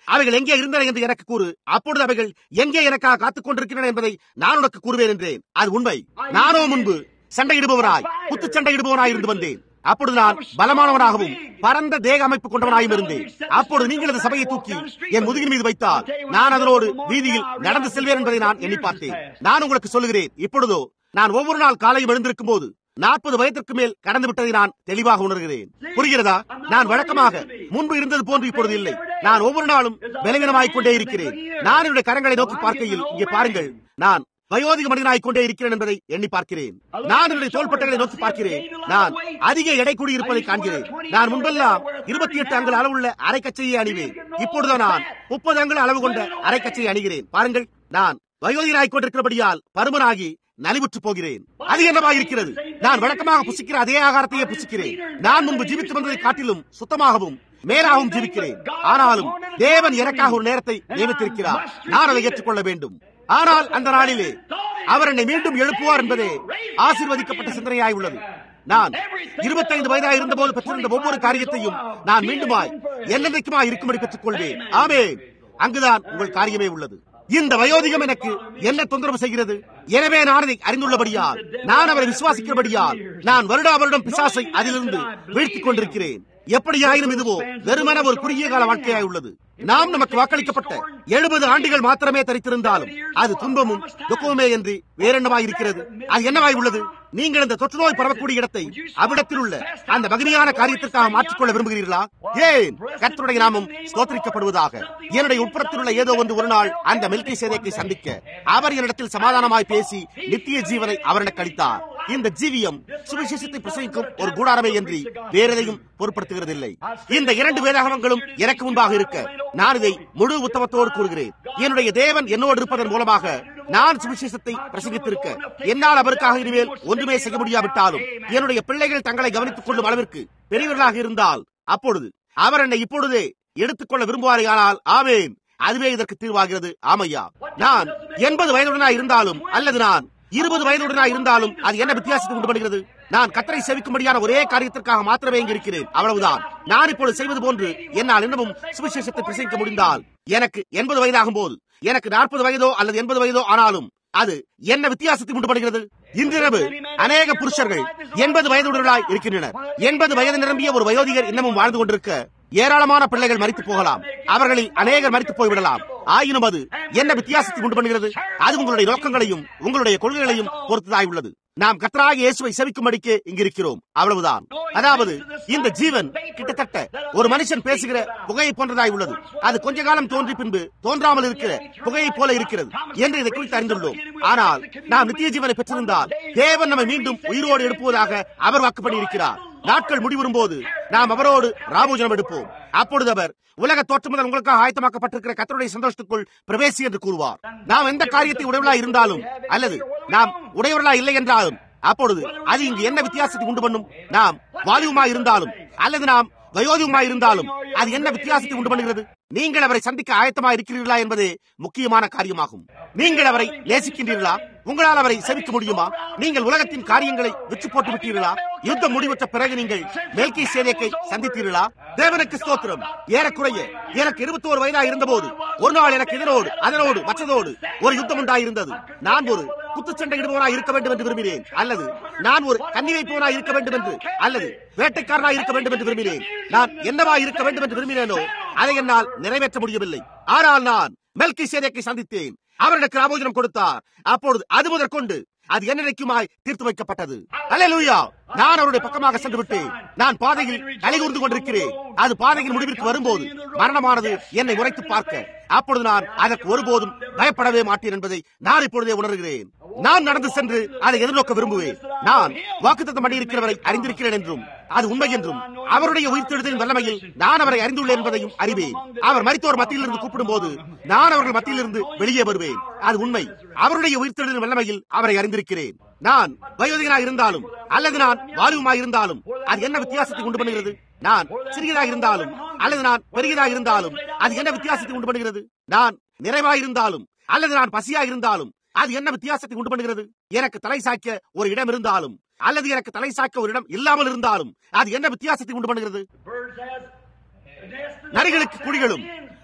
அவைகள் எங்கே இருந்தன என்று எனக்கு கூறு அப்பொழுது அவைகள் எங்கே எனக்காக காத்துக் கொண்டிருக்கின்றன என்பதை நான் உனக்கு கூறுவேன் என்றேன் அது உண்மை நானோ முன்பு சண்டையிடுபவனாய் குத்து சண்டையிடுபவனாய் இருந்து வந்தேன் அப்பொழுது நான் பலமானவனாகவும் பரந்த தேக அமைப்பு கொண்டவனாயும் இருந்தேன் அப்பொழுது நீங்கள் அந்த சபையை தூக்கி என் முதுகின் மீது வைத்தால் நான் அதனோடு வீதியில் நடந்து செல்வேன் என்பதை நான் எண்ணி பார்த்தேன் நான் உங்களுக்கு சொல்லுகிறேன் இப்பொழுதோ நான் ஒவ்வொரு நாள் காலையும் எழுந்திருக்கும் போது நாற்பது வயதிற்கு மேல் கடந்து விட்டதை நான் தெளிவாக உணர்கிறேன் புரிகிறதா நான் வழக்கமாக முன்பு இருந்தது போன்று இப்பொழுது இல்லை நான் ஒவ்வொரு நாளும் பலவீனமாய்க் கொண்டே இருக்கிறேன் நான் என்னுடைய கரங்களை நோக்கி பார்க்கையில் இங்கே பாருங்கள் நான் வயோதிக மனிதனாய் கொண்டே இருக்கிறேன் என்பதை எண்ணி பார்க்கிறேன் நான் என்னுடைய தோள்பட்டைகளை நோக்கி பார்க்கிறேன் நான் அதிக எடை கூடி இருப்பதை காண்கிறேன் நான் முன்பெல்லாம் இருபத்தி எட்டு அங்குல அளவுள்ள அரைக்கச்சையை அணிவேன் இப்பொழுது நான் முப்பது அங்குல அளவு கொண்ட அரைக்கச்சையை அணிகிறேன் பாருங்கள் நான் வயோதிகனாய் கொண்டிருக்கிறபடியால் பருமனாகி நலிவுற்று போகிறேன் அது என்னவா இருக்கிறது நான் வழக்கமாக புசிக்கிற அதே ஆகாரத்தையே புசிக்கிறேன் நான் முன்பு ஜீவித்து வந்ததை காட்டிலும் சுத்தமாகவும் மேலாகவும் ஜீவிக்கிறேன் ஆனாலும் தேவன் எனக்காக ஒரு நேரத்தை நியமித்திருக்கிறார் நான் அதை ஏற்றுக்கொள்ள வேண்டும் ஆனால் அந்த நாளிலே அவர் என்னை மீண்டும் எழுப்புவார் என்பதே ஆசீர்வதிக்கப்பட்ட சிந்தனையாய் உள்ளது நான் இருபத்தைந்து வயதாக இருந்தபோது பெற்றிருந்த ஒவ்வொரு காரியத்தையும் நான் மீண்டுமாய் என்னென்றைக்குமாய் இருக்கும்படி பெற்றுக் கொள்வேன் ஆமே அங்குதான் உங்கள் காரியமே உள்ளது இந்த வயோதிகம் எனக்கு என்ன தொந்தரவு செய்கிறது எனவே நான் அதை அறிந்துள்ளபடியால் நான் அவரை விசுவாசிக்கிறபடியால் நான் வருடா வருடம் பிசாசை அதிலிருந்து வீழ்த்திக் கொண்டிருக்கிறேன் எப்படியாயினும் இதுவோ வெறுமன ஒரு குறுகிய கால வாழ்க்கையாய் உள்ளது நாம் நமக்கு வாக்களிக்கப்பட்ட எழுபது ஆண்டுகள் மாத்திரமே தரித்திருந்தாலும் அது துன்பமும் துக்கமுமே என்று வேறென்னவாய் இருக்கிறது அது என்னவாய் உள்ளது நீங்கள் இந்த தொற்று நோய் பரவக்கூடிய இடத்தை அவ்விடத்தில் உள்ள அந்த மகிமையான காரியத்திற்காக மாற்றிக்கொள்ள விரும்புகிறீர்களா ஏன் கர்த்தருடைய நாமம் ஸ்தோத்திரிக்கப்படுவதாக என்னுடைய உட்புறத்தில் உள்ள ஏதோ ஒன்று ஒரு நாள் அந்த மில்கி சேதையை சந்திக்க அவர் என்னிடத்தில் சமாதானமாய் பேசி நித்திய ஜீவனை அவரிடம் அளித்தார் இந்த ஜீவியம் சுவிசேஷத்தை பிரசங்கிக்கும் ஒரு கூடாரமே என்று வேறெதையும் பொருட்படுத்துகிறதில்லை இந்த இரண்டு வேதாகமங்களும் எனக்கு முன்பாக இருக்க நான் இதை முழு உத்தமத்தோடு கூறுகிறேன் என்னுடைய தேவன் என்னோடு இருப்பதன் மூலமாக நான் சுவிசேஷத்தை பிரசங்கித்திருக்க என்னால் அவருக்காக இனிமேல் ஒன்றுமே செய்ய முடியாவிட்டாலும் என்னுடைய பிள்ளைகள் தங்களை கவனித்துக் கொள்ளும் அளவிற்கு பெரியவர்களாக இருந்தால் அப்பொழுது அவர் என்னை இப்பொழுதே எடுத்துக்கொள்ள விரும்புவாரே ஆனால் ஆமேன் அதுவே இதற்கு தீர்வாகிறது ஆமையா நான் எண்பது வயதுடனாய் இருந்தாலும் அல்லது நான் இருபது வயதுடனாய் இருந்தாலும் அது என்ன வித்தியாசத்தை உண்டு பண்ணுகிறது நான் கத்தரை செவிக்கும்படியான ஒரே காரியத்திற்காக மாத்திரமே இங்கு இருக்கிறேன் அவ்வளவுதான் நான் இப்பொழுது செய்வது போன்று என்னால் இன்னமும் சுவிசேஷத்தை பிரசங்கிக்க முடிந்தால் எனக்கு எண்பது வயதாகும் போது எனக்கு நாற்பது வயதோ அல்லது எண்பது வயதோ ஆனாலும் அது என்ன வித்தியாசத்தை உண்டு பண்ணுகிறது இன்றிரவு அநேக புருஷர்கள் எண்பது வயதுடனாய் இருக்கின்றனர் எண்பது வயது நிரம்பிய ஒரு வயோதிகர் இன்னமும் வாழ்ந்து கொண்டிருக்க ஏராளமான பிள்ளைகள் மறித்து போகலாம் அவர்களில் அநேகர் மறித்து போய்விடலாம் ஆயினும் அது என்ன வித்தியாசத்தை உண்டு பண்ணுகிறது அது உங்களுடைய நோக்கங்களையும் உங்களுடைய கொள்கைகளையும் பொறுத்ததாய் உள்ளது நாம் கத்தராக இயேசுவை செவிக்கும்படிக்கு இங்கிருக்கிறோம் அவ்வளவுதான் அதாவது இந்த ஜீவன் கிட்டத்தட்ட ஒரு மனுஷன் பேசுகிற புகையை போன்றதாய் உள்ளது அது கொஞ்ச காலம் தோன்றி பின்பு தோன்றாமல் இருக்கிற புகையை போல இருக்கிறது என்று இதை குறித்து அறிந்துள்ளோம் ஆனால் நாம் நித்திய ஜீவனை பெற்றிருந்தால் தேவன் நம்மை மீண்டும் உயிரோடு எழுப்புவதாக அவர் வாக்கு பண்ணியிருக்கிறார் நாட்கள் முடிவரும் போது நாம் அவரோடு ராபோஜனம் எடுப்போம் அப்பொழுது அவர் உலக தோற்றம் முதல் உங்களுக்காக ஆயத்தமாக்கப்பட்டிருக்கிற கத்தருடைய சந்தோஷத்துக்குள் பிரவேசி என்று கூறுவார் நாம் எந்த காரியத்தை உடையவர்களா இருந்தாலும் அல்லது நாம் உடையவர்களா இல்லை என்றாலும் அப்பொழுது அது இங்கு என்ன வித்தியாசத்தை உண்டு பண்ணும் நாம் வாலிபமா இருந்தாலும் அல்லது நாம் வயோதிகமா இருந்தாலும் அது என்ன வித்தியாசத்தை உண்டு பண்ணுகிறது நீங்கள் அவரை சந்திக்க ஆயத்தமா இருக்கிறீர்களா என்பதே முக்கியமான காரியமாகும் நீங்கள் அவரை நேசிக்கின்றீர்களா உங்களால் அவரை செவிக்க முடியுமா நீங்கள் உலகத்தின் காரியங்களை விற்று போட்டு விட்டீர்களா யுத்தம் முடிவற்ற பிறகு நீங்கள் மேல்கை சேதையை சந்தித்தீர்களா தேவனுக்கு ஸ்தோத்திரம் ஏறக்குறைய எனக்கு இருபத்தி ஒரு வயதா இருந்தபோது ஒரு நாள் எனக்கு இதனோடு அதனோடு மற்றதோடு ஒரு யுத்தம் உண்டாயிருந்தது நான் ஒரு குத்துச்சண்டை இடுபவனா இருக்க வேண்டும் என்று விரும்பினேன் அல்லது நான் ஒரு கன்னி வைப்பவனா இருக்க வேண்டும் என்று அல்லது வேட்டைக்காரனா இருக்க வேண்டும் என்று விரும்பினேன் நான் என்னவா இருக்க வேண்டும் என்று விரும்பினேனோ அதை என்னால் நிறைவேற்ற முடியவில்லை ஆனால் நான் மெல்கி சேதையை சந்தித்தேன் அவர் எனக்கு ராபோஜனம் கொடுத்தார் அப்பொழுது அது முதற்கொண்டு அது என்னைக்குமாய் தீர்த்து வைக்கப்பட்டது அல்லேலூயா நான் அவருடைய பக்கமாக சென்று விட்டேன் நான் பாதையில் கலைகூர்ந்து கொண்டிருக்கிறேன் அது பாதையின் முடிவிற்கு வரும்போது மரணமானது என்னை உரைத்து பார்க்க அப்பொழுது நான் அதற்கு ஒருபோதும் பயப்படவே மாட்டேன் என்பதை நான் இப்பொழுதே உணர்கிறேன் நான் நடந்து சென்று அதை எதிர்நோக்க விரும்புவேன் நான் வாக்குத்தத்தம் பண்ணியிருக்கிறவரை அறிந்திருக்கிறேன் என்றும் அது உண்மை என்றும் அவருடைய உயிர்த்தெழுதலின் வல்லமையில் நான் அவரை அறிந்துள்ளேன் என்பதையும் அறிவேன் அவர் மரித்தோர் மத்தியில் இருந்து கூப்பிடும் போது நான் அவர்கள் மத்தியிலிருந்து வெளியே வருவேன் அது உண்மை அவருடைய உயிர்த்தெழுதலின் வல்லமையில் அவரை அறிந்திருக்கிறேன் நான் வயோதிகனாக இருந்தாலும் அல்லது நான் வாலிபமாக இருந்தாலும் அது என்ன வித்தியாசத்தை உண்டு பண்ணுகிறது நான் சிறியதாக இருந்தாலும் அல்லது நான் பெரியதாக இருந்தாலும் அது என்ன வித்தியாசத்தை உண்டு பண்ணுகிறது நான் நிறைவாக இருந்தாலும் அல்லது நான் பசியாக இருந்தாலும் அது என்ன வித்தியாசத்தை உண்டு பண்ணுகிறது எனக்கு தலை சாய்க்க ஒரு இடம் இருந்தாலும் அல்லது எனக்கு தலை சாய்க்க ஒரு இடம் இல்லாமல் இருந்தாலும் அது என்ன வித்தியாசத்தை உண்டு பண்ணுகிறது நரிகளுக்கு குழிகளும்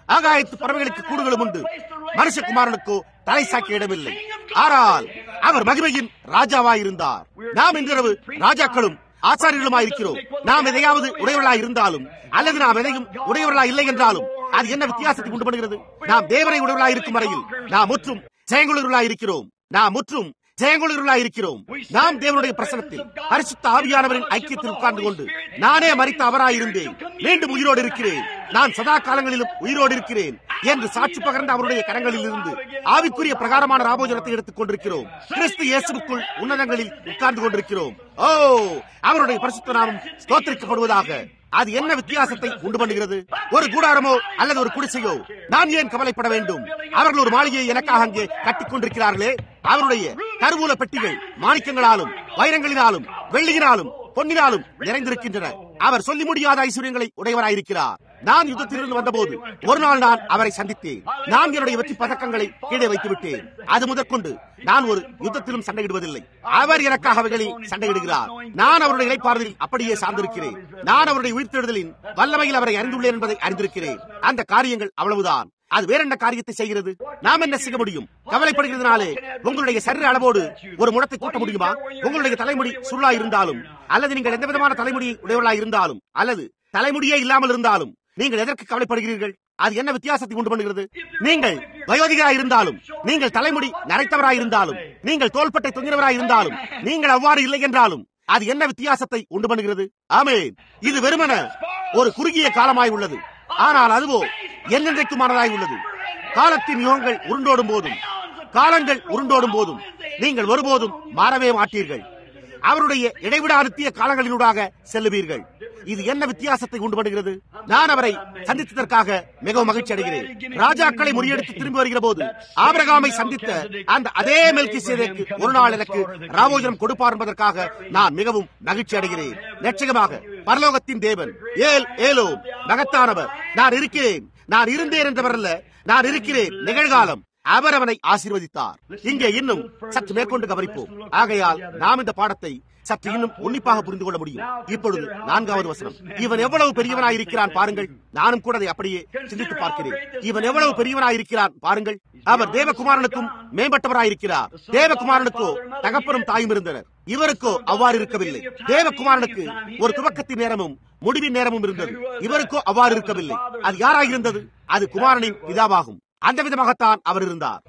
ஆகாயத்து பறவைகளுக்கு கூடுகளும் உண்டு மனுஷகுமாரனுக்கோ தலை சாக்க இடமில்லை ஆனால் அவர் மகிமையின் ராஜாவாயிருந்தார் நாம் இன்றிரவு ராஜாக்களும் ஆச்சாரியர்களுமாய் இருக்கிறோம் நாம் எதையாவது உடையவர்களாய் இருந்தாலும் அல்லது நாம் எதையும் உடையவர்களாய் இல்லை என்றாலும் அது என்ன வித்தியாசத்தை உண்டு பண்ணுகிறது நாம் தேவனை உடையவர்களாய் இருக்கும் வரையில் நாம் முற்றும் ஜெயங்குளர்களாய் இருக்கிறோம் நாம் முற்றும் ஜெயங்குளர்களாய் இருக்கிறோம் நாம் தேவனுடைய பிரசனத்தில் பரிசுத்த ஆவியானவரின் ஐக்கியத்தில் உட்கார்ந்து கொண்டு நானே மறித்த அவராயிருந்தேன் மீண்டும் உயிரோடு இருக்கிறேன் நான் சதா காலங்களிலும் உயிரோடு இருக்கிறேன் என்று சாட்சி பகர்ந்த அவருடைய கரங்களில் இருந்து ஆவிக்குரிய பிரகாரமான ராபோஜனத்தை எடுத்துக் கொண்டிருக்கிறோம் கிறிஸ்து இயேசுக்குள் உன்னதங்களில் உட்கார்ந்து கொண்டிருக்கிறோம் ஓ அவருடைய பரிசுத்த நாமம் ஸ்தோத்திரிக்கப்படுவதாக அது என்ன வித்தியாசத்தை உண்டு பண்ணுகிறது ஒரு கூடாரமோ அல்லது ஒரு குடிசையோ நான் ஏன் கவலைப்பட வேண்டும் அவர்கள் ஒரு மாளிகையை எனக்காக அங்கே கட்டிக் கொண்டிருக்கிறார்களே அவருடைய கருவூல பெட்டிகள் மாணிக்கங்களாலும் வைரங்களினாலும் வெள்ளியினாலும் பொன்னினாலும் நிறைந்திருக்கின்றன அவர் சொல்லி முடியாத ஐஸ்வர்யங்களை உடையவராயிருக்கிறார் நான் யுத்தத்திலிருந்து வந்தபோது ஒரு நாள் நான் அவரை சந்தித்தேன் நான் என்னுடைய வெற்றி பதக்கங்களை கீழே வைத்து விட்டேன் அது முதற்கொண்டு நான் ஒரு யுத்தத்திலும் சண்டையிடுவதில்லை அவர் எனக்காக அவைகளில் சண்டையிடுகிறார் நான் அவருடைய இலைப்பாறுதலில் அப்படியே சார்ந்திருக்கிறேன் நான் அவருடைய உயிர்த்தெழுதலின் வல்லமையில் அவரை அறிந்துள்ளேன் என்பதை அறிந்திருக்கிறேன் அந்த காரியங்கள் அவ்வளவுதான் அது வேற என்ன காரியத்தை செய்கிறது நாம் என்ன செய்ய முடியும் கவலைப்படுகிறதுனாலே உங்களுடைய சரீர அளவோடு ஒரு முடத்தை கூட்ட முடியுமா உங்களுடைய தலைமுடி சுருளா இருந்தாலும் அல்லது நீங்கள் எந்த விதமான தலைமுடி உடையவர்களா இருந்தாலும் அல்லது தலைமுடியே இல்லாமல் இருந்தாலும் நீங்கள் எதற்கு கவலைப்படுகிறீர்கள் அது என்ன வித்தியாசத்தை உண்டு பண்ணுகிறது நீங்கள் வயோதிகராய் இருந்தாலும் நீங்கள் தலைமுடி நரைத்தவராய் இருந்தாலும் நீங்கள் தோள்பட்டை தொங்கினவராய் இருந்தாலும் நீங்கள் அவ்வாறு இல்லை என்றாலும் அது என்ன வித்தியாசத்தை உண்டு பண்ணுகிறது ஆமேன் இது வெறுமன ஒரு குறுகிய காலமாய் உள்ளது ஆனால் அதுவோ என்னென்றைக்குமானதாய் உள்ளது காலத்தின் யுகங்கள் உருண்டோடும் போதும் காலங்கள் உருண்டோடும் போதும் நீங்கள் ஒருபோதும் மாறவே மாட்டீர்கள் அவருடைய இடைவிடா நித்திய காலங்களினூடாக செல்லுவீர்கள் இது என்ன வித்தியாசத்தை உண்டு பண்ணுகிறது நான் அவரை சந்தித்ததற்காக மிகவும் மகிழ்ச்சி அடைகிறேன் ராஜாக்களை முறியடித்து திரும்பி வருகிற போது ஆபரகாமை சந்தித்த அந்த அதே மெல்கி சேதைக்கு ஒரு நாள் எனக்கு ராவோஜனம் கொடுப்பார் என்பதற்காக நான் மிகவும் மகிழ்ச்சி அடைகிறேன் நிச்சயமாக பரலோகத்தின் தேவன் ஏல் ஏலோ மகத்தானவர் நான் இருக்கிறேன் நான் இருந்தேன் என்றவர் அல்ல நான் இருக்கிறேன் நிகழ்காலம் அவர் அவனை ஆசீர்வதித்தார் இங்கே இன்னும் சற்று மேற்கொண்டு கவனிப்போம் ஆகையால் நாம் இந்த பாடத்தை சற்று இன்னும் உன்னிப்பாக புரிந்து கொள்ள முடியும் இப்பொழுது நான்காவது வசனம் இவன் எவ்வளவு பெரியவனாய் இருக்கிறான் பாருங்கள் நானும் கூட அதை அப்படியே சிந்தித்து பார்க்கிறேன் இவன் எவ்வளவு பெரியவனாய் இருக்கிறான் பாருங்கள் அவர் தேவகுமாரனுக்கும் மேம்பட்டவராயிருக்கிறார் தேவகுமாரனுக்கோ தகப்பனும் தாயும் இருந்தனர் இவருக்கோ அவ்வாறு இருக்கவில்லை தேவகுமாரனுக்கு ஒரு துவக்கத்தின் நேரமும் முடிவின் நேரமும் இருந்தது இவருக்கோ அவ்வாறு இருக்கவில்லை அது யாராக இருந்தது அது குமாரனின் பிதாவாகும் அந்த விதமாகத்தான் அவர் இருந்தார்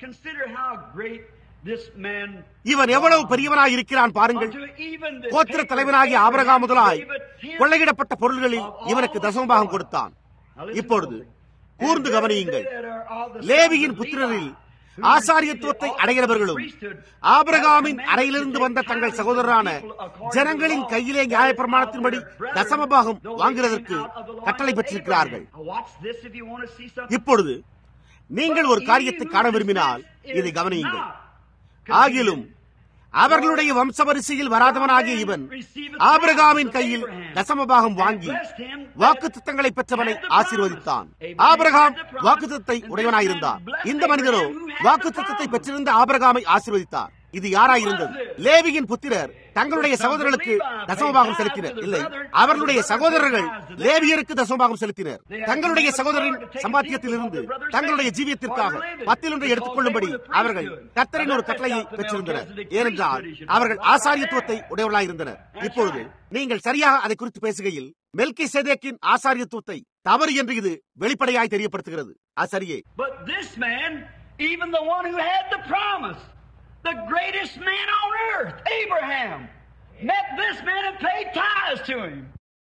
இவன் எவ்வளவு பெரியவனாய் இருக்கிறான் பாருங்கள் கோத்திர தலைவனாகிய ஆபரகாம் முதலாய் கொள்ளையிடப்பட்ட பொருள்களில் இவனுக்கு தசமபாகம் கொடுத்தான் இப்பொழுது கூர்ந்து கவனியுங்கள் லேவியின் புத்திரரில் ஆசாரியத்துவத்தை அடைகிறவர்களும் ஆபரகாமின் அறையிலிருந்து வந்த தங்கள் சகோதரரான ஜனங்களின் கையிலே நியாய பிரமாணத்தின்படி தசமபாகம் வாங்குவதற்கு கட்டளை பெற்றிருக்கிறார்கள் இப்பொழுது நீங்கள் ஒரு காரியத்தை காண விரும்பினால் இதை கவனியுங்கள் ஆகிலும் அவர்களுடைய வம்சவரிசையில் வராதவனாகிய இவன் ஆபிரகாமின் கையில் தசமபாகம் வாங்கி வாக்கு திட்டங்களை பெற்றவனை ஆசீர்வதித்தான் ஆபிரகாம் வாக்கு திட்டத்தை உடையவனாயிருந்தார் இந்த மனிதனோ வாக்கு திட்டத்தை பெற்றிருந்த ஆபிரகாமை ஆசீர்வதித்தார் இது யாராயிருந்தது லேவியின் புத்திரர் தங்களுடைய சகோதரர்களுக்கு தசமபாகம் செலுத்தினர் இல்லை அவர்களுடைய சகோதரர்கள் லேவியருக்கு தசமபாகம் செலுத்தினர் தங்களுடைய சகோதரின் சம்பாத்தியத்தில் இருந்து தங்களுடைய ஜீவியத்திற்காக பத்தில் ஒன்றை எடுத்துக் கொள்ளும்படி அவர்கள் கத்தரின் ஒரு கட்டளையை பெற்றிருந்தனர் ஏனென்றால் அவர்கள் ஆசாரியத்துவத்தை உடையவர்களாயிருந்தனர் இப்பொழுது நீங்கள் சரியாக அதை குறித்து பேசுகையில் மெல்கி சேதேக்கின் ஆசாரியத்துவத்தை தவறு என்று இது வெளிப்படையாய் தெரியப்படுத்துகிறது அது சரியே But this man, even the one who had the promise, the greatest man on earth, Abraham, met this man and paid tithes to him.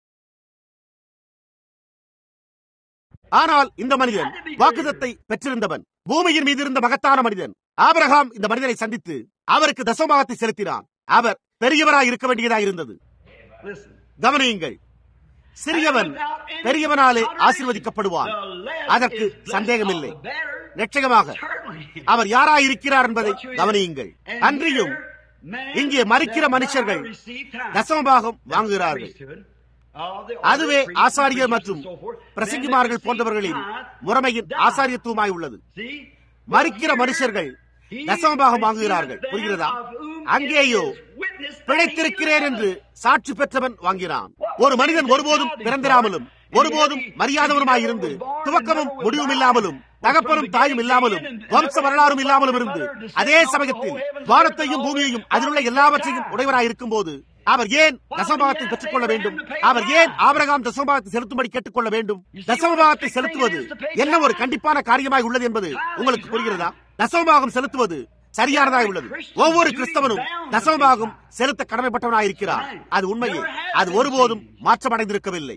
ஆனால் இந்த மனிதன் வாக்குதத்தை பெற்றிருந்தவன் பூமியின் மீது இருந்த மகத்தான மனிதன் ஆபிரகாம் இந்த மனிதனை சந்தித்து அவருக்கு தசமபாகத்தை செலுத்தினான் அவர் பெரியவராய் இருக்க வேண்டியதாய் இருந்தது Listen. கவனியுங்கள் சிறியவன் பெரியவனாலே ஆசீர்வதிக்கப்படுவான் அதற்கு சந்தேகமில்லை நிச்சயமாக அவர் யாராயிருக்கிறார் என்பதை கவனியுங்கள் அன்றியும் இங்கே மறிக்கிற மனுஷர்கள் தசமபாகம் வாங்குகிறார்கள் அதுவே ஆசாரியர் மற்றும் பிரசங்கிமார்கள் போன்றவர்களின் முறைமையின் ஆசாரியத்துவமாய் உள்ளது மறிக்கிற மனுஷர்கள் தசமபாகம் வாங்குகிறார்கள் புரிகிறதா அங்கேயோ பிழைத்திருக்கிறேன் என்று சாட்சி பெற்றவன் வாங்கினான் ஒரு மனிதன் ஒருபோதும் பிறந்திராமலும் ஒருபோதும் மரியாதவருமாயிருந்து துவக்கமும் முடிவும் இல்லாமலும் தகப்பனும் தாயும் இல்லாமலும் வம்ச வரலாறும் இல்லாமலும் இருந்து அதே சமயத்தில் வானத்தையும் பூமியையும் அதிலுள்ள எல்லாவற்றையும் உடையவராயிருக்கும் போது அவர் ஏன் தசமபாகத்தை பெற்றுக் கொள்ள வேண்டும் அவர் ஏன் ஆபரகாம் தசமபாகத்தை செலுத்தும்படி கேட்டுக்கொள்ள வேண்டும் தசமபாகத்தை செலுத்துவது என்ன ஒரு கண்டிப்பான காரியமாய் உள்ளது என்பது உங்களுக்கு புரிகிறதா தசமபாகம் செலுத்துவது சரியானதாய் உள்ளது ஒவ்வொரு கிறிஸ்தவனும் தசமபாகம் செலுத்த கடமைப்பட்டவனாயிருக்கிறார் அது உண்மையே அது ஒருபோதும் மாற்றமடைந்திருக்கவில்லை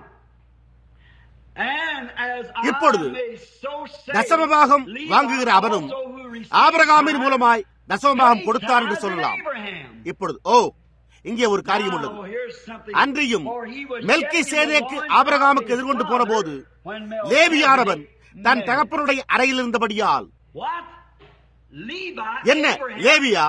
இப்பொழுது தசமபாகம் வாங்குகிற அவனும் ஆபரகாமின் மூலமாய் தசமபாகம் கொடுத்தார் என்று சொல்லலாம் இப்பொழுது ஓ இங்கே ஒரு காரியம் உள்ளது அன்றியும் மெல்கி சேதேக்கு ஆபரகாமுக்கு எதிர்கொண்டு போன போது லேவியானவன் தன் தகப்பனுடைய அறையில் இருந்தபடியால் என்ன லேவியா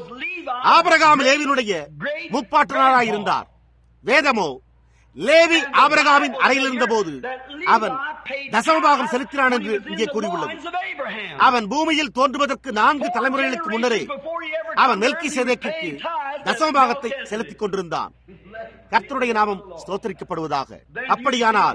ஆபரகாம் லேவினுடைய முப்பாட்டனாராய் இருந்தார் வேதமோ லேவி ஆபரகாமின் அறையில் இருந்த போது அவன் தசமபாகம் செலுத்தினான் என்று இங்கே கூறியுள்ளது அவன் பூமியில் தோன்றுவதற்கு நான்கு தலைமுறைகளுக்கு முன்னரே அவன் மெல்கி சேதேக்கு தசமபாகத்தை செலுத்திக் கொண்டிருந்தான் கர்த்தருடைய நாமம் ஸ்தோத்தரிக்கப்படுவதாக அப்படியானால்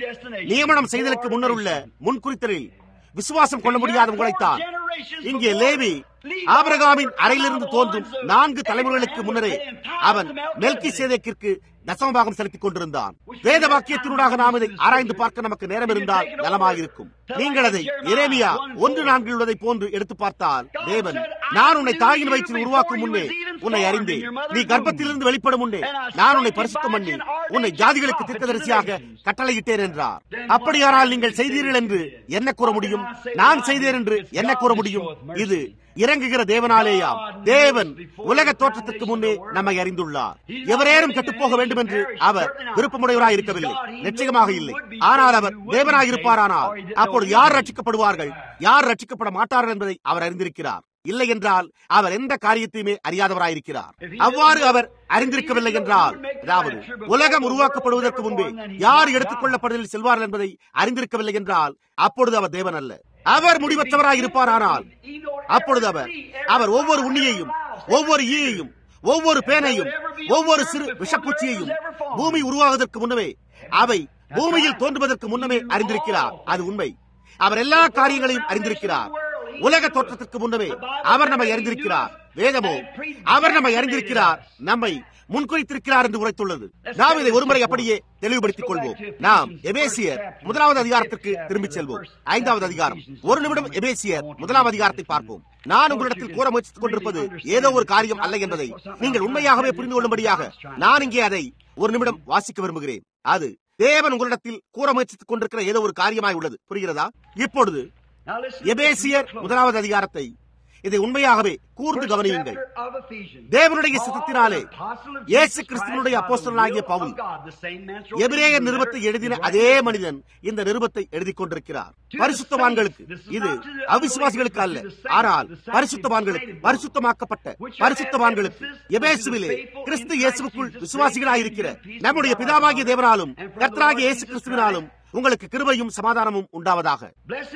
நியமனம் செய்தலுக்கு முன்னர் உள்ள முன்குறித்தலில் விசுவாசம் கொள்ள முடியாத உங்களைத்தான் இங்கே லேவி ஆபரகாமின் அறையிலிருந்து தோன்றும் நான்கு தலைமுறைகளுக்கு முன்னரே அவன் மெல்கி சேதேக்கிற்கு தசமபாகம் செலுத்திக் கொண்டிருந்தான் வேத வாக்கியத்தினூடாக நாம் இதை ஆராய்ந்து பார்க்க நமக்கு நேரம் இருந்தால் நலமாயிருக்கும் நீங்கள் அதை எரேமியா ஒன்று நான்கில் உள்ளதை போன்று எடுத்து பார்த்தால் தேவன் நான் உன்னை தாயின் வயிற்றில் உருவாக்கும் முன்னே உன்னை அறிந்தேன் நீ கர்ப்பத்திலிருந்து வெளிப்படும் முன்னே நான் உன்னை பரிசுத்தம் பண்ணி உன்னை ஜாதிகளுக்கு தீர்க்கதரிசியாக கட்டளையிட்டேன் என்றார் அப்படியானால் நீங்கள் செய்தீர்கள் என்று என்ன கூற முடியும் நான் செய்தேன் என்று என்ன கூற முடியும் இது இறங்குகிற தேவனாலேயாம் தேவன் உலக தோற்றத்திற்கு முன்னே நம்மை அறிந்துள்ளார் எவரேனும் கட்டுப்போக வேண்டும் என்று அவர் விருப்பமுடையவராய் இருக்கவில்லை நிச்சயமாக இல்லை ஆனால் அவர் தேவனாய் இருப்பாரானால் அப்போது யார் ரட்சிக்கப்படுவார்கள் யார் ரட்சிக்கப்பட மாட்டார்கள் என்பதை அவர் அறிந்திருக்கிறார் இல்லை என்றால் அவர் எந்த காரியத்தையுமே அறியாதவராயிருக்கிறார் அவ்வாறு அவர் அறிந்திருக்கவில்லை என்றால் அதாவது உலகம் உருவாக்கப்படுவதற்கு முன்பே யார் எடுத்துக் கொள்ளப்படுவதில் செல்வார்கள் என்பதை அறிந்திருக்கவில்லை என்றால் அப்பொழுது அவர் தேவன் அல்ல அவர் முடிவற்றவராய் இருப்பாரானால் அப்பொழுது அவர் அவர் ஒவ்வொரு உண்ணியையும் ஒவ்வொரு ஈயையும் ஒவ்வொரு பேனையும் ஒவ்வொரு சிறு விஷப்பூச்சியையும் பூமி உருவாவதற்கு முன்னமே அவை பூமியில் தோன்றுவதற்கு முன்னமே அறிந்திருக்கிறார் அது உண்மை அவர் எல்லா காரியங்களையும் அறிந்திருக்கிறார் உலக தோற்றத்திற்கு முன்னமே அவர் நம்மை அறிந்திருக்கிறார் வேதமோ அவர் நம்மை அறிந்திருக்கிறார் நம்மை முன்குறித்திருக்கிறார் என்று உரைத்துள்ளது நாம் இதை ஒருமுறை அப்படியே தெளிவுபடுத்திக் கொள்வோம் நாம் எபேசியர் முதலாவது அதிகாரத்திற்கு திரும்பிச் செல்வோம் ஐந்தாவது அதிகாரம் ஒரு நிமிடம் எபேசியர் முதலாம் அதிகாரத்தை பார்ப்போம் நான் உங்களிடத்தில் கூற முயற்சித்துக் கொண்டிருப்பது ஏதோ ஒரு காரியம் அல்ல என்பதை நீங்கள் உண்மையாகவே புரிந்து கொள்ளும்படியாக நான் இங்கே அதை ஒரு நிமிடம் வாசிக்க விரும்புகிறேன் அது தேவன் உங்களிடத்தில் கூற முயற்சித்துக் கொண்டிருக்கிற ஏதோ ஒரு காரியமாய் உள்ளது புரிகிறதா இப்பொழுது எபேசியர் முதலாவது அதிகாரத்தை இதை உண்மையாகவே கூர்ந்து கவனியுங்கள் தேவனுடைய சித்தத்தினாலே இயேசு கிறிஸ்துவனுடைய அப்போஸ்தலனாகிய பவுல் எபிரேயர் நிருபத்தை எழுதின அதே மனிதன் இந்த நிருபத்தை எழுதிக் கொண்டிருக்கிறார் பரிசுத்தவான்களுக்கு இது அவிசுவாசிகளுக்கு அல்ல ஆனால் பரிசுத்தவான்களுக்கு பரிசுத்தமாக்கப்பட்ட பரிசுத்தவான்களுக்கு எபேசுவிலே கிறிஸ்து இயேசுக்குள் விசுவாசிகளாயிருக்கிற நம்முடைய பிதாவாகிய தேவனாலும் கர்த்தராகிய இயேசு கிறிஸ்துவினாலும் உங்களுக்கு கிருபையும் சமாதானமும் உண்டாவதாக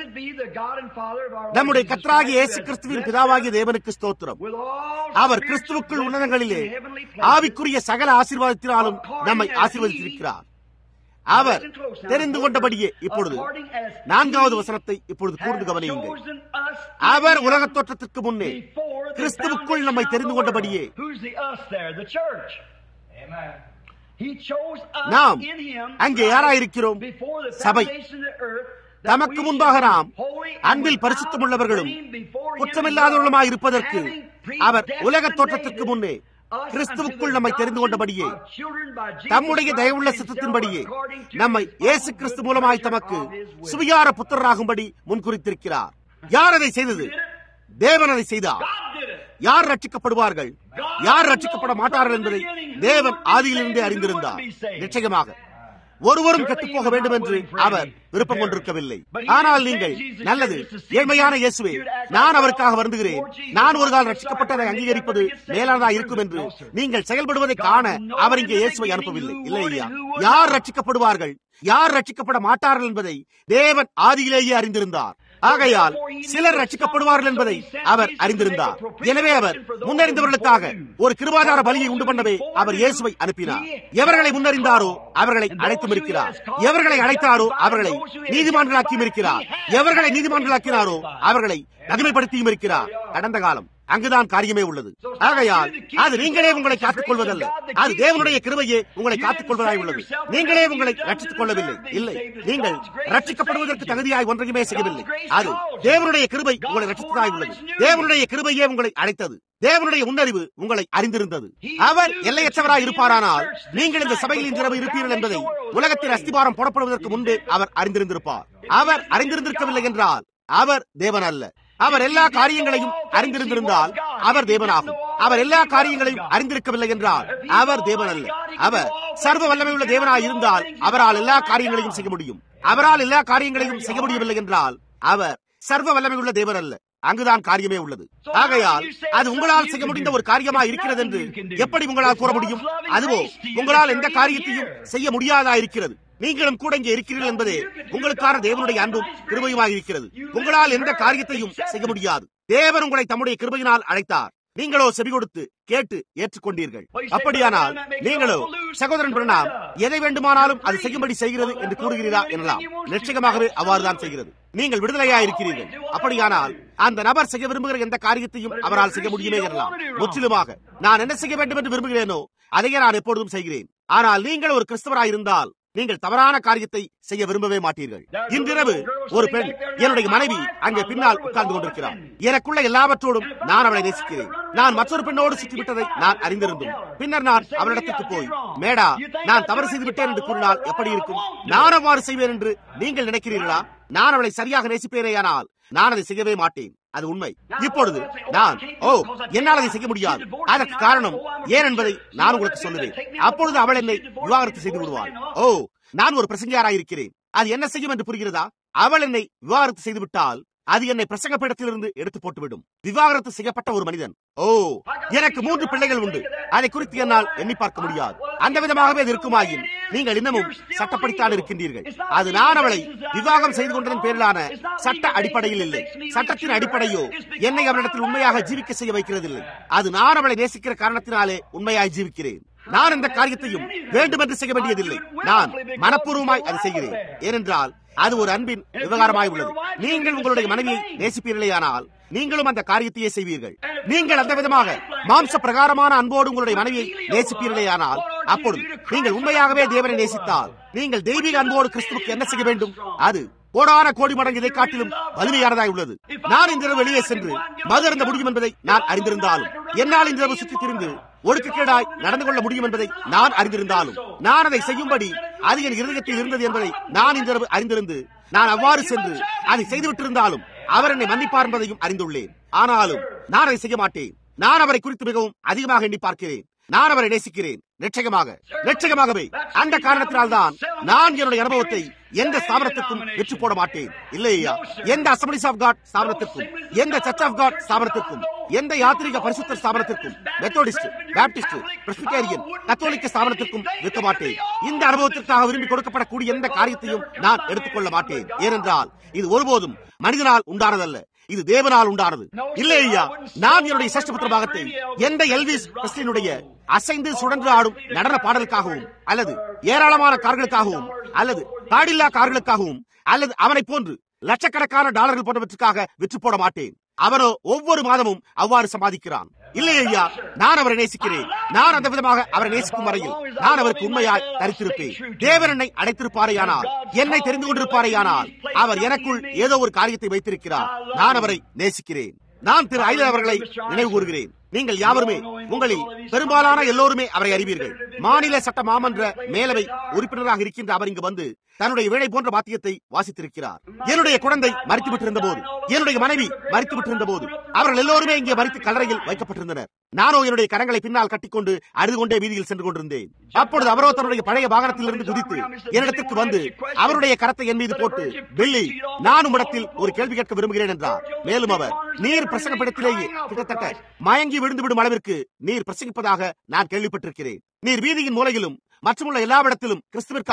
நம்முடைய கத்ராகிய இயேசு கிறிஸ்துவின் பிதாவாகிய தேவனுக்கு ஸ்தோத்திரம் அவர் கிறிஸ்துவுக்குள் உன்னதங்களிலே ஆவிக்குரிய சகல ஆசீர்வாதத்தினாலும் நம்மை ஆசீர்வதித்திருக்கிறார் அவர் தெரிந்து கொண்டபடியே இப்பொழுது நான்காவது வசனத்தை இப்பொழுது கூர்ந்து கவனியுங்கள் அவர் உலக தோற்றத்திற்கு முன்னே கிறிஸ்துவுக்குள் நம்மை தெரிந்து கொண்டபடியே நாம் அங்கே யாராயிருக்கிறோம் சபை தமக்கு முன்பாக நாம் அன்பில் பரிசுத்தம் உள்ளவர்களும் குற்றமில்லாதவர்களுமாய் இருப்பதற்கு அவர் உலக தோற்றத்திற்கு முன்னே கிறிஸ்துவுக்குள் நம்மை தெரிந்து கொண்டபடியே தம்முடைய தயவுள்ள சித்தத்தின்படியே நம்மை இயேசு கிறிஸ்து மூலமாய் தமக்கு சுவிகார புத்திரராகும்படி முன்குறித்திருக்கிறார் யார் அதை செய்தது தேவன் அதை செய்தார் யார் ரட்சிக்கப்படுவார்கள் யார் ரட்சிக்கப்பட மாட்டார்கள் என்பதை தேவன் ஆதியிலிருந்தே அறிந்திருந்தார் நிச்சயமாக ஒருவரும் கெட்டுப்போக வேண்டும் என்று அவர் விருப்பம் கொண்டிருக்கவில்லை ஆனால் நீங்கள் நல்லது ஏழ்மையான இயேசுவே நான் அவருக்காக வருந்துகிறேன் நான் ஒரு கால் ரட்சிக்கப்பட்டதை அங்கீகரிப்பது மேலானதா இருக்கும் என்று நீங்கள் செயல்படுவதை காண அவர் இங்கே இயேசுவை அனுப்பவில்லை இல்லை ஐயா யார் ரட்சிக்கப்படுவார்கள் யார் ரட்சிக்கப்பட மாட்டார்கள் என்பதை தேவன் ஆதியிலேயே அறிந்திருந்தார் ஆகையால் சிலர் ரட்சிக்கப்படுவார்கள் என்பதை அவர் அறிந்திருந்தார் எனவே அவர் முன்னறிந்தவர்களுக்காக ஒரு கிருபாதார பலியை உண்டு பண்ணவே அவர் இயேசுவை அனுப்பினார் எவர்களை முன்னறிந்தாரோ அவர்களை அழைத்தும் இருக்கிறார் எவர்களை அழைத்தாரோ அவர்களை நீதிமான்களாக்கியும் இருக்கிறார் எவர்களை நீதிமான்களாக்கினாரோ அவர்களை நகமைப்படுத்தியும் இருக்கிறார் கடந்த காலம் அங்குதான் காரியமே உள்ளது ஆகையால் அது நீங்களே உங்களை காத்துக் கொள்வதல்ல அது தேவனுடைய கிருபையே உங்களை காத்துக் கொள்வதாய் உள்ளது நீங்களே உங்களை ரட்சித்துக் கொள்ளவில்லை இல்லை நீங்கள் ரட்சிக்கப்படுவதற்கு தகுதியாய் ஒன்றையுமே செய்யவில்லை அது தேவனுடைய கிருபை உங்களை ரட்சித்ததாய் உள்ளது தேவனுடைய கிருபையே உங்களை அழைத்தது தேவனுடைய முன்னறிவு உங்களை அறிந்திருந்தது அவர் எல்லையற்றவராய் இருப்பாரானால் நீங்கள் இந்த சபையில் இன்றிரவு இருப்பீர்கள் என்பதை உலகத்தின் அஸ்திபாரம் போடப்படுவதற்கு முன்பே அவர் அறிந்திருந்திருப்பார் அவர் அறிந்திருந்திருக்கவில்லை என்றால் அவர் தேவன் அல்ல அவர் எல்லா காரியங்களையும் அறிந்திருந்திருந்தால் அவர் தேவனாகும் அவர் எல்லா காரியங்களையும் அறிந்திருக்கவில்லை என்றால் அவர் தேவன் அல்ல அவர் சர்வ வல்லமையுள்ள தேவனாய் இருந்தால் அவரால் எல்லா காரியங்களையும் செய்ய முடியும் அவரால் எல்லா காரியங்களையும் செய்ய முடியவில்லை என்றால் அவர் சர்வ வல்லமையுள்ள தேவன் அல்ல அங்குதான் காரியமே உள்ளது ஆகையால் அது உங்களால் செய்ய முடிந்த ஒரு காரியமா இருக்கிறது என்று எப்படி உங்களால் கூற முடியும் அதுவோ உங்களால் எந்த காரியத்தையும் செய்ய முடியாதா இருக்கிறது நீங்களும் கூட இங்கே இருக்கிறீர்கள் என்பதே உங்களுக்கான தேவனுடைய அன்பும் கிருபையுமாக இருக்கிறது உங்களால் எந்த காரியத்தையும் செய்ய முடியாது தேவன் உங்களை தம்முடைய கிருபையினால் அழைத்தார் நீங்களோ செவி கொடுத்து கேட்டு ஏற்றுக்கொண்டீர்கள் அப்படியானால் நீங்களோ சகோதரன் பிரணாம் எதை வேண்டுமானாலும் அது செய்யும்படி செய்கிறது என்று கூறுகிறீரா எனலாம் நிச்சயமாகவே அவ்வாறுதான் செய்கிறது நீங்கள் விடுதலையா இருக்கிறீர்கள் அப்படியானால் அந்த நபர் செய்ய விரும்புகிற எந்த காரியத்தையும் அவரால் செய்ய முடியுமே எனலாம் முற்றிலுமாக நான் என்ன செய்ய வேண்டும் என்று விரும்புகிறேனோ அதையே நான் எப்பொழுதும் செய்கிறேன் ஆனால் நீங்கள் ஒரு கிறிஸ்தவராயிருந்தால் நீங்கள் தவறான காரியத்தை செய்ய விரும்பவே மாட்டீர்கள் இன்றிரவு ஒரு பெண் என்னுடைய மனைவி அங்கே பின்னால் உட்கார்ந்து கொண்டிருக்கிறார் எனக்குள்ள எல்லாவற்றோடும் நான் அவளை நேசிக்கிறேன் நான் மற்றொரு பெண்ணோடு சுற்றிவிட்டதை நான் அறிந்திருந்தும் பின்னர் நான் அவளிடத்துக்கு போய் மேடா நான் தவறு செய்து விட்டேன் என்று கூறினால் எப்படி இருக்கும் நான் அவ்வாறு செய்வேன் என்று நீங்கள் நினைக்கிறீர்களா நான் அவளை சரியாக நேசிப்பேனேயானால் நான் அதை செய்யவே மாட்டேன் அது உண்மை இப்பொழுது நான் ஓ என்னால் அதை செய்ய முடியாது அதற்கு காரணம் ஏன் என்பதை நான் உங்களுக்கு சொல்லுவேன் அப்பொழுது அவள் என்னை விவாகரத்து செய்து விடுவாள் ஓ நான் ஒரு பிரசங்கியாராக இருக்கிறேன் அது என்ன செய்யும் என்று புரிகிறதா அவள் என்னை விவாகரத்து செய்து விட்டால் அது என்னை பிரசங்கப்படத்திலிருந்து எடுத்து போட்டுவிடும் விவாகரத்து செய்யப்பட்ட ஒரு மனிதன் ஓ எனக்கு மூன்று பிள்ளைகள் உண்டு அதை குறித்து என்னால் எண்ணி பார்க்க முடியாது அந்த விதமாகவே அது இருக்குமாயின் நீங்கள் இன்னமும் சட்டப்படித்தான் இருக்கின்றீர்கள் அது நான் அவளை விவாகம் செய்து கொண்டதன் பேரிலான சட்ட அடிப்படையில் இல்லை சட்டத்தின் அடிப்படையோ என்னை அவரிடத்தில் உண்மையாக ஜீவிக்க செய்ய வைக்கிறதில்லை அது நான் அவளை நேசிக்கிற காரணத்தினாலே உண்மையாய் ஜீவிக்கிறேன் நான் இந்த காரியத்தையும் வேண்டுமென்று செய்ய வேண்டியதில்லை நான் மனப்பூர்வமாய் அதை செய்கிறேன் ஏனென்றால் அது ஒரு அன்பின் விவகாரமாய் உள்ளது நீங்கள் உங்களுடைய மனைவியை நேசிப்பீர்களேயானால் நீங்களும் அந்த காரியத்தையே செய்வீர்கள் நீங்கள் அந்த விதமாக மாம்ச பிரகாரமான அன்போடு உங்களுடைய மனைவியை நேசிப்பீர்களேயானால் அப்பொழுது நீங்கள் உண்மையாகவே தேவனை நேசித்தால் நீங்கள் தெய்வீக அன்போடு கிறிஸ்துவுக்கு என்ன செய்ய வேண்டும் அது கோடான கோடி மடங்கு இதை காட்டிலும் வலிமையானதாய் உள்ளது நான் இந்த வெளியே சென்று மது அருந்த முடியும் என்பதை நான் அறிந்திருந்தாலும் என்னால் இந்த சுற்றி திரிந்து ஒழுக்கக்கேடாய் நடந்து கொள்ள முடியும் என்பதை நான் அறிந்திருந்தாலும் நான் அதை செய்யும்படி அது என் இருதயத்தில் இருந்தது என்பதை நான் இந்த அறிந்திருந்து நான் அவ்வாறு சென்று அதை செய்துவிட்டிருந்தாலும் அவர் என்னை மன்னிப்பார் என்பதையும் அறிந்துள்ளேன் ஆனாலும் நான் அதை செய்ய மாட்டேன் நான் அவரை குறித்து மிகவும் அதிகமாக எண்ணி பார்க்கிறேன் நான் அவரை நேசிக்கிறேன் நிச்சயமாக நிச்சயமாகவே அந்த காரணத்தினால் தான் நான் என்னுடைய அனுபவத்தை எந்த ஸ்தாபனத்திற்கும் வெற்றி போட மாட்டேன் இல்லையா எந்த அசம்பிளிஸ் ஆஃப் காட் ஸ்தாபனத்திற்கும் எந்த சர்ச் ஆஃப் காட் ஸ்தாபனத்திற்கும் எந்த யாத்திரிக பரிசுத்த ஸ்தாபனத்திற்கும் மெத்தோடிஸ்ட் பேப்டிஸ்ட் பிரஸ்பிட்டேரியன் கத்தோலிக்க ஸ்தாபனத்திற்கும் விற்க மாட்டேன் இந்த அனுபவத்திற்காக விரும்பி கொடுக்கப்படக்கூடிய எந்த காரியத்தையும் நான் எடுத்துக்கொள்ள மாட்டேன் ஏனென்றால் இது ஒருபோதும் மனிதனால் உண்டானதல்ல இது தேவனால் உண்டானது இல்லை ஐயா நான் என்னுடைய சிரஷ்டபுத்திர பாகத்தை எந்த எல்விஸ் கிறிஸ்டினுடைய அசைந்து சுழன்று ஆடும் நடன பாடலுக்காகவும் அல்லது ஏராளமான கார்களுக்காகவும் அல்லது காடில்லா கார்களுக்காகவும் அல்லது அவனை போன்று லட்சக்கணக்கான டாலர்கள் போன்றவற்றுக்காக விற்று போட மாட்டேன் அவனோ ஒவ்வொரு மாதமும் அவ்வாறு சம்பாதிக்கிறான் இல்லை ஐயா நான் அவரை நேசிக்கிறேன் நான் அந்த விதமாக அவரை நேசிக்கும் வரையில் நான் அவருக்கு உண்மையாய் தரித்திருப்பேன் தேவன் என்னை அடைத்திருப்பாரையானால் என்னை தெரிந்து கொண்டிருப்பாரையானால் அவர் எனக்குள் ஏதோ ஒரு காரியத்தை வைத்திருக்கிறார் நான் அவரை நேசிக்கிறேன் நான் திரு ஐலர் அவர்களை நினைவு கூறுகிறேன் நீங்கள் யாவருமே உங்களில் பெரும்பாலான எல்லோருமே அவரை அறிவீர்கள் மாநில சட்ட மாமன்ற மேலவை உறுப்பினராக இருக்கின்ற அவர் இங்கு வந்து தன்னுடைய வேலை போன்ற வாத்தியத்தை வாசித்திருக்கிறார் என்னுடைய குழந்தை மறித்து விட்டிருந்த போது என்னுடைய மனைவி மறித்து விட்டிருந்த போது அவர்கள் எல்லோருமே இங்கே மறித்து கல்லறையில் வைக்கப்பட்டிருந்தனர் நானோ என்னுடைய கரங்களை பின்னால் கட்டிக்கொண்டு அழுது கொண்டே வீதியில் சென்று கொண்டிருந்தேன் அப்பொழுது அவரோ தன்னுடைய பழைய வாகனத்தில் இருந்து குதித்து என்னிடத்திற்கு வந்து அவருடைய கரத்தை என் மீது போட்டு பில்லி நான் உம்மிடத்தில் ஒரு கேள்வி கேட்க விரும்புகிறேன் என்றார் மேலும் அவர் நீர் பிரசங்கப்படத்திலேயே கிட்டத்தட்ட மயங்கி விழுந்து விடும் அளவிற்கு நீர் பிரசங்கிப்பதாக நான் கேள்விப்பட்டிருக்கிறேன் நீர் வீதியின் மூலையிலும் மற்றுமுள்ள எல்லாவிடத்திலும் கிறிஸ்துவிற்காக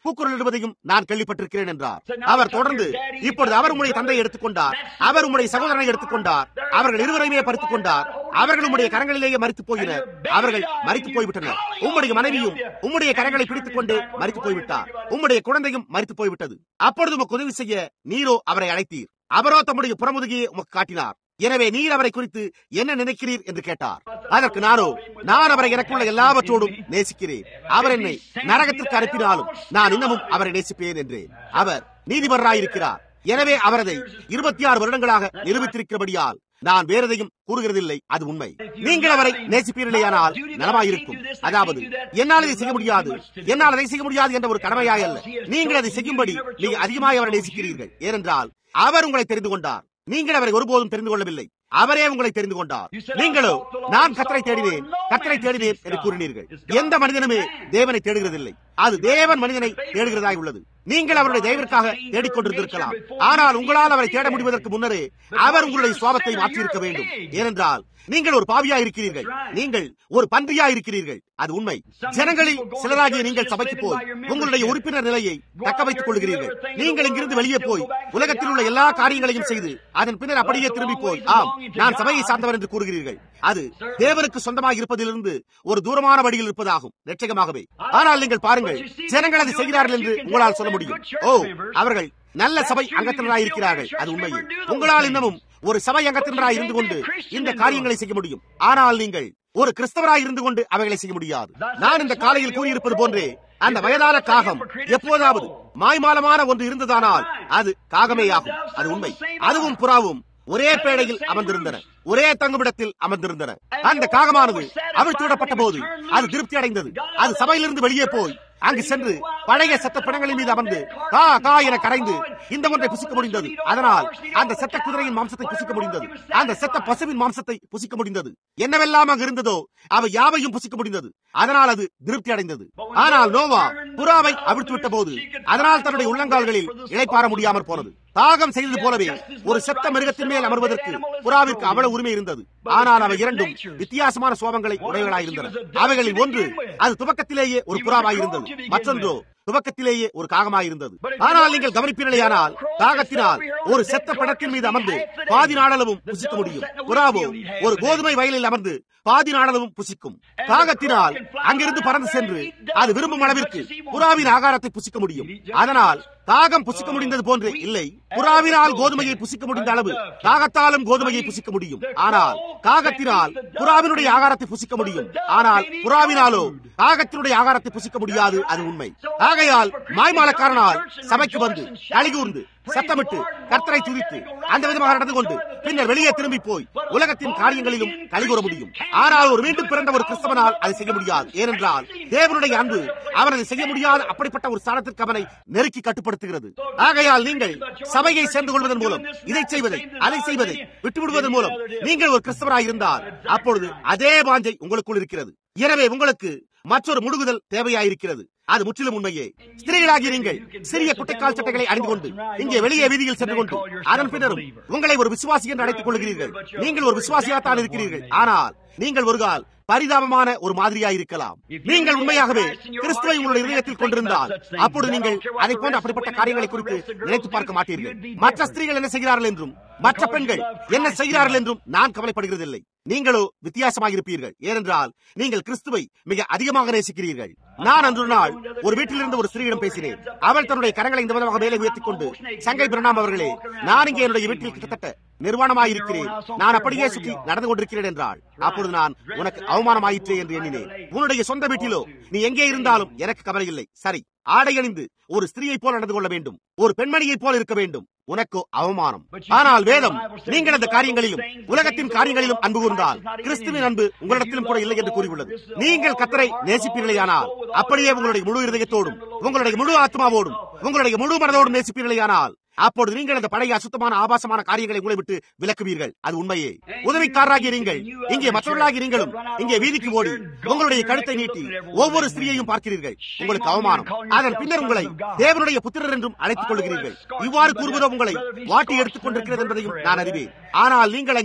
கூக்குரலிடுவதையும் நான் கேள்விப்பட்டிருக்கிறேன் என்றார் அவர் தொடர்ந்து இப்பொழுது அவர் உம்முடைய தந்தையை எடுத்துக்கொண்டார் அவர் உம்முடைய சகோதரனை எடுத்துக்கொண்டார் அவர்கள் இருவரையுமே பறித்துக் கொண்டார் அவர்கள் உம்முடைய கரங்களிலேயே மறித்து போயினர் அவர்கள் மறித்து போய்விட்டனர் உம்முடைய மனைவியும் உம்முடைய கரங்களை பிடித்துக் கொண்டு மறித்து போய்விட்டார் உம்முடைய குழந்தையும் மறித்து போய்விட்டது அப்பொழுது உமக்கு உதவி செய்ய நீரோ அவரை அழைத்தீர் அவரோ தம்முடைய புறமுதுகையை உமக்கு காட்டினார் எனவே நீர் அவரை குறித்து என்ன நினைக்கிறீர் என்று கேட்டார் அதற்கு நானோ நான் அவரை எனக்குள்ள எல்லாவற்றோடும் நேசிக்கிறேன் அவர் என்னை நரகத்திற்கு அனுப்பினாலும் நான் இன்னமும் அவரை நேசிப்பேன் என்றேன் அவர் நீதிபராயிருக்கிறார் எனவே அவரதை இருபத்தி ஆறு வருடங்களாக நிரூபித்திருக்கிறபடியால் நான் வேறெதையும் கூறுகிறதில்லை அது உண்மை நீங்கள் அவரை நேசிப்பீர்களேயானால் நலமாயிருக்கும் அதாவது என்னால் இதை செய்ய முடியாது என்னால் அதை செய்ய முடியாது என்ற ஒரு கடமையாய் அல்ல நீங்கள் அதை செய்யும்படி நீங்க அதிகமாக அவரை நேசிக்கிறீர்கள் ஏனென்றால் அவர் உங்களை தெரிந்து கொண்டார் நீங்கள் அவரை ஒருபோதும் தெரிந்து கொள்ளவில்லை அவரே உங்களை தெரிந்து கொண்டார் நீங்களோ நான் கத்தரை தேடினேன் கத்தரை தேடினேன் என்று கூறினீர்கள் எந்த மனிதனுமே தேவனை தேடுகிறதில்லை அது தேவன் மனிதனை தேடுகிறதாய் உள்ளது நீங்கள் அவருடைய தெய்வத்திற்காக தேடிக்கொண்டிருந்திருக்கலாம் ஆனால் உங்களால் அவரை தேட முடிவதற்கு முன்னரே அவர் உங்களுடைய சுவாபத்தை மாற்றியிருக்க வேண்டும் ஏனென்றால் நீங்கள் ஒரு பாவியா இருக்கிறீர்கள் நீங்கள் ஒரு பன்றியா இருக்கிறீர்கள் அது உண்மை ஜனங்களில் சிலராகிய நீங்கள் சபைக்கு போய் உங்களுடைய உறுப்பினர் நிலையை தக்க வைத்துக் கொள்கிறீர்கள் நீங்கள் இங்கிருந்து வெளியே போய் உலகத்தில் உள்ள எல்லா காரியங்களையும் செய்து அதன் பின்னர் அப்படியே திரும்பி போய் ஆம் நான் சபையை சார்ந்தவர் என்று கூறுகிறீர்கள் அது தேவனுக்கு சொந்தமாக இருப்பதிலிருந்து ஒரு தூரமான வழியில் இருப்பதாகும் நிச்சயமாகவே ஆனால் நீங்கள் பாருங்கள் ஜனங்கள் அதை செய்கிறார்கள் என்று உங்களால் சொல்ல முடியும் ஓ அவர்கள் நல்ல சபை அங்கத்தினராய் இருக்கிறார்கள் அது உண்மையில் உங்களால் இன்னமும் ஒரு சபை அங்கத்தினராய் இருந்து கொண்டு இந்த காரியங்களை செய்ய முடியும் ஆனால் நீங்கள் ஒரு கிறிஸ்தவராய் இருந்து கொண்டு அவைகளை செய்ய முடியாது நான் இந்த காலையில் கூறியிருப்பது போன்றே அந்த வயதான காகம் எப்போதாவது மாய்மாலமான ஒன்று இருந்ததானால் அது காகமேயாகும் அது உண்மை அதுவும் புறாவும் ஒரே பேடையில் அமர்ந்திருந்தன ஒரே தங்குமிடத்தில் அமர்ந்திருந்தன அந்த காகமானது அவிழ்த்து விடப்பட்ட போது அது திருப்தி அடைந்தது அது சபையிலிருந்து வெளியே போய் அங்கு சென்று பழைய செத்த பிணங்களின் மீது அமர்ந்து கா கா என கரைந்து இந்த ஒன்றை புசிக்க முடிந்தது அதனால் அந்த செத்த குதிரையின் மாம்சத்தை புசிக்க முடிந்தது அந்த செத்த பசுவின் மாம்சத்தை புசிக்க முடிந்தது என்னவெல்லாம் அங்கு இருந்ததோ அவை யாவையும் புசிக்க முடிந்தது அதனால் அது திருப்தி அடைந்தது ஆனால் நோவா புறாவை அவிழ்த்து விட்ட போது அதனால் தன்னுடைய உள்ளங்கால்களில் இழைப்பார முடியாமற் போனது தாகம் செய்தது போலவே ஒரு செத்த மிருகத்தின் மேல் அமர்வதற்கு புறாவிற்கு அவ்வளவு உரிமை இருந்தது ஆனால் அவை இரண்டும் வித்தியாசமான சோபங்களை உடையவர்களாயிருந்தன அவைகளில் ஒன்று அது துவக்கத்திலேயே ஒரு புறாவாயிருந்தது மற்றொன்றோ துவக்கத்திலேயே ஒரு காகமாயிருந்தது ஆனால் நீங்கள் கவனிப்பீர்களேயானால் காகத்தினால் ஒரு செத்த படத்தின் மீது அமர்ந்து பாதி நாடளவும் புசிக்க முடியும் புறாவோ ஒரு கோதுமை வயலில் அமர்ந்து பாதி நாடளவும் புசிக்கும் காகத்தினால் அங்கிருந்து பறந்து சென்று அது விரும்பும் அளவிற்கு புறாவின் ஆகாரத்தை புசிக்க முடியும் அதனால் காகம் புசிக்க முடிந்தது போன்று இல்லை புறாவினால் கோதுமையை புசிக்க முடிந்த அளவு காகத்தாலும் கோதுமையை புசிக்க முடியும் ஆனால் காகத்தினால் புறாவினுடைய ஆகாரத்தை புசிக்க முடியும் ஆனால் புறாவினாலோ காகத்தினுடைய ஆகாரத்தை புசிக்க முடியாது அது உண்மை ஆகையால் மாய்மாலக்காரனால் சபைக்கு வந்து கலிகூர்ந்து சத்தமிட்டு கர்த்தரை துதித்து அந்த விதமாக நடந்து கொண்டு பின்னர் வெளியே திரும்பி போய் உலகத்தின் காரியங்களிலும் கலிகூற முடியும் ஆனால் ஒரு மீண்டும் பிறந்த ஒரு கிறிஸ்தவனால் அதை செய்ய முடியாது ஏனென்றால் தேவனுடைய அன்பு அவனது செய்ய முடியாத அப்படிப்பட்ட ஒரு ஸ்தானத்திற்கு அவனை நெருக்கி கட்டுப்படுத்துகிறது ஆகையால் நீங்கள் சபையை சேர்ந்து கொள்வதன் மூலம் இதை செய்வதை அதை செய்வதை விட்டுவிடுவதன் மூலம் நீங்கள் ஒரு கிறிஸ்தவராக இருந்தால் அப்பொழுது அதே வாஞ்சை உங்களுக்குள் இருக்கிறது எனவே உங்களுக்கு மற்றொரு முடுகுதல் தேவையாயிருக்கிறது அது முற்றிலும் உண்மையே ஸ்திரீகளாகிய நீங்கள் சிறிய குட்டைக்கால் சட்டைகளை அணிந்து கொண்டு இங்கே வெளியே வீதியில் சென்று கொண்டு அதன் பின்னரும் உங்களை ஒரு விசுவாசி என்று அழைத்துக் கொள்கிறீர்கள் நீங்கள் ஒரு விசுவாசியாத்தான் இருக்கிறீர்கள் ஆனால் நீங்கள் ஒரு கால் பரிதாபமான ஒரு மாதிரியாக இருக்கலாம் நீங்கள் உண்மையாகவே கிறிஸ்துவை உங்களுடைய இதயத்தில் கொண்டிருந்தால் அப்பொழுது நீங்கள் அதை போன்ற அப்படிப்பட்ட காரியங்களை குறித்து நினைத்து பார்க்க மாட்டீர்கள் மற்ற ஸ்திரீகள் என்ன செய்கிறார்கள் என்றும் மற்ற பெண்கள் என்ன செய்கிறார்கள் என்றும் நான் கவலைப்படுகிறதில்லை நீங்களோ வித்தியாசமாக இருப்பீர்கள் ஏனென்றால் நீங்கள் கிறிஸ்துவை மிக அதிகமாக நேசிக்கிறீர்கள் நான் அன்று நாள் ஒரு வீட்டிலிருந்து ஒரு ஸ்திரீயிடம் பேசினேன் அவள் தன்னுடைய கரங்களை இந்த விதமாக மேலே உயர்த்திக் கொண்டு சங்கை பிரணாம் அவர்களே நான் இங்கே என்னுடைய வீட்டில் கிட்டத்தட்ட நிர்வாணமாயிருக்கிறேன் நான் அப்படியே சுற்றி நடந்து கொண்டிருக்கிறேன் என்றால் அப்பொழுது நான் உனக்கு அவமானமாயிற்றே என்று எண்ணினேன் உன்னுடைய சொந்த வீட்டிலோ நீ எங்கே இருந்தாலும் எனக்கு கவலை இல்லை சரி ஆடை அணிந்து ஒரு ஸ்திரீயைப் போல நடந்து கொள்ள வேண்டும் ஒரு பெண்மணியைப் போல இருக்க வேண்டும் உனக்கோ அவமானம் ஆனால் வேதம் நீங்கள் அந்த காரியங்களிலும் உலகத்தின் காரியங்களிலும் அன்பு கூர்ந்தால் கிறிஸ்துவின் அன்பு உங்களிடத்திலும் கூட இல்லை என்று கூறியுள்ளது நீங்கள் கத்தரை நேசிப்பீர்களேயானால் அப்படியே உங்களுடைய முழு இருதயத்தோடும் உங்களுடைய முழு ஆத்மாவோடும் உங்களுடைய முழு மனதோடும் நேசிப்பீர்களேயானால் அப்பொழுது நீங்கள் அந்த பழைய அசுத்தமான ஆபாசமான காரியங்களை உங்களை விட்டு விலக்குவீர்கள் அது உண்மையே உதவிக்காரராகிய நீங்கள் இங்கே மற்றவர்களாகிய நீங்களும் இங்கே வீதிக்கு ஓடி உங்களுடைய கழுத்தை நீட்டி ஒவ்வொரு ஸ்திரீயையும் பார்க்கிறீர்கள் உங்களுக்கு அவமானம் அதன் பின்னர் உங்களை தேவனுடைய புத்திரர் என்றும் அழைத்துக் கொள்கிறீர்கள் இவ்வாறு கூறுவதோ உங்களை வாட்டி எடுத்துக் கொண்டிருக்கிறது என்பதையும் நான் அறிவேன் ஆனால் நீங்கள் அங்கே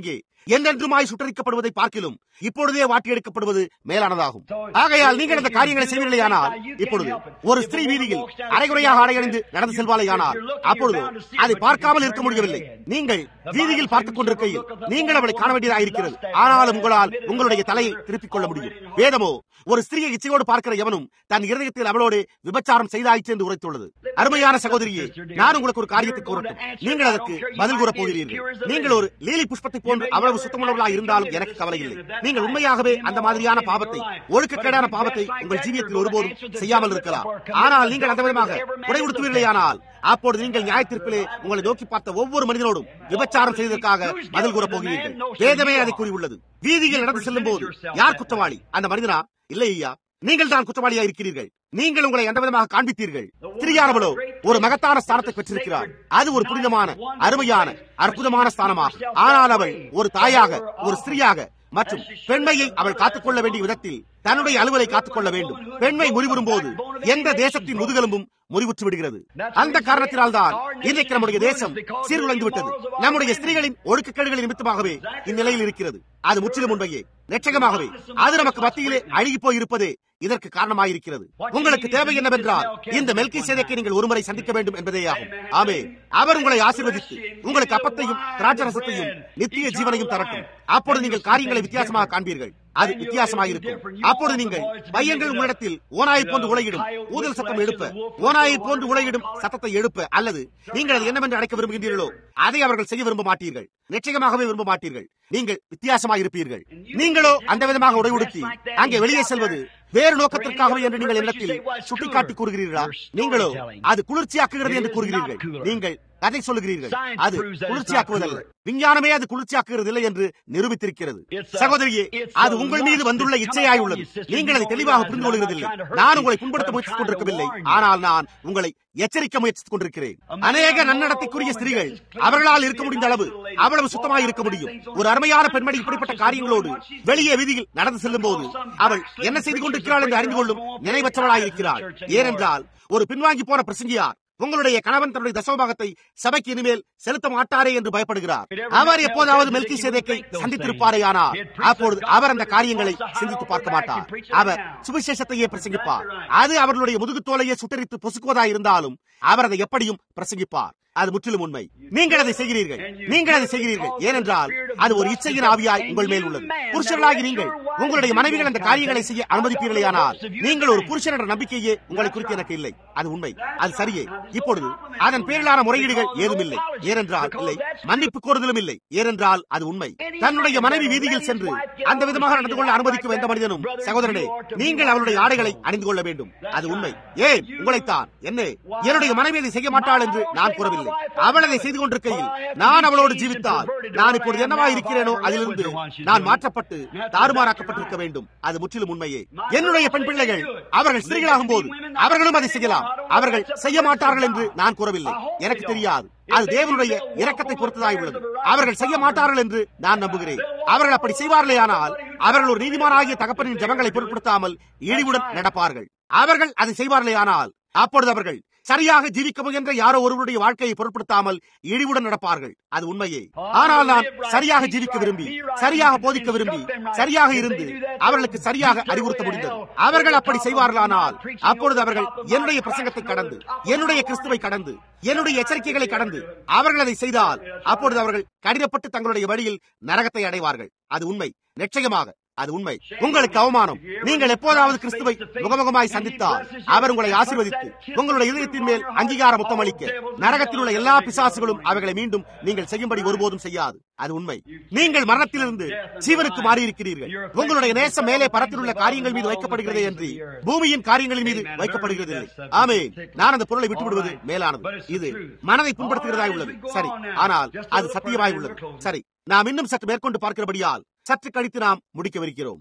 என்றென்றுமாய் சுட்டரிக்கப்படுவதை பார்க்கிலும் இப்பொழுதே வாட்டி எடுக்கப்படுவது மேலானதாகும் ஆகையால் நீங்கள் இந்த காரியங்களை செய்வீர்களேயானால் இப்பொழுது ஒரு ஸ்திரீ வீதியில் அரைகுறையாக ஆடையணிந்து நடந்து செல்வாளேயானால் அப்பொழுது அதை பார்க்காமல் இருக்க முடியவில்லை நீங்கள் வீதியில் பார்த்துக் கொண்டிருக்கையில் நீங்கள் அவளை காண வேண்டியதாக இருக்கிறது ஆனாலும் உங்களால் உங்களுடைய தலையை திருப்பிக் கொள்ள முடியும் வேதமோ ஒரு ஸ்திரியை இச்சையோடு பார்க்கிற எவனும் தன் இருதயத்தில் அவளோடு விபச்சாரம் செய்தாயிற்று என்று உரைத்துள்ளது அருமையான சகோதரியே நான் உங்களுக்கு ஒரு காரியத்தை கூறட்டும் நீங்கள் அதற்கு பதில் கூறப் போகிறீர்கள் நீங்கள் ஒரு லீலி புஷ்பத்தை போன்று அவ்வளவு சுத்தமுள்ளவர்களாக இருந்தாலும் எனக்கு கவலை இல்லை நீங்கள் உண்மையாகவே அந்த மாதிரியான பாவத்தை ஒழுக்கக்கேடான பாவத்தை உங்கள் ஜீவியத்தில் ஒருபோதும் செய்யாமல் இருக்கலாம் ஆனால் நீங்கள் அந்த விதமாக குறை உடுத்துவீர்களேயானால் அப்போது நீங்கள் நியாயத்திற்குள்ளே உங்களை நோக்கி பார்த்த ஒவ்வொரு மனிதனோடும் விபச்சாரம் செய்ததற்காக பதில் கூறப் போகிறீர்கள் வேதமே அதை கூறியுள்ளது வீதியில் நடந்து செல்லும் போது யார் குற்றவாளி அந்த மனிதனா இல்லை ஐயா நீங்கள் தான் குற்றவாளியா இருக்கிறீர்கள் நீங்கள் உங்களை எந்த விதமாக காண்பித்தீர்கள் திரியானவளோ ஒரு மகத்தான ஸ்தானத்தை பெற்றிருக்கிறார் அது ஒரு புனிதமான அருமையான அற்புதமான ஸ்தானமாகும் ஆனால் அவள் ஒரு தாயாக ஒரு ஸ்திரியாக மற்றும் பெண்மையை அவள் காத்துக்கொள்ள வேண்டிய விதத்தில் தன்னுடைய அலுவலை காத்துக்கொள்ள வேண்டும் பெண்மை முறிவுறும் போது எந்த தேசத்தின் முதுகெலும்பும் முறிவுற்று விடுகிறது அந்த காரணத்தினால் தான் இன்றைக்கு நம்முடைய தேசம் சீர்குலைந்து விட்டது நம்முடைய ஸ்திரீகளின் ஒழுக்கக்கேடுகளின் நிமித்தமாகவே இந்நிலையில் இருக்கிறது அது முற்றிலும் உண்மையே நிச்சயமாகவே அது நமக்கு மத்தியிலே அழுகி போய் இருப்பதே இதற்கு காரணமாயிருக்கிறது உங்களுக்கு தேவை என்னவென்றால் இந்த மெல்கி சேதைக்கு நீங்கள் ஒருமுறை சந்திக்க வேண்டும் என்பதே ஆகும் ஆமே அவர் உங்களை ஆசீர்வதித்து உங்களுக்கு அப்பத்தையும் திராட்சரசத்தையும் நித்திய ஜீவனையும் தரட்டும் அப்பொழுது நீங்கள் காரியங்களை வித்தியாசமாக காண்பீர்கள் அது வித்தியாசமாக இருக்கும் அப்பொழுது நீங்கள் பையன்கள் உங்களிடத்தில் ஓனாயை போன்று உலகிடும் ஊதல் சத்தம் எழுப்ப ஓனாயை போன்று உலகிடும் சத்தத்தை எழுப்ப அல்லது நீங்கள் அது என்னவென்று அழைக்க விரும்புகின்றீர்களோ அதை அவர்கள் செய்ய விரும்ப மாட்டீர்கள் நிச்சயமாகவே விரும்ப மாட்டீர்கள் நீங்கள் வித்தியாசமாக இருப்பீர்கள் நீங்களோ அந்த விதமாக உடை உடுத்தி அங்கே வெளியே செல்வது வேறு நோக்கத்திற்காகவே என்று நீங்கள் எண்ணத்தில் சுட்டிக்காட்டி கூறுகிறீர்களா நீங்களோ அது குளிர்ச்சியாக்குகிறது என்று கூறுகிறீர்கள் நீங்கள் கதை சொல்லுகிறீர்கள் அது குளிர்ச்சியாக்குவதல்ல விஞ்ஞானமே அது குளிர்ச்சியாக்குகிறது இல்லை என்று நிரூபித்திருக்கிறது சகோதரியே அது உங்கள் மீது வந்துள்ள இச்சையாய் உள்ளது நீங்கள் அதை தெளிவாக புரிந்து கொள்கிறதில்லை நான் உங்களை புண்படுத்த முயற்சித்துக் கொண்டிருக்கவில்லை ஆனால் நான் உங்களை எச்சரிக்க முயற்சித்துக் கொண்டிருக்கிறேன் அநேக நன்னடத்தைக்குரிய ஸ்திரீகள் அவர்களால் இருக்க முடிந்த அளவு அவ்வளவு சுத்தமாக இருக்க முடியும் ஒரு அருமையான பெண்மணி இப்படிப்பட்ட காரியங்களோடு வெளியே வீதியில் நடந்து செல்லும் போது அவள் என்ன செய்து கொண்டிருக்கிறாள் என்று அறிந்து கொள்ளும் நினைவற்றவளாய் இருக்கிறாள் ஏனென்றால் ஒரு பின்வாங்கி போன பிரசங்கியார் உங்களுடைய கணவன் தன்னுடைய தசோபாகத்தை சபைக்கு இனிமேல் செலுத்த மாட்டாரே என்று பயப்படுகிறார் அவர் எப்போதாவது மெல்கி சேதைக்கை சந்தித்திருப்பாரே ஆனால் அப்பொழுது அவர் அந்த காரியங்களை சிந்தித்து பார்க்க மாட்டார் அவர் சுவிசேஷத்தையே பிரசங்கிப்பார் அது அவர்களுடைய முதுகுத்தோலையே சுட்டரித்து பொசுக்குவதா இருந்தாலும் அவர் அதை எப்படியும் பிரசங்கிப்பார் அது முற்றிலும் உண்மை நீங்கள் அதை செய்கிறீர்கள் நீங்கள் அதை செய்கிறீர்கள் ஏனென்றால் அது ஒரு இச்சையின் ஆவியாய் உங்கள் மேல் உள்ளது புருஷர்களாகி நீங்கள் உங்களுடைய மனைவிகள் அந்த காரியங்களை செய்ய அனுமதிப்பீர்களேயானால் நீங்கள் ஒரு புருஷன் என்ற நம்பிக்கையே உங்களை குறித்து எனக்கு இல்லை அது உண்மை அது சரியே இப்பொழுது அதன் பேரிலான முறையீடுகள் ஏதும் இல்லை ஏனென்றால் இல்லை மன்னிப்பு கோருதலும் இல்லை ஏனென்றால் அது உண்மை தன்னுடைய மனைவி வீதியில் சென்று அந்த விதமாக நடந்து கொள்ள அனுமதிக்கும் எந்த மனிதனும் சகோதரனே நீங்கள் அவருடைய ஆடைகளை அணிந்து கொள்ள வேண்டும் அது உண்மை ஏன் உங்களைத்தான் என்ன என்னுடைய மனைவி அதை செய்ய மாட்டாள் என்று நான் கூறவில்லை அவள் அதை செய்து கொண்டிருக்கையில் நான் அவளோடு ஜீவித்தால் நான் இப்பொழுது என்னவா இருக்கிறேனோ அதிலிருந்து நான் மாற்றப்பட்டு தாறுமாறாக்கப்பட்டிருக்க வேண்டும் அது முற்றிலும் உண்மையே என்னுடைய பெண் பிள்ளைகள் அவர்கள் ஸ்திரீகளாகும் போது அவர்களும் அதை செய்யலாம் அவர்கள் செய்ய மாட்டார்கள் என்று நான் கூறவில்லை எனக்கு தெரியாது அது தேவனுடைய இரக்கத்தை பொறுத்ததாய் உள்ளது அவர்கள் செய்ய மாட்டார்கள் என்று நான் நம்புகிறேன் அவர்கள் அப்படி செய்வார்களே ஆனால் அவர்கள் ஒரு நீதிமானாகிய தகப்பனின் ஜபங்களை பொருட்படுத்தாமல் இழிவுடன் நடப்பார்கள் அவர்கள் அதை செய்வார்களே ஆனால் அப்பொழுது அவர்கள் சரியாக ஜீவிக்க முயன்ற யாரோ ஒருவருடைய வாழ்க்கையை பொருட்படுத்தாமல் இழிவுடன் நடப்பார்கள் அது உண்மையே ஆனால் நான் சரியாக ஜீவிக்க விரும்பி சரியாக போதிக்க விரும்பி சரியாக இருந்து அவர்களுக்கு சரியாக அறிவுறுத்த முடிந்தது அவர்கள் அப்படி செய்வார்களானால் அப்பொழுது அவர்கள் என்னுடைய பிரசங்கத்தை கடந்து என்னுடைய கிறிஸ்துவை கடந்து என்னுடைய எச்சரிக்கைகளை கடந்து அவர்கள் அதை செய்தால் அப்பொழுது அவர்கள் கடினப்பட்டு தங்களுடைய வழியில் நரகத்தை அடைவார்கள் அது உண்மை நிச்சயமாக அது உண்மை உங்களுக்கு அவமானம் நீங்கள் எப்போதாவது கிறிஸ்துவை முகமுகமாய் சந்தித்தால் அவர் உங்களை ஆசீர்வதித்து உங்களுடைய இதயத்தின் மேல் அங்கீகார முத்தமளிக்க நரகத்தில் உள்ள எல்லா பிசாசுகளும் அவைகளை மீண்டும் நீங்கள் செய்யும்படி ஒருபோதும் செய்யாது அது உண்மை நீங்கள் மரணத்திலிருந்து ஜீவனுக்கு மாறி இருக்கிறீர்கள் உங்களுடைய நேசம் மேலே பரத்தில் உள்ள காரியங்கள் மீது வைக்கப்படுகிறதே என்று பூமியின் காரியங்களின் மீது வைக்கப்படுகிறது ஆமே நான் அந்த பொருளை விட்டுவிடுவது மேலானது இது மனதை புண்படுத்துகிறதாய் உள்ளது சரி ஆனால் அது சத்தியமாய் உள்ளது சரி நாம் இன்னும் சற்று மேற்கொண்டு பார்க்கிறபடியால் சற்று கழித்து நாம் முடிக்கவிருக்கிறோம்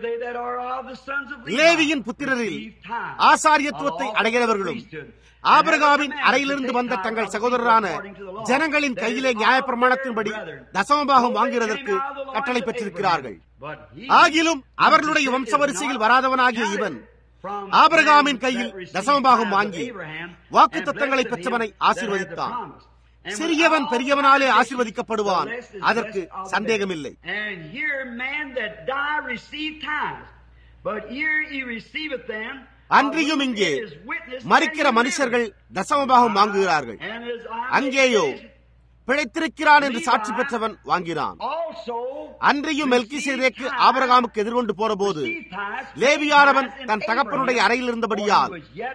லேவியின் புத்திரரில் ஆசாரியத்துவத்தை அடைகிறவர்களும் ஆபிரகாமின் அறையிலிருந்து வந்த தங்கள் சகோதரரான ஜனங்களின் கையிலே நியாயப்பிரமாணத்தின்படி தசமபாகம் வாங்குவதற்கு கட்டளை பெற்றிருக்கிறார்கள் ஆகிலும் அவர்களுடைய வம்சவரிசையில் வராதவனாகிய இவன் ஆபிரகாமின் கையில் தசமபாகம் வாங்கி வாக்கு தத்தங்களை பெற்றவனை ஆசீர்வதித்தான் சிறியவன் பெரியவனாலே ஆசீர்வதிக்கப்படுவான் அதற்கு சந்தேகமில்லை And here man that die receive tithes. But here he receiveth them. அன்றியும் இங்கே மறிக்கிற மனுஷர்கள் தசமபாகம் வாங்குகிறார்கள் And his அங்கேயோ பிழைத்திருக்கிறான் என்று சாட்சி பெற்றவன் வாங்கினான் also அன்றையும் மெல்கிசேதேக்கு ஆபரகாமுக்கு எதிர்கொண்டு போறபோது லேவியானவன் தன் தகப்பனுடைய அறையில் இருந்தபடியால்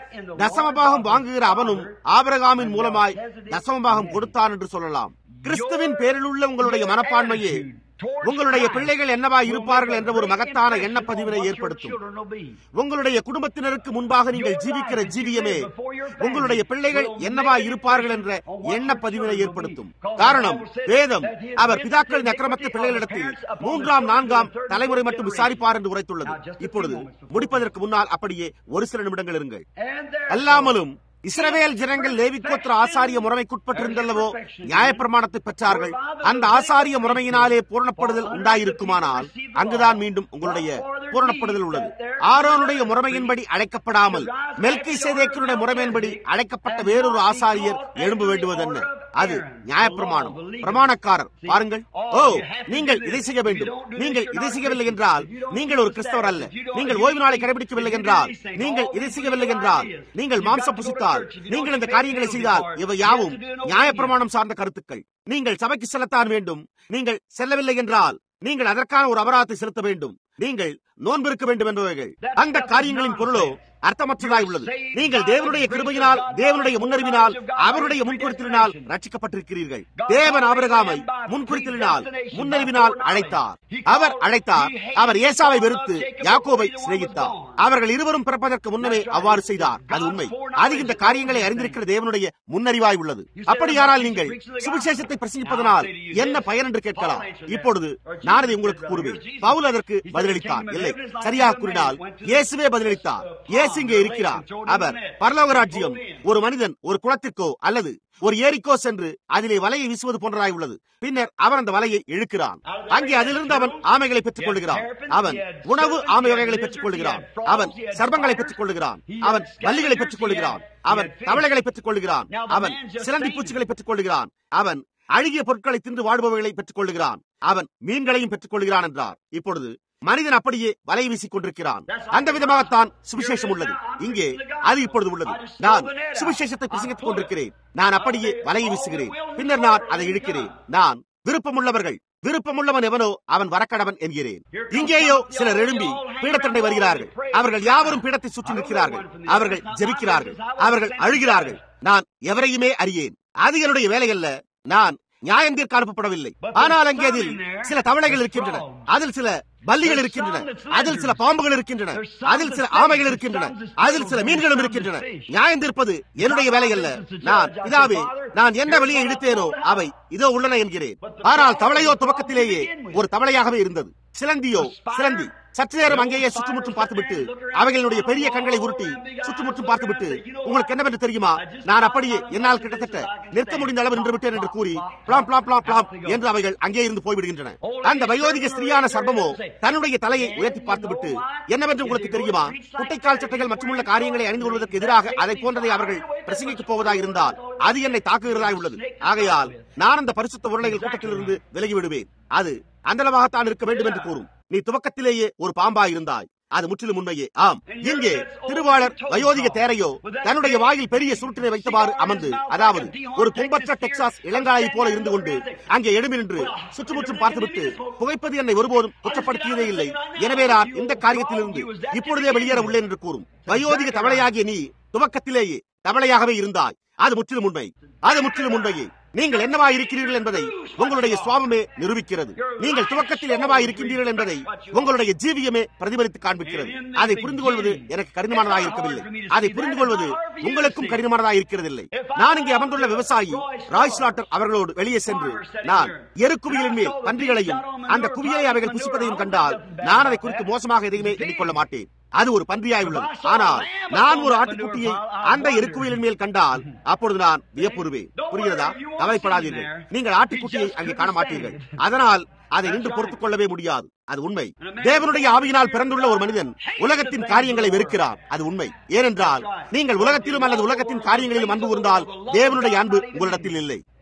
தசமபாகம் வாங்குகிற அவனும் ஆபரகாமின் மூலமாய் தசமபாகம் கொடுத்தான் என்று சொல்லலாம் கிறிஸ்துவின் பேரில் உள்ள உங்களுடைய மனப்பான்மையே உங்களுடைய பிள்ளைகள் என்னவா இருப்பார்கள் என்ற ஒரு மகத்தான எண்ணப்பதிவினை ஏற்படுத்தும் உங்களுடைய குடும்பத்தினருக்கு முன்பாக நீங்கள் ஜீவிக்கிற ஜீவியமே உங்களுடைய பிள்ளைகள் என்னவா இருப்பார்கள் என்ற எண்ணப்பதிவினை ஏற்படுத்தும் காரணம் வேதம் அவர் பிதாக்களின் அக்கிரமத்தை பிள்ளைகளிடத்தில் மூன்றாம் நான்காம் தலைமுறை மட்டும் விசாரிப்பார் என்று உரைத்துள்ளது இப்பொழுது முடிப்பதற்கு முன்னால் அப்படியே ஒரு சில நிமிடங்கள் இருங்கள் அல்லாமலும் இஸ்ரவேல் ஜனங்கள் லேவிக்கோத்திர ஆசாரிய முறைமைக்குட்பட்டிருந்தல்லவோ நியாயப்பிரமாணத்தை பெற்றார்கள் அந்த ஆசாரிய முறைமையினாலே பூரணப்படுதல் உண்டாயிருக்குமானால் அங்குதான் மீண்டும் உங்களுடைய பூரணப்படுதல் உள்ளது ஆரோனுடைய முறைமையின்படி அழைக்கப்படாமல் மெல்கை சேதேக்கனுடைய முறைமையின்படி அழைக்கப்பட்ட வேறொரு ஆசாரியர் எழும்ப வேண்டுவதென்ன அது நியாயப்பிரமாணம் பிரமாணக்காரர் பாருங்கள் ஓ நீங்கள் இதை செய்ய வேண்டும் நீங்கள் இதை செய்யவில்லை என்றால் நீங்கள் ஒரு கிறிஸ்தவர் அல்ல நீங்கள் ஓய்வு நாளை கடைபிடிக்கவில்லை என்றால் நீங்கள் இதை செய்யவில்லை என்றால் நீங்கள் மாம்சம் புசித்தால் நீங்கள் இந்த காரியங்களை செய்தால் இவை யாவும் நியாயப்பிரமாணம் சார்ந்த கருத்துக்கள் நீங்கள் சபைக்கு செல்லத்தான் வேண்டும் நீங்கள் செல்லவில்லை என்றால் நீங்கள் அதற்கான ஒரு அபராதத்தை செலுத்த வேண்டும் நீங்கள் நோன்பிருக்க வேண்டும் என்பவைகள் அந்த காரியங்களின் பொருளோ அர்த்தமற்றதாய் உள்ளது நீங்கள் தேவனுடைய கிருபையினால் தேவனுடைய முன்னறிவினால் அவருடைய முன்குறித்தலினால் ரட்சிக்கப்பட்டிருக்கிறீர்கள் தேவன் ஆபரகாமை முன்குறித்தலினால் முன்னறிவினால் அழைத்தார் அவர் அழைத்தார் அவர் ஏசாவை வெறுத்து யாக்கோவை சிநேகித்தார் அவர்கள் இருவரும் பிறப்பதற்கு முன்னமே அவ்வாறு செய்தார் அது உண்மை அது இந்த காரியங்களை அறிந்திருக்கிற தேவனுடைய முன்னறிவாய் உள்ளது அப்படியானால் நீங்கள் சுவிசேஷத்தை பிரசங்கிப்பதனால் என்ன பயன் என்று கேட்கலாம் இப்பொழுது நான் இதை உங்களுக்கு கூறுவேன் பவுல் அதற்கு பதிலளித்தார் இல்லை சரியாக கூறினால் இயேசுவே பதிலளித்தார் இயேசு இங்கே இருக்கிறார் அவர் பரலோக ராஜ்யம் ஒரு மனிதன் ஒரு குளத்திற்கோ அல்லது ஒரு ஏரிக்கோ சென்று அதிலே வலையை வீசுவது போன்றதாய் உள்ளது பின்னர் அவன் அந்த வலையை இழுக்கிறான் அங்கே அதிலிருந்து அவன் ஆமைகளை பெற்றுக் கொள்கிறான் அவன் உணவு ஆமை வகைகளை பெற்றுக் கொள்கிறான் அவன் சர்பங்களை பெற்றுக் கொள்கிறான் அவன் வள்ளிகளை பெற்றுக் கொள்கிறான் அவன் தவளைகளை பெற்றுக் கொள்கிறான் அவன் சிலந்தி பூச்சிகளை பெற்றுக் கொள்கிறான் அவன் அழுகிய பொருட்களை தின்று வாழ்பவர்களை பெற்றுக் கொள்கிறான் அவன் மீன்களையும் பெற்றுக் கொள்கிறான் என்றார் இப்பொழுது மனிதன் அப்படியே வலை வீசிக் கொண்டிருக்கிறான் அந்த விதமாகத்தான் சுவிசேஷம் உள்ளது இங்கே அது இப்பொழுது உள்ளது நான் சுவிசேஷத்தை பிரசங்கித்துக் கொண்டிருக்கிறேன் நான் அப்படியே வலையை வீசுகிறேன் பின்னர் நான் அதை இழுக்கிறேன் நான் விருப்பமுள்ளவர்கள் விருப்பமுள்ளவன் எவனோ அவன் வரக்கடவன் என்கிறேன் இங்கேயோ சிலர் எழும்பி பீடத்தண்டை வருகிறார்கள் அவர்கள் யாவரும் பீடத்தை சுற்றி நிற்கிறார்கள் அவர்கள் ஜெபிக்கிறார்கள் அவர்கள் அழுகிறார்கள் நான் எவரையுமே அறியேன் அது என்னுடைய வேலை அல்ல நான் நியாயந்தீர்க்க அனுப்பப்படவில்லை ஆனால் அங்கே அதில் சில தவளைகள் இருக்கின்றன அதில் சில பல்லிகள் இருக்கின்றன அதில் சில பாம்புகள் இருக்கின்றன அதில் சில ஆமைகள் இருக்கின்றன அதில் சில மீன்களும் இருக்கின்றன நியாயம் தீர்ப்பது என்னுடைய வேலை அல்ல நான் இதாவே நான் என்ன வெளியே இழுத்தேனோ அவை இதோ உள்ளன என்கிறேன் ஆனால் தவளையோ துவக்கத்திலேயே ஒரு தவளையாகவே இருந்தது சிலந்தியோ சிலந்தி சற்று நேரம் அங்கேயே சுற்றுமுற்றும் பார்த்துவிட்டு அவைகளுடைய பெரிய கண்களை உருட்டி சுற்றுமுற்றும் பார்த்துவிட்டு உங்களுக்கு என்னவென்று தெரியுமா நான் அப்படியே என்னால் கிட்டத்தட்ட நிற்க முடிந்த அளவு நின்று விட்டேன் என்று கூறி பிளாம் பிளாம் பிளாம் பிளாம் என்று அவைகள் அங்கே இருந்து போய்விடுகின்றன அந்த வயோதிக ஸ்திரியான சர்பமோ தன்னுடைய தலையை உயர்த்தி பார்த்துவிட்டு என்னவென்று உங்களுக்கு தெரியுமா குட்டைக்கால் சட்டைகள் மற்றும் உள்ள காரியங்களை அணிந்து கொள்வதற்கு எதிராக அதை போன்றதை அவர்கள் பிரசங்கிக்கப் போவதாக இருந்தால் அது என்னை தாக்குகிறதாய் உள்ளது ஆகையால் நான் அந்த பரிசுத்த உருளைகள் கூட்டத்திலிருந்து விலகி விடுவேன் அது அந்தளவாகத்தான் இருக்க வேண்டும் என்று கூறும் நீ துவக்கத்திலேயே ஒரு பாம்பாய் இருந்தாய் அது முற்றிலும் உண்மையே ஆம் இங்கே திருவாளர் வயோதிக தேரையோ தன்னுடைய வாயில் பெரிய சுருட்டினை வைத்தவாறு அமர்ந்து அதாவது ஒரு கும்பற்ற டெக்சாஸ் இளங்காயை போல இருந்து கொண்டு அங்கே எழுமி நின்று சுற்றுமுற்றும் பார்த்துவிட்டு புகைப்பது என்னை ஒருபோதும் குற்றப்படுத்தியதே இல்லை எனவே நான் இந்த காரியத்திலிருந்து இப்பொழுதே வெளியேற உள்ளேன் என்று கூறும் வயோதிக தவளையாகிய நீ துவக்கத்திலேயே தவளையாகவே இருந்தாய் அது முற்றிலும் உண்மை அது முற்றிலும் உண்மையே நீங்கள் என்னவா இருக்கிறீர்கள் என்பதை உங்களுடைய சுவாபமே நிரூபிக்கிறது நீங்கள் துவக்கத்தில் என்னவா இருக்கின்றீர்கள் என்பதை உங்களுடைய ஜீவியமே பிரதிபலித்து காண்பிக்கிறது அதை புரிந்து கொள்வது எனக்கு கடினமானதாக இருக்கவில்லை அதை புரிந்து கொள்வது உங்களுக்கும் கடினமானதாக இருக்கிறதில்லை நான் இங்கே அமர்ந்துள்ள விவசாயி ராய் ஸ்லாட்டர் அவர்களோடு வெளியே சென்று நான் எருக்குவியலின் மேல் பன்றிகளையும் அந்த குவியலை அவைகள் புசிப்பதையும் கண்டால் நான் அதை குறித்து மோசமாக எதையுமே எண்ணிக்கொள்ள மாட்டேன் அது ஒரு பன்றியாய் உள்ளது ஆனால் நான் ஒரு ஆட்டுக்குட்டியை அந்த எருக்குவியலின் மேல் கண்டால் அப்பொழுது நான் வியப்புறுவேன் புரிகிறதா கவலைப்படாதீர்கள் நீங்கள் ஆட்டுக்குட்டியை அங்கே காண மாட்டீர்கள் அதனால் அதை நின்று பொறுத்துக் கொள்ளவே முடியாது அது உண்மை தேவனுடைய ஆவியினால் பிறந்துள்ள ஒரு மனிதன் உலகத்தின் காரியங்களை வெறுக்கிறார் அது உண்மை ஏனென்றால் நீங்கள் உலகத்திலும் அல்லது உலகத்தின் காரியங்களிலும் அன்பு இருந்தால் தேவனுடைய அன்பு உங்களிடத்தில் இல்லை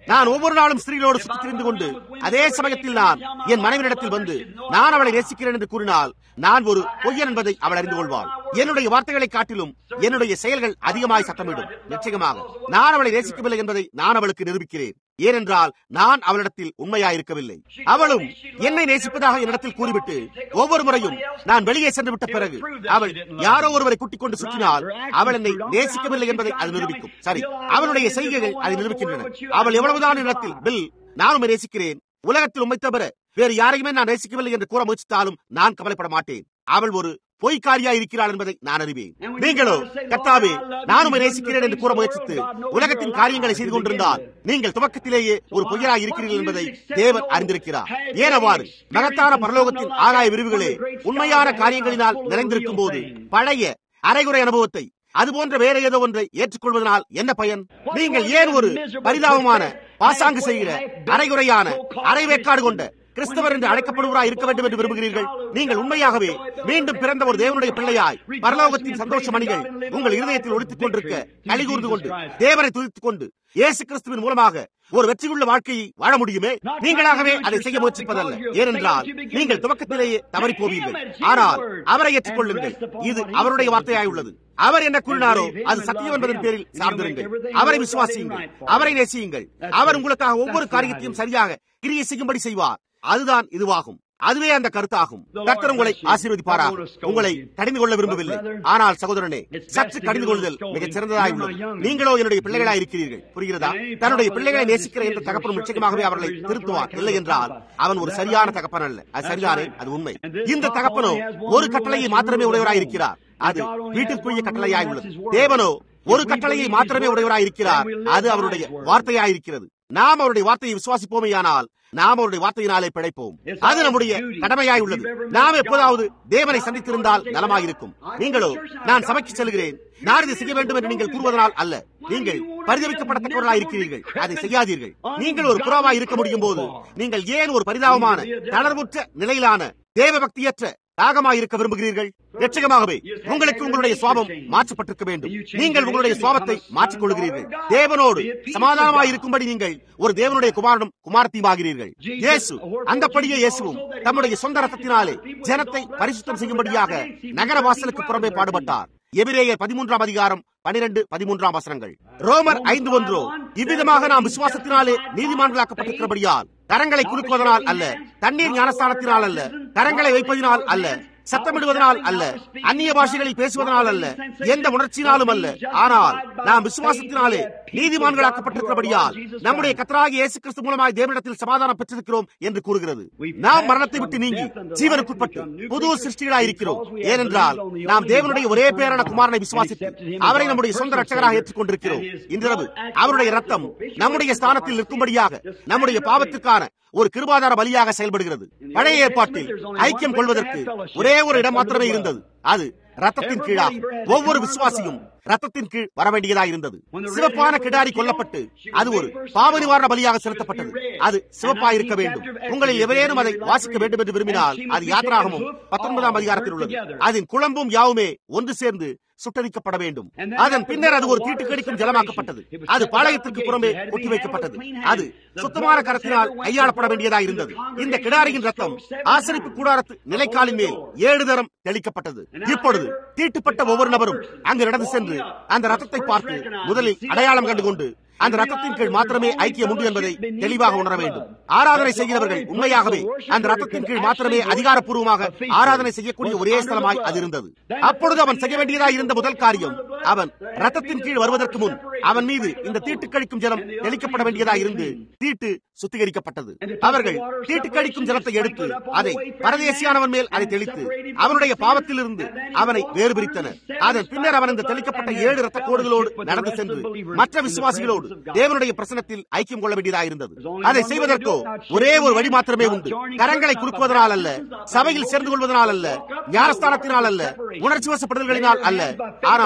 நான் ஒவ்வொரு நாளும் ஸ்திரீகளோடு சுற்றி திரிந்து கொண்டு அதே சமயத்தில் நான் என் மனைவியிடத்தில் வந்து நான் அவளை நேசிக்கிறேன் என்று கூறினால் நான் ஒரு பொய்யன் என்பதை அவள் அறிந்து கொள்வாள் என்னுடைய வார்த்தைகளை காட்டிலும் என்னுடைய செயல்கள் அதிகமாய் சத்தமிடும் நிச்சயமாக நான் அவளை நேசிக்கவில்லை என்பதை நான் அவளுக்கு நிரூபிக்கிறேன் ஏனென்றால் நான் அவளிடத்தில் உண்மையாயிருக்கவில்லை அவளும் என்னை நேசிப்பதாக என்னிடத்தில் கூறிவிட்டு ஒவ்வொரு முறையும் நான் வெளியே சென்று விட்ட பிறகு அவள் யாரோ ஒருவரை கூட்டிக் கொண்டு சுற்றினால் அவள் என்னை நேசிக்கவில்லை என்பதை அது நிரூபிக்கும் சரி அவளுடைய செய்கைகள் அதை நிரூபிக்கின்றன அவள் எவ்வளவுதான் இடத்தில் பில் நான் உண்மை நேசிக்கிறேன் உலகத்தில் உண்மை தவிர வேறு யாரையுமே நான் நேசிக்கவில்லை என்று கூற முயற்சித்தாலும் நான் கவலைப்பட மாட்டேன் அவள் ஒரு பொய்க்காரியா இருக்கிறாள் என்பதை நான் அறிவேன் நீங்களோ கர்த்தாவே நான் உண்மை நேசிக்கிறேன் என்று கூற முயற்சித்து உலகத்தின் காரியங்களை செய்து கொண்டிருந்தால் நீங்கள் துவக்கத்திலேயே ஒரு பொய்யராக இருக்கிறீர்கள் என்பதை தேவன் அறிந்திருக்கிறார் ஏனவாறு மகத்தான பரலோகத்தின் ஆகாய விரிவுகளே உண்மையான காரியங்களினால் நிறைந்திருக்கும் போது பழைய அரைகுறை அனுபவத்தை அது போன்ற வேற ஏதோ ஒன்றை ஏற்றுக்கொள்வதனால் என்ன பயன் நீங்கள் ஏன் ஒரு பரிதாபமான பாசாங்கு செய்கிற அரைகுறையான அரைவேக்காடு கொண்ட கிறிஸ்தவர் என்று அழைக்கப்படுவராய் இருக்க வேண்டும் என்று விரும்புகிறீர்கள் நீங்கள் உண்மையாகவே மீண்டும் பிறந்த ஒரு தேவனுடைய பிள்ளையாய் பரலோகத்தின் சந்தோஷ மணிகள் உங்கள் இருதயத்தில் ஒழித்துக் கொண்டிருக்க கலிகூர்ந்து கொண்டு தேவனை துதித்துக் கொண்டு இயேசு கிறிஸ்துவின் மூலமாக ஒரு வெற்றியுள்ள வாழ்க்கையை வாழ முடியுமே நீங்களாகவே அதை செய்ய முயற்சிப்பதல்ல ஏனென்றால் நீங்கள் துவக்கத்திலேயே தவறி போவீர்கள் ஆனால் அவரை ஏற்றுக்கொள்ளுங்கள் இது அவருடைய வார்த்தையாய் உள்ளது அவர் என்ன கூறினாரோ அது சத்தியம் என்பதன் பேரில் சார்ந்திருங்கள் அவரை விசுவாசியுங்கள் அவரை நேசியுங்கள் அவர் உங்களுக்காக ஒவ்வொரு காரியத்தையும் சரியாக கிரியை செய்யும்படி செய்வார் அதுதான் இதுவாகும் அதுவே அந்த கருத்தாகும் கர்த்தர் உங்களை ஆசீர்வதிப்பாராக உங்களை கடிந்து கொள்ள விரும்பவில்லை ஆனால் சகோதரனே சற்று கடிந்து கொள்ளுதல் மிகச் சிறந்ததாய் உள்ளது நீங்களோ என்னுடைய பிள்ளைகளாய் இருக்கிறீர்கள் புரிகிறதா தன்னுடைய பிள்ளைகளை நேசிக்கிற என்ற தகப்பனும் நிச்சயமாகவே அவர்களை திருத்துவார் இல்லை என்றால் அவன் ஒரு சரியான தகப்பன் அல்ல அது சரிதானே அது உண்மை இந்த தகப்பனோ ஒரு கட்டளையை மாத்திரமே உடையவராய் இருக்கிறார் அது வீட்டிற்குரிய கட்டளையாய் உள்ளது தேவனோ ஒரு கட்டளையை மாத்திரமே உடையவராய் இருக்கிறார் அது அவருடைய வார்த்தையாய் இருக்கிறது நாம் அவருடைய வார்த்தையை விசுவாசிப்போமேயானால் நாம் அவருடைய வார்த்தையினாலே பிழைப்போம் அது நம்முடைய கடமையாய் உள்ளது நாம் எப்போதாவது தேவனை சந்தித்திருந்தால் நலமாயிருக்கும் நீங்களோ நான் சமைக்கு செல்கிறேன் நான் இதை செய்ய வேண்டும் என்று நீங்கள் கூறுவதனால் அல்ல நீங்கள் பரிதவிக்கப்படத்தக்கவர்களாக இருக்கிறீர்கள் அதை செய்யாதீர்கள் நீங்கள் ஒரு புறாவாய் இருக்க முடியும் போது நீங்கள் ஏன் ஒரு பரிதாபமான தளர்வுற்ற நிலையிலான தேவ பக்தியற்ற தாகமாய் இருக்க விரும்புகிறீர்கள் நிச்சயமாகவே உங்களுக்கு உங்களுடைய சுவாபம் மாற்றப்பட்டிருக்க வேண்டும் நீங்கள் உங்களுடைய சுவாபத்தை மாற்றிக் கொள்கிறீர்கள் தேவனோடு சமாதானமாய் இருக்கும்படி நீங்கள் ஒரு தேவனுடைய குமாரனும் குமாரத்தியுமாகிறீர்கள் இயேசு அந்தப்படியே இயேசுவும் தம்முடைய சொந்த ரத்தத்தினாலே ஜனத்தை பரிசுத்தம் செய்யும்படியாக நகர வாசலுக்கு புறம்பே பாடுபட்டார் எபிரேயர் பதிமூன்றாம் அதிகாரம் பனிரெண்டு பதிமூன்றாம் வசனங்கள் ரோமர் ஐந்து ஒன்றோ இவ்விதமாக நாம் விசுவாசத்தினாலே நீதிமான்களாக்கப்பட்டிருக்கிறபடியால் கரங்களை குலுக்குவதனால் அல்ல தண்ணீர் ஞானஸ்தானத்தினால் அல்ல கரங்களை வைப்பதினால் அல்ல சத்தமிடுவதனால் அல்ல அந்நிய பாஷைகளில் பேசுவதனால் அல்ல எந்த உணர்ச்சியினாலும் அல்ல ஆனால் நாம் விசுவாசத்தினாலே நீதிமான்களாக்கப்பட்டிருக்கிறபடியால் நம்முடைய கத்தராகிய இயேசு கிறிஸ்து மூலமாய் தேவனிடத்தில் சமாதானம் பெற்றிருக்கிறோம் என்று கூறுகிறது நாம் மரணத்தை விட்டு நீங்கி ஜீவனுக்குட்பட்டு புது சிருஷ்டிகளாய் இருக்கிறோம் ஏனென்றால் நாம் தேவனுடைய ஒரே பேரான குமாரனை விசுவாசித்து அவரை நம்முடைய சொந்த ரட்சகராக ஏற்றுக்கொண்டிருக்கிறோம் இன்றிரவு அவருடைய ரத்தம் நம்முடைய ஸ்தானத்தில் நிற்கும்படியாக நம்முடைய பாவத்திற்கான ஒரு கிருபாதார பலியாக செயல்படுகிறது பழைய ஏற்பாட்டில் ஐக்கியம் கொள்வதற்கு ஒரே ஒரு இடம் மாத்திரமே இருந்தது அது ரத்தத்தின் கீழாக ஒவ்வொரு விசுவாசியும் ரத்தத்தின் கீழ் வர வேண்டியதாக இருந்தது சிவப்பான கிடாரி கொல்லப்பட்டு அது ஒரு பாவ நிவாரண பலியாக செலுத்தப்பட்டது அது சிவப்பாக இருக்க வேண்டும் உங்களில் எவரேனும் அதை வாசிக்க வேண்டும் என்று விரும்பினால் அது யாத்திராகமும் பத்தொன்பதாம் அதிகாரத்தில் உள்ளது அதன் குழம்பும் யாவுமே ஒன்று சேர்ந்து சுட்டரிக்கப்பட வேண்டும் அதன் பின்னர் அது ஒரு தீட்டு கடிக்கும் ஜலமாக்கப்பட்டது அது பாளையத்திற்கு புறமே ஒட்டி வைக்கப்பட்டது அது சுத்தமான கரத்தினால் கையாளப்பட வேண்டியதாக இருந்தது இந்த கிடாரியின் ரத்தம் ஆசரிப்பு கூடாரத்து நிலைக்காலின் மேல் ஏழு தரம் தெளிக்கப்பட்டது இப்பொழுது தீட்டுப்பட்ட ஒவ்வொரு நபரும் அங்கு நடந்து சென்று அந்த ரத்தத்தை பார்த்து முதலில் அடையாளம் கண்டுகொண்டு அந்த ரத்தத்தின் கீழ் மாத்திரமே ஐக்கியம் உண்டு என்பதை தெளிவாக உணர வேண்டும் ஆராதனை செய்கிறவர்கள் உண்மையாகவே அந்த ரத்தத்தின் கீழ் மாத்திரமே அதிகாரப்பூர்வமாக ஆராதனை செய்யக்கூடிய ஒரே ஸ்தலமாய் அது இருந்தது அப்பொழுது அவன் செய்ய வேண்டியதாக இருந்த முதல் காரியம் அவன் ரத்தத்தின் கீழ் வருவதற்கு முன் அவன் மீது இந்த தீட்டு கழிக்கும் ஜலம் தெளிக்கப்பட வேண்டியதாக இருந்து தீட்டு சுத்திகரிக்கப்பட்டது அவர்கள் தீட்டு கழிக்கும் ஜலத்தை எடுத்து அதை பரதேசியானவன் மேல் அதை தெளித்து அவனுடைய பாவத்திலிருந்து அவனை வேறுபிரித்தனர் அதன் பின்னர் அவன் இந்த தெளிக்கப்பட்ட ஏழு ரத்த கோடுகளோடு நடந்து சென்று மற்ற விசுவாசிகளோடு தேவனுடைய பிரசனத்தில் ஐக்கியம் கொள்ள வேண்டியதாக இருந்தது அதை செய்வதற்கோ ஒரே ஒரு வழி மாத்திரமே உண்டு கரங்களை குறுக்குவதனால் அல்ல சபையில் சேர்ந்து கொள்வதனால் அல்ல ஞானஸ்தானத்தினால் அல்ல உணர்ச்சி வசப்படுதல்களினால் அல்ல ஆனால்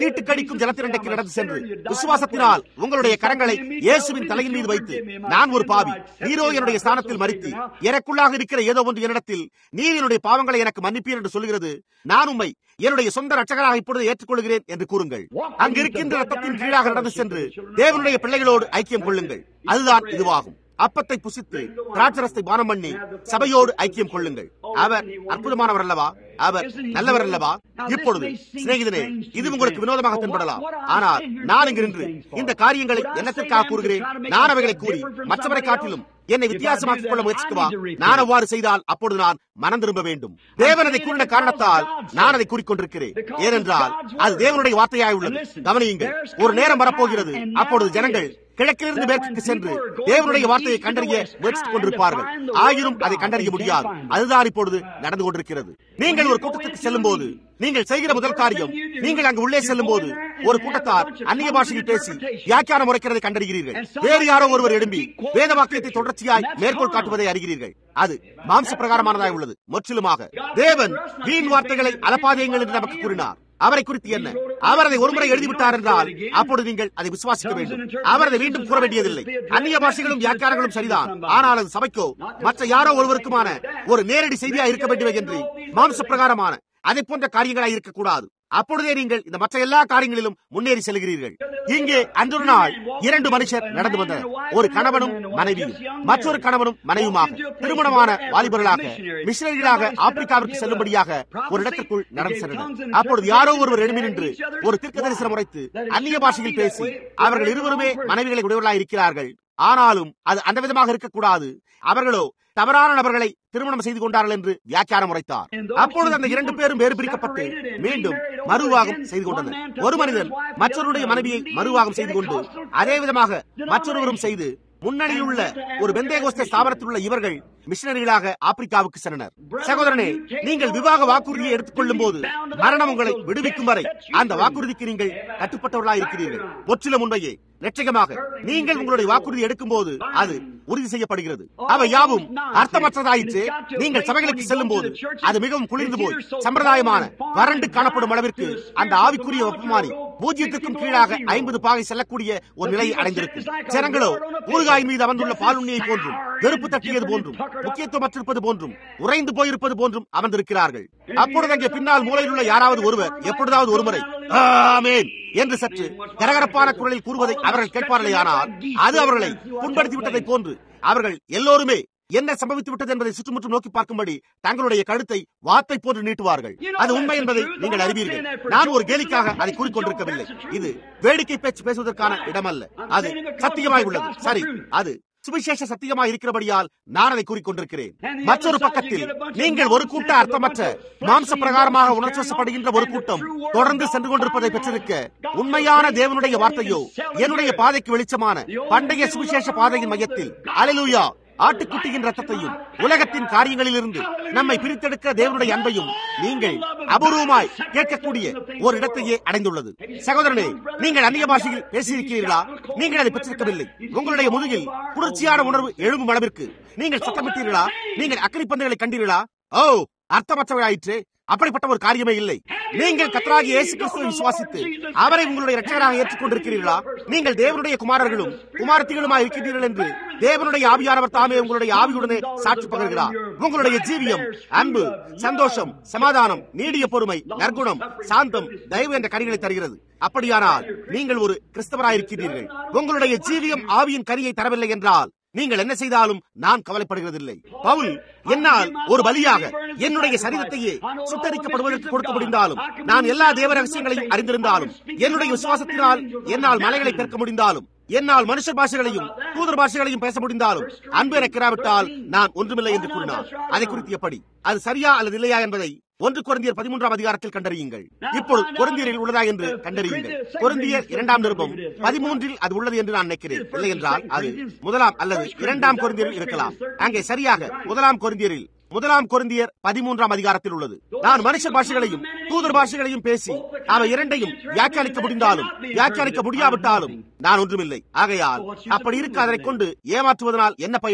தீட்டு கடிக்கும் ஜனத்திரண்டைக்கு நடந்து சென்று விசுவாசத்தினால் உங்களுடைய கரங்களை இயேசுவின் தலையின் மீது வைத்து நான் ஒரு பாவி நீரோ என்னுடைய ஸ்தானத்தில் மறித்து எனக்குள்ளாக இருக்கிற ஏதோ ஒன்று என்னிடத்தில் நீர் என்னுடைய பாவங்களை எனக்கு மன்னிப்பீர் என்று சொல்கிறது நான் உண்மை என்னுடைய சொந்த ரட்சகராக இப்பொழுது ஏற்றுக்கொள்கிறேன் என்று கூறுங்கள் அங்கு இருக்கின்ற ரத்தத்தின் கீழாக நடந்து சென்று தேவனுடைய பிள்ளைகளோடு ஐக்கியம் கொள்ளுங்கள் அதுதான் இதுவாகும் அப்பத்தை புசித்து திராட்சரசத்தை பானம் பண்ணி சபையோடு ஐக்கியம் கொள்ளுங்கள் அவர் அற்புதமானவர் அல்லவா அவர் நல்லவர் அல்லவா இப்பொழுது சிநேகிதனே இது உங்களுக்கு வினோதமாக தென்படலாம் ஆனால் நான் இங்கு நின்று இந்த காரியங்களை என்னத்திற்காக கூறுகிறேன் நான் அவைகளை கூறி மற்றவரை காட்டிலும் என்னை வித்தியாசமாக்கிக் கொள்ள முயற்சிக்கவா நான் அவ்வாறு செய்தால் அப்பொழுது நான் மனம் திரும்ப வேண்டும் தேவன் அதை கூறின காரணத்தால் நான் அதை கூறிக்கொண்டிருக்கிறேன் ஏனென்றால் அது தேவனுடைய வார்த்தையாய் உள்ளது கவனியுங்கள் ஒரு நேரம் வரப்போகிறது அப்பொழுது ஜனங்கள் கிழக்கிலிருந்து மேற்குக்கு சென்று தேவனுடைய வார்த்தையை கண்டறிய முயற்சித்துக் கொண்டிருப்பார்கள் ஆயினும் அதை கண்டறிய முடியாது அதுதான் இப்பொழுது நடந்து கொண்டிருக்கிறது நீங்கள் ஒரு கூட்டத்திற்கு செல்லும் போது நீங்கள் செய்கிற முதல் காரியம் நீங்கள் அங்கு உள்ளே செல்லும் போது ஒரு கூட்டத்தார் அந்நிய பாஷையில் பேசி வியாக்கியானம் உரைக்கிறதை கண்டறிகிறீர்கள் வேறு யாரோ ஒருவர் எழும்பி வேத வாக்கியத்தை தொடர்ச்சியாய் மேற்கோள் காட்டுவதை அறிகிறீர்கள் அது மாம்ச பிரகாரமானதாய் உள்ளது முற்றிலுமாக தேவன் வீண் வார்த்தைகளை அலப்பாதியங்கள் என்று நமக்கு கூறினார் அவரை குறித்து என்ன அவர் அதை ஒருமுறை எழுதிவிட்டார் என்றால் அப்பொழுது நீங்கள் அதை விசுவாசிக்க வேண்டும் அவர் அதை மீண்டும் கூற வேண்டியதில்லை அந்நிய பாஷைகளும் வியாக்கியானங்களும் சரிதான் ஆனால் அது சபைக்கோ மற்ற யாரோ ஒருவருக்குமான ஒரு நேரடி செய்தியா இருக்க வேண்டுமே என்று மாம்ச பிரகாரமான அதை போன்ற காரியங்களாய் இருக்கக்கூடாது அப்பொழுதே நீங்கள் இந்த மற்ற எல்லா காரியங்களிலும் முன்னேறி செல்கிறீர்கள் இங்கே அன்றொரு நாள் இரண்டு மனுஷர் நடந்து வந்தனர் ஒரு கணவனும் மனைவியும் மற்றொரு கணவனும் மனைவியுமாக திருமணமான வாலிபர்களாக மிஷனரிகளாக ஆப்பிரிக்காவிற்கு செல்லும்படியாக ஒரு இடத்திற்குள் நடந்து சென்றனர் அப்பொழுது யாரோ ஒருவர் எழுமி நின்று ஒரு தீர்க்க தரிசனம் உரைத்து அந்நிய பாஷையில் பேசி அவர்கள் இருவருமே மனைவிகளை உடையவர்களாக இருக்கிறார்கள் ஆனாலும் அது அந்த விதமாக இருக்கக்கூடாது அவர்களோ தவறான நபர்களை திருமணம் செய்து கொண்டார்கள் என்று வியாக்கியானம் உரைத்தார் அப்பொழுது அந்த இரண்டு பேரும் வேறு பிரிக்கப்பட்டு மீண்டும் மறுவாகம் செய்து கொண்டனர் ஒரு மனிதன் மற்றொருடைய மனைவியை மறுவாகம் செய்து கொண்டு அதே விதமாக மற்றொருவரும் செய்து முன்னணியில் உள்ள ஒரு பெந்தேகோஸ்த ஸ்தாபனத்தில் உள்ள இவர்கள் மிஷனரிகளாக ஆப்பிரிக்காவுக்கு சென்றனர் சகோதரனே நீங்கள் விவாக வாக்குறுதியை எடுத்துக் கொள்ளும் போது மரணம் உங்களை விடுவிக்கும் வரை அந்த வாக்குறுதிக்கு நீங்கள் கட்டுப்பட்டவர்களாக இருக்கிறீர்கள் முற்றிலும் உண்மையே நிச்சயமாக நீங்கள் உங்களுடைய வாக்குறுதி எடுக்கும் போது அது உறுதி செய்யப்படுகிறது அவை யாவும் அர்த்தமற்றதாயிற்று நீங்கள் சபைகளுக்கு செல்லும் போது அது மிகவும் குளிர்ந்து போய் சம்பிரதாயமான வறண்டு காணப்படும் அளவிற்கு அந்த ஆவிக்குரிய ஒப்பமாறி பூஜ்ஜியத்திற்கும் கீழாக ஐம்பது பாகை செல்லக்கூடிய ஒரு நிலையை அடைந்திருக்கும் ஜனங்களோ ஊறுகாயின் மீது அமர்ந்துள்ள பாலுண்ணியை போன்றும் வெறுப்பு தட்டியது போன்றும் முக்கியத்துவமற்றிருப்பது போன்றும் உறைந்து போயிருப்பது போன்றும் அமர்ந்திருக்கிறார்கள் அப்பொழுது அங்கே பின்னால் மூலையில் உள்ள யாராவது ஒருவர் எப்பொழுதாவது ஒருமுறை ஆமேன் என்று சற்று கரகரப்பான குரலில் கூறுவதை அவர்கள் கேட்பார்களே ஆனால் அது அவர்களை புண்படுத்தி விட்டதை போன்று அவர்கள் எல்லோருமே என்ன சம்பவித்து விட்டது என்பதை சுற்றுமுற்றும் நோக்கி பார்க்கும்படி தங்களுடைய கழுத்தை வார்த்தை போன்று நீட்டுவார்கள் அது உண்மை என்பதை நீங்கள் அறிவீர்கள் நான் ஒரு கேலிக்காக அதை கூறிக்கொண்டிருக்கவில்லை இது வேடிக்கை பேச்சு பேசுவதற்கான இடமல்ல அது சத்தியமாய் உள்ளது சரி அது சுவிசேஷ சத்தியமாய் இருக்கிறபடியால் நான் அதை கூறிக்கொண்டிருக்கிறேன் மற்றொரு பக்கத்தில் நீங்கள் ஒரு கூட்ட அர்த்தமற்ற மாம்ச பிரகாரமாக உணர்ச்சப்படுகின்ற ஒரு கூட்டம் தொடர்ந்து சென்று கொண்டிருப்பதை பெற்றிருக்க உண்மையான தேவனுடைய வார்த்தையோ என்னுடைய பாதைக்கு வெளிச்சமான பண்டைய சுவிசேஷ பாதையின் மையத்தில் அலலூயா ஆட்டுக்குட்டியின் ரத்தத்தையும் உலகத்தின் காரியங்களிலிருந்து நம்மை பிரித்தெடுக்க தேவனுடைய அன்பையும் நீங்கள் அபூர்வமாய் கேட்கக்கூடிய ஒரு இடத்தையே அடைந்துள்ளது சகோதரனே நீங்கள் அந்நிய பாஷையில் பேசியிருக்கிறீர்களா நீங்கள் அதை பெற்றிருக்கவில்லை உங்களுடைய முதுகில் குளிர்ச்சியான உணர்வு எழும்பும் அளவிற்கு நீங்கள் சத்தமிட்டீர்களா நீங்கள் அக்கறை பந்துகளை கண்டீர்களா ஓ அர்த்தமற்றவையாயிற்று அப்படிப்பட்ட ஒரு காரியமே இல்லை நீங்கள் கத்தராகி இயேசு கிறிஸ்துவை விசுவாசித்து அவரை உங்களுடைய ரட்சகராக ஏற்றுக்கொண்டிருக்கிறீர்களா நீங்கள் தேவனுடைய குமாரர்களும் குமாரத்திகளுமாய் இருக்கின்றீர்கள் என்று தேவனுடைய ஆவியானவர் தாமே உங்களுடைய ஆவியுடனே சாட்சி பகர்கிறார் உங்களுடைய ஜீவியம் அன்பு சந்தோஷம் சமாதானம் நீடிய பொறுமை நற்குணம் சாந்தம் தயவு என்ற கனிகளை தருகிறது அப்படியானால் நீங்கள் ஒரு கிறிஸ்தவராயிருக்கிறீர்கள் உங்களுடைய ஜீவியம் ஆவியின் கனியை தரவில்லை என்றால் நீங்கள் என்ன செய்தாலும் நான் கவலைப்படுகிறதில்லை பவுல் என்னால் ஒரு பலியாக என்னுடைய சரீரத்தையே சுத்தரிக்கப்படுவதற்கு கொடுக்க முடிந்தாலும் நான் எல்லா தேவ ரகசியங்களையும் அறிந்திருந்தாலும் என்னுடைய விசுவாசத்தினால் என்னால் மலைகளை பெருக்க முடிந்தாலும் என்னால் மனுஷ பாஷைகளையும் தூதர் பாஷைகளையும் பேச முடிந்தாலும் அன்பு எனக்கிறாவிட்டால் நான் ஒன்றுமில்லை என்று கூறினார் அதை குறித்து எப்படி அது சரியா அல்லது இல்லையா என்பதை ஒன்று குறைந்தியர் பதிமூன்றாம் அதிகாரத்தில் கண்டறியுங்கள் இப்பொழுது குறைந்தியரில் உள்ளதா என்று கண்டறியுங்கள் குறைந்தியர் இரண்டாம் நிருபம் பதிமூன்றில் அது உள்ளது என்று நான் நினைக்கிறேன் இல்லை என்றால் அது முதலாம் அல்லது இரண்டாம் குறைந்தியரில் இருக்கலாம் அங்கே சரியாக முதலாம் குறைந்தியரில் முதலாம் குருந்தியர் பதிமூன்றாம் அதிகாரத்தில் உள்ளது நான் மனுஷ பாஷைகளையும் தூதர் பாஷைகளையும் பேசி அவை இரண்டையும் வியாக்கியானிக்க முடிந்தாலும் வியாக்கியானிக்க முடியாவிட்டாலும் நான் ஒன்றுமில்லை ஆகையால் அப்படி இருக்க அதனை கொண்டு ஏமாற்றுவதனால் என்ன பயன்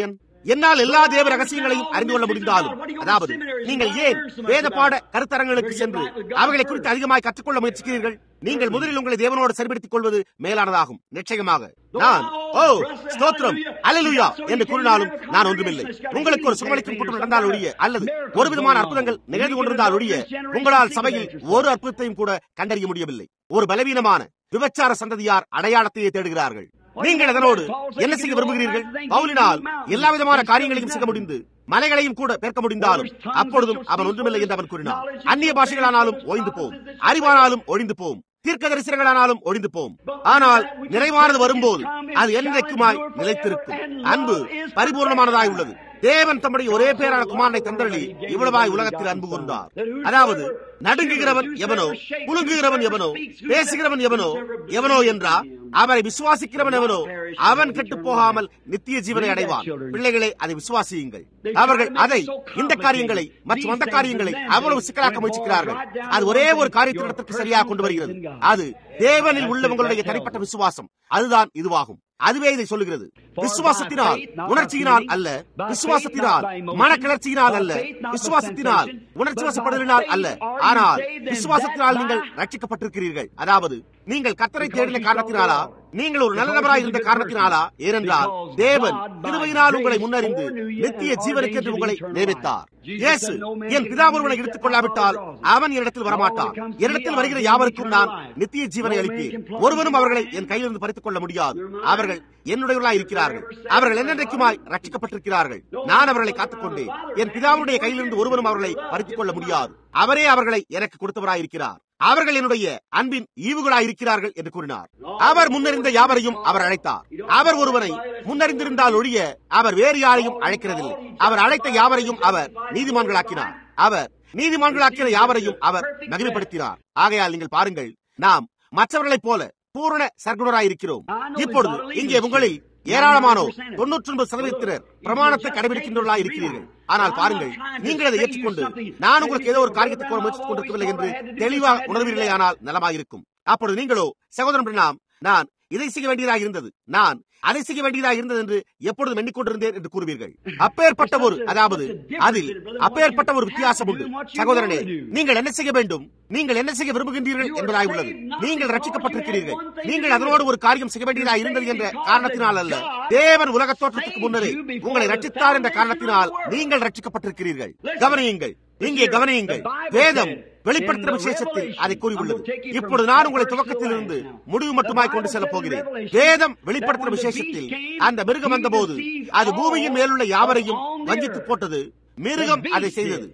என்னால் எல்லா தேவ ரகசியங்களையும் அறிந்து கொள்ள முடிந்தாலும் அதாவது நீங்கள் ஏன் வேத பாட கருத்தரங்களுக்கு சென்று அவைகளை குறித்து அதிகமாக கற்றுக்கொள்ள முயற்சிக்கிறீர்கள் நீங்கள் முதலில் உங்களை தேவனோடு சரிபடுத்திக் கொள்வது மேலானதாகும் நிச்சயமாக நான் ஓ ஸ்தோத்திரம் அல்லேலூயா என்று கூறினாலும் நான் ஒன்றுமில்லை உங்களுக்கு ஒரு சுகமளிக்கும் கூட்டம் நடந்தால் ஒழிய அல்லது ஒரு விதமான அற்புதங்கள் நிகழ்ந்து கொண்டிருந்தால் ஒழிய உங்களால் சபையில் ஒரு அற்புதத்தையும் கூட கண்டறிய முடியவில்லை ஒரு பலவீனமான விபச்சார சந்ததியார் அடையாளத்தையே தேடுகிறார்கள் நீங்கள் அதனோடு என்ன செய்ய விரும்புகிறீர்கள் பவுலினால் எல்லா விதமான காரியங்களையும் செய்ய முடிந்து மலைகளையும் கூட பேர்க்க முடிந்தாலும் அப்பொழுதும் அவன் ஒன்றுமில்லை என்று அவன் கூறினான் அந்நிய பாஷைகளானாலும் ஓய்ந்து போம் அறிவானாலும் ஒழிந்து போம் தீர்க்க தரிசனங்களானாலும் ஒழிந்து போம் ஆனால் நிறைவானது வரும்போது அது என்றைக்குமாய் நிலைத்திருக்கும் அன்பு பரிபூர்ணமானதாய் உள்ளது தேவன் தம்முடைய ஒரே பேரான குமாரனை தந்தரளி இவ்வளவாய் உலகத்தில் அன்பு கூர்ந்தார் அதாவது நடுங்குகிறவன் எவனோ குலுங்குகிறவன் எவனோ பேசுகிறவன் எவனோ எவனோ என்றா அவரை விசுவாசிக்கிறவன் எவனோ அவன் கெட்டு போகாமல் நித்திய ஜீவனை அடைவான் பிள்ளைகளை அதை விசுவாசியுங்கள் அவர்கள் அதை இந்த காரியங்களை மற்றும் அந்த காரியங்களை அவ்வளவு சிக்கலாக்க முயற்சிக்கிறார்கள் அது ஒரே ஒரு காரியத்திடத்திற்கு சரியாக கொண்டு வருகிறது அது தேவனில் உள்ளவங்களுடைய தனிப்பட்ட விசுவாசம் அதுதான் இதுவாகும் அதுவே இதை சொல்லுகிறது விசுவாசத்தினால் உணர்ச்சியினால் அல்ல விசுவாசத்தினால் மனக்கிளர்ச்சியினால் அல்ல விசுவாசத்தினால் உணர்ச்சி வசப்படுதலினால் அல்ல ஆனால் விசுவாசத்தினால் நீங்கள் ரட்சிக்கப்பட்டிருக்கிறீர்கள் அதாவது நீங்கள் கத்தரை தேடின காரணத்தினாலா நீங்கள் ஒரு நல்ல நபராய் இருந்த காரணத்தினாலா ஏனென்றால் தேவன் திருவையினால் உங்களை முன்னறிந்து நித்திய ஜீவனுக்கென்று உங்களை நியமித்தார் இயேசு என் பிதா ஒருவனை எடுத்துக் கொள்ளாவிட்டால் அவன் என்னிடத்தில் வரமாட்டான் என்னிடத்தில் வருகிற யாவருக்கும் நான் நித்திய ஜீவனை அளிப்பேன் ஒருவரும் அவர்களை என் கையிலிருந்து பறித்துக் கொள்ள முடியாது அவர்கள் என்னுடையவர்களாய் இருக்கிறார்கள் அவர்கள் என்னென்றைக்குமாய் ரட்சிக்கப்பட்டிருக்கிறார்கள் நான் அவர்களை காத்துக்கொண்டேன் என் பிதாவுடைய கையிலிருந்து ஒருவரும் அவர்களை பறித்துக் கொள்ள முடியாது அவரே அவர்களை எனக்கு கொடுத்தவராயிருக்கிறார் அவர்கள் என்னுடைய அன்பின் ஈவுகளாய் இருக்கிறார்கள் என்று கூறினார் அவர் முன்னறிந்த யாவரையும் அவர் அழைத்தார் அவர் ஒருவனை முன்னறிந்திருந்தால் ஒழிய அவர் வேறு யாரையும் அழைக்கிறதில்லை அவர் அழைத்த யாவரையும் அவர் நீதிமான்களாக்கினார் அவர் நீதிமான்களாக்கிற யாவரையும் அவர் மகிமைப்படுத்தினார் ஆகையால் நீங்கள் பாருங்கள் நாம் மற்றவர்களைப் போல பூரண சர்க்குணராய் இருக்கிறோம் இப்பொழுது இங்கே உங்களில் ஏராளமானோர் தொன்னூற்றி ஒன்பது சதவீதத்தினர் பிரமாணத்தை கடைபிடிக்கின்றவர்களாக இருக்கிறீர்கள் ஆனால் பாருங்கள் நீங்கள் அதை ஏற்றுக்கொண்டு நான் உங்களுக்கு ஏதோ ஒரு காரியத்தை கூற முயற்சித்துக் கொண்டிருக்கவில்லை என்று தெளிவாக உணர்வீர்களே ஆனால் நலமாயிருக்கும் அப்பொழுது நீங்களோ சகோதரன் நாம் நான் இதை செய்ய வேண்டியதாக இருந்தது நான் அதை செய்ய வேண்டியதாக இருந்தது என்று எப்பொழுதும் எண்ணிக்கொண்டிருந்தேன் என்று கூறுவீர்கள் அப்பேற்பட்ட ஒரு அதாவது அதில் அப்பேற்பட்ட ஒரு வித்தியாசம் உண்டு சகோதரனே நீங்கள் என்ன செய்ய வேண்டும் நீங்கள் என்ன செய்ய விரும்புகின்றீர்கள் என்பதாய் உள்ளது நீங்கள் ரட்சிக்கப்பட்டிருக்கிறீர்கள் நீங்கள் அதனோடு ஒரு காரியம் செய்ய வேண்டியதாக இருந்தது என்ற காரணத்தினால் அல்ல தேவன் உலக தோற்றத்துக்கு முன்னரே உங்களை ரட்சித்தார் என்ற காரணத்தினால் நீங்கள் ரட்சிக்கப்பட்டிருக்கிறீர்கள் கவனியுங்கள் இங்கே கவனியுங்கள் வேதம் வெளிப்படுத்தும் விசேஷத்தில் அதை கூறியுள்ளது இப்பொழுது நான் உங்களை துவக்கத்திலிருந்து முடிவு மட்டுமாய் கொண்டு செல்ல போகிறேன் வேதம் வெளிப்படுத்தும் விசேஷத்தில் அந்த மிருகம் வந்தபோது அது பூமியின் மேலுள்ள யாவரையும் வஞ்சித்து போட்டது மிருகம் அதை செய்தது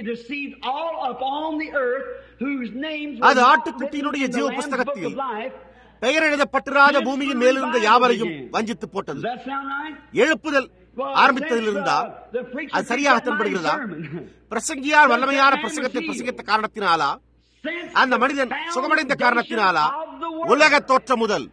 அது ஆட்டுக்குட்டியினுடைய ஜீவ புஸ்தகத்தில் பெயர் எழுதப்பட்டிராத பூமியின் மேலிருந்த யாவரையும் வஞ்சித்து போட்டது எழுப்புதல் ஆரம்பித்ததில் இருந்தா அது சரியாக தென்படுகிறதா பிரசங்கியார் வல்லமையான பிரசங்கத்தை பிரசங்கித்த காரணத்தினாலா அந்த மனிதன் சுகமடைந்த காரணத்தினாலா உலக தோற்றம் முதல்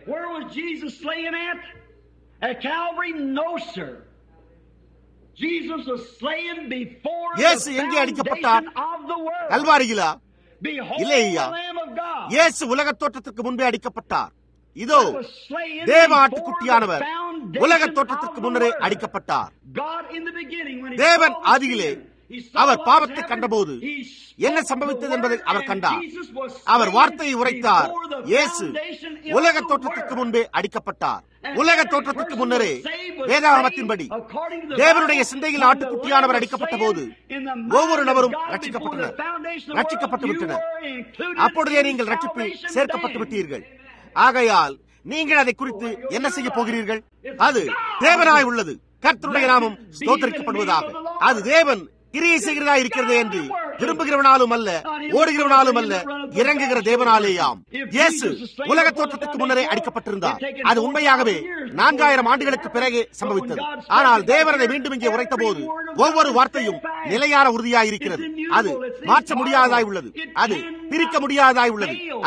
இயேசு எங்கே அடிக்கப்பட்டார் கல்வாரியிலா இல்லை ஐயா இயேசு உலக தோற்றத்திற்கு முன்பே அடிக்கப்பட்டார் இதோ தேவ ஆட்டுக்குட்டியானவர் உலக தோற்றத்திற்கு முன்னரே அடிக்கப்பட்டார் தேவன் ஆதியிலே அவர் பாவத்தை கண்டபோது என்ன சம்பவித்தது என்பதை அவர் கண்டார் அவர் வார்த்தையை உரைத்தார் இயேசு உலக தோற்றத்திற்கு முன்பே அடிக்கப்பட்டார் உலக தோற்றத்திற்கு முன்னரே வேதாகமத்தின்படி தேவனுடைய சிந்தையில் ஆட்டுக்குட்டியானவர் அடிக்கப்பட்ட போது ஒவ்வொரு நபரும் ரட்சிக்கப்பட்டனர் ரட்சிக்கப்பட்டு விட்டனர் அப்பொழுதே நீங்கள் ரட்சிப்பில் சேர்க்கப்பட்டு விட்டீர்கள் ஆகையால் நீங்கள் அதை குறித்து என்ன செய்ய போகிறீர்கள் அது தேவனாய் உள்ளது கர்த்தருடைய நாமம் ஸ்தோத்தரிக்கப்படுவதாக அது தேவன் கிரியை செய்கிறதா இருக்கிறது என்று விரும்புகிறவனாலும் அல்ல ஓடுகிறவனாலும் அல்ல இறங்குகிற தேவனாலேயாம் இயேசு உலக தோற்றத்துக்கு முன்னரே அடிக்கப்பட்டிருந்தார் அது உண்மையாகவே நான்காயிரம் ஆண்டுகளுக்கு பிறகு சம்பவித்தது ஆனால் தேவரதை மீண்டும் இங்கே உரைத்த போது ஒவ்வொரு வார்த்தையும் நிலையான உறுதியாய் இருக்கிறது அது மாற்ற முடியாததாய் உள்ளது அது பிரிக்க முடியாததாய் உள்ளது அது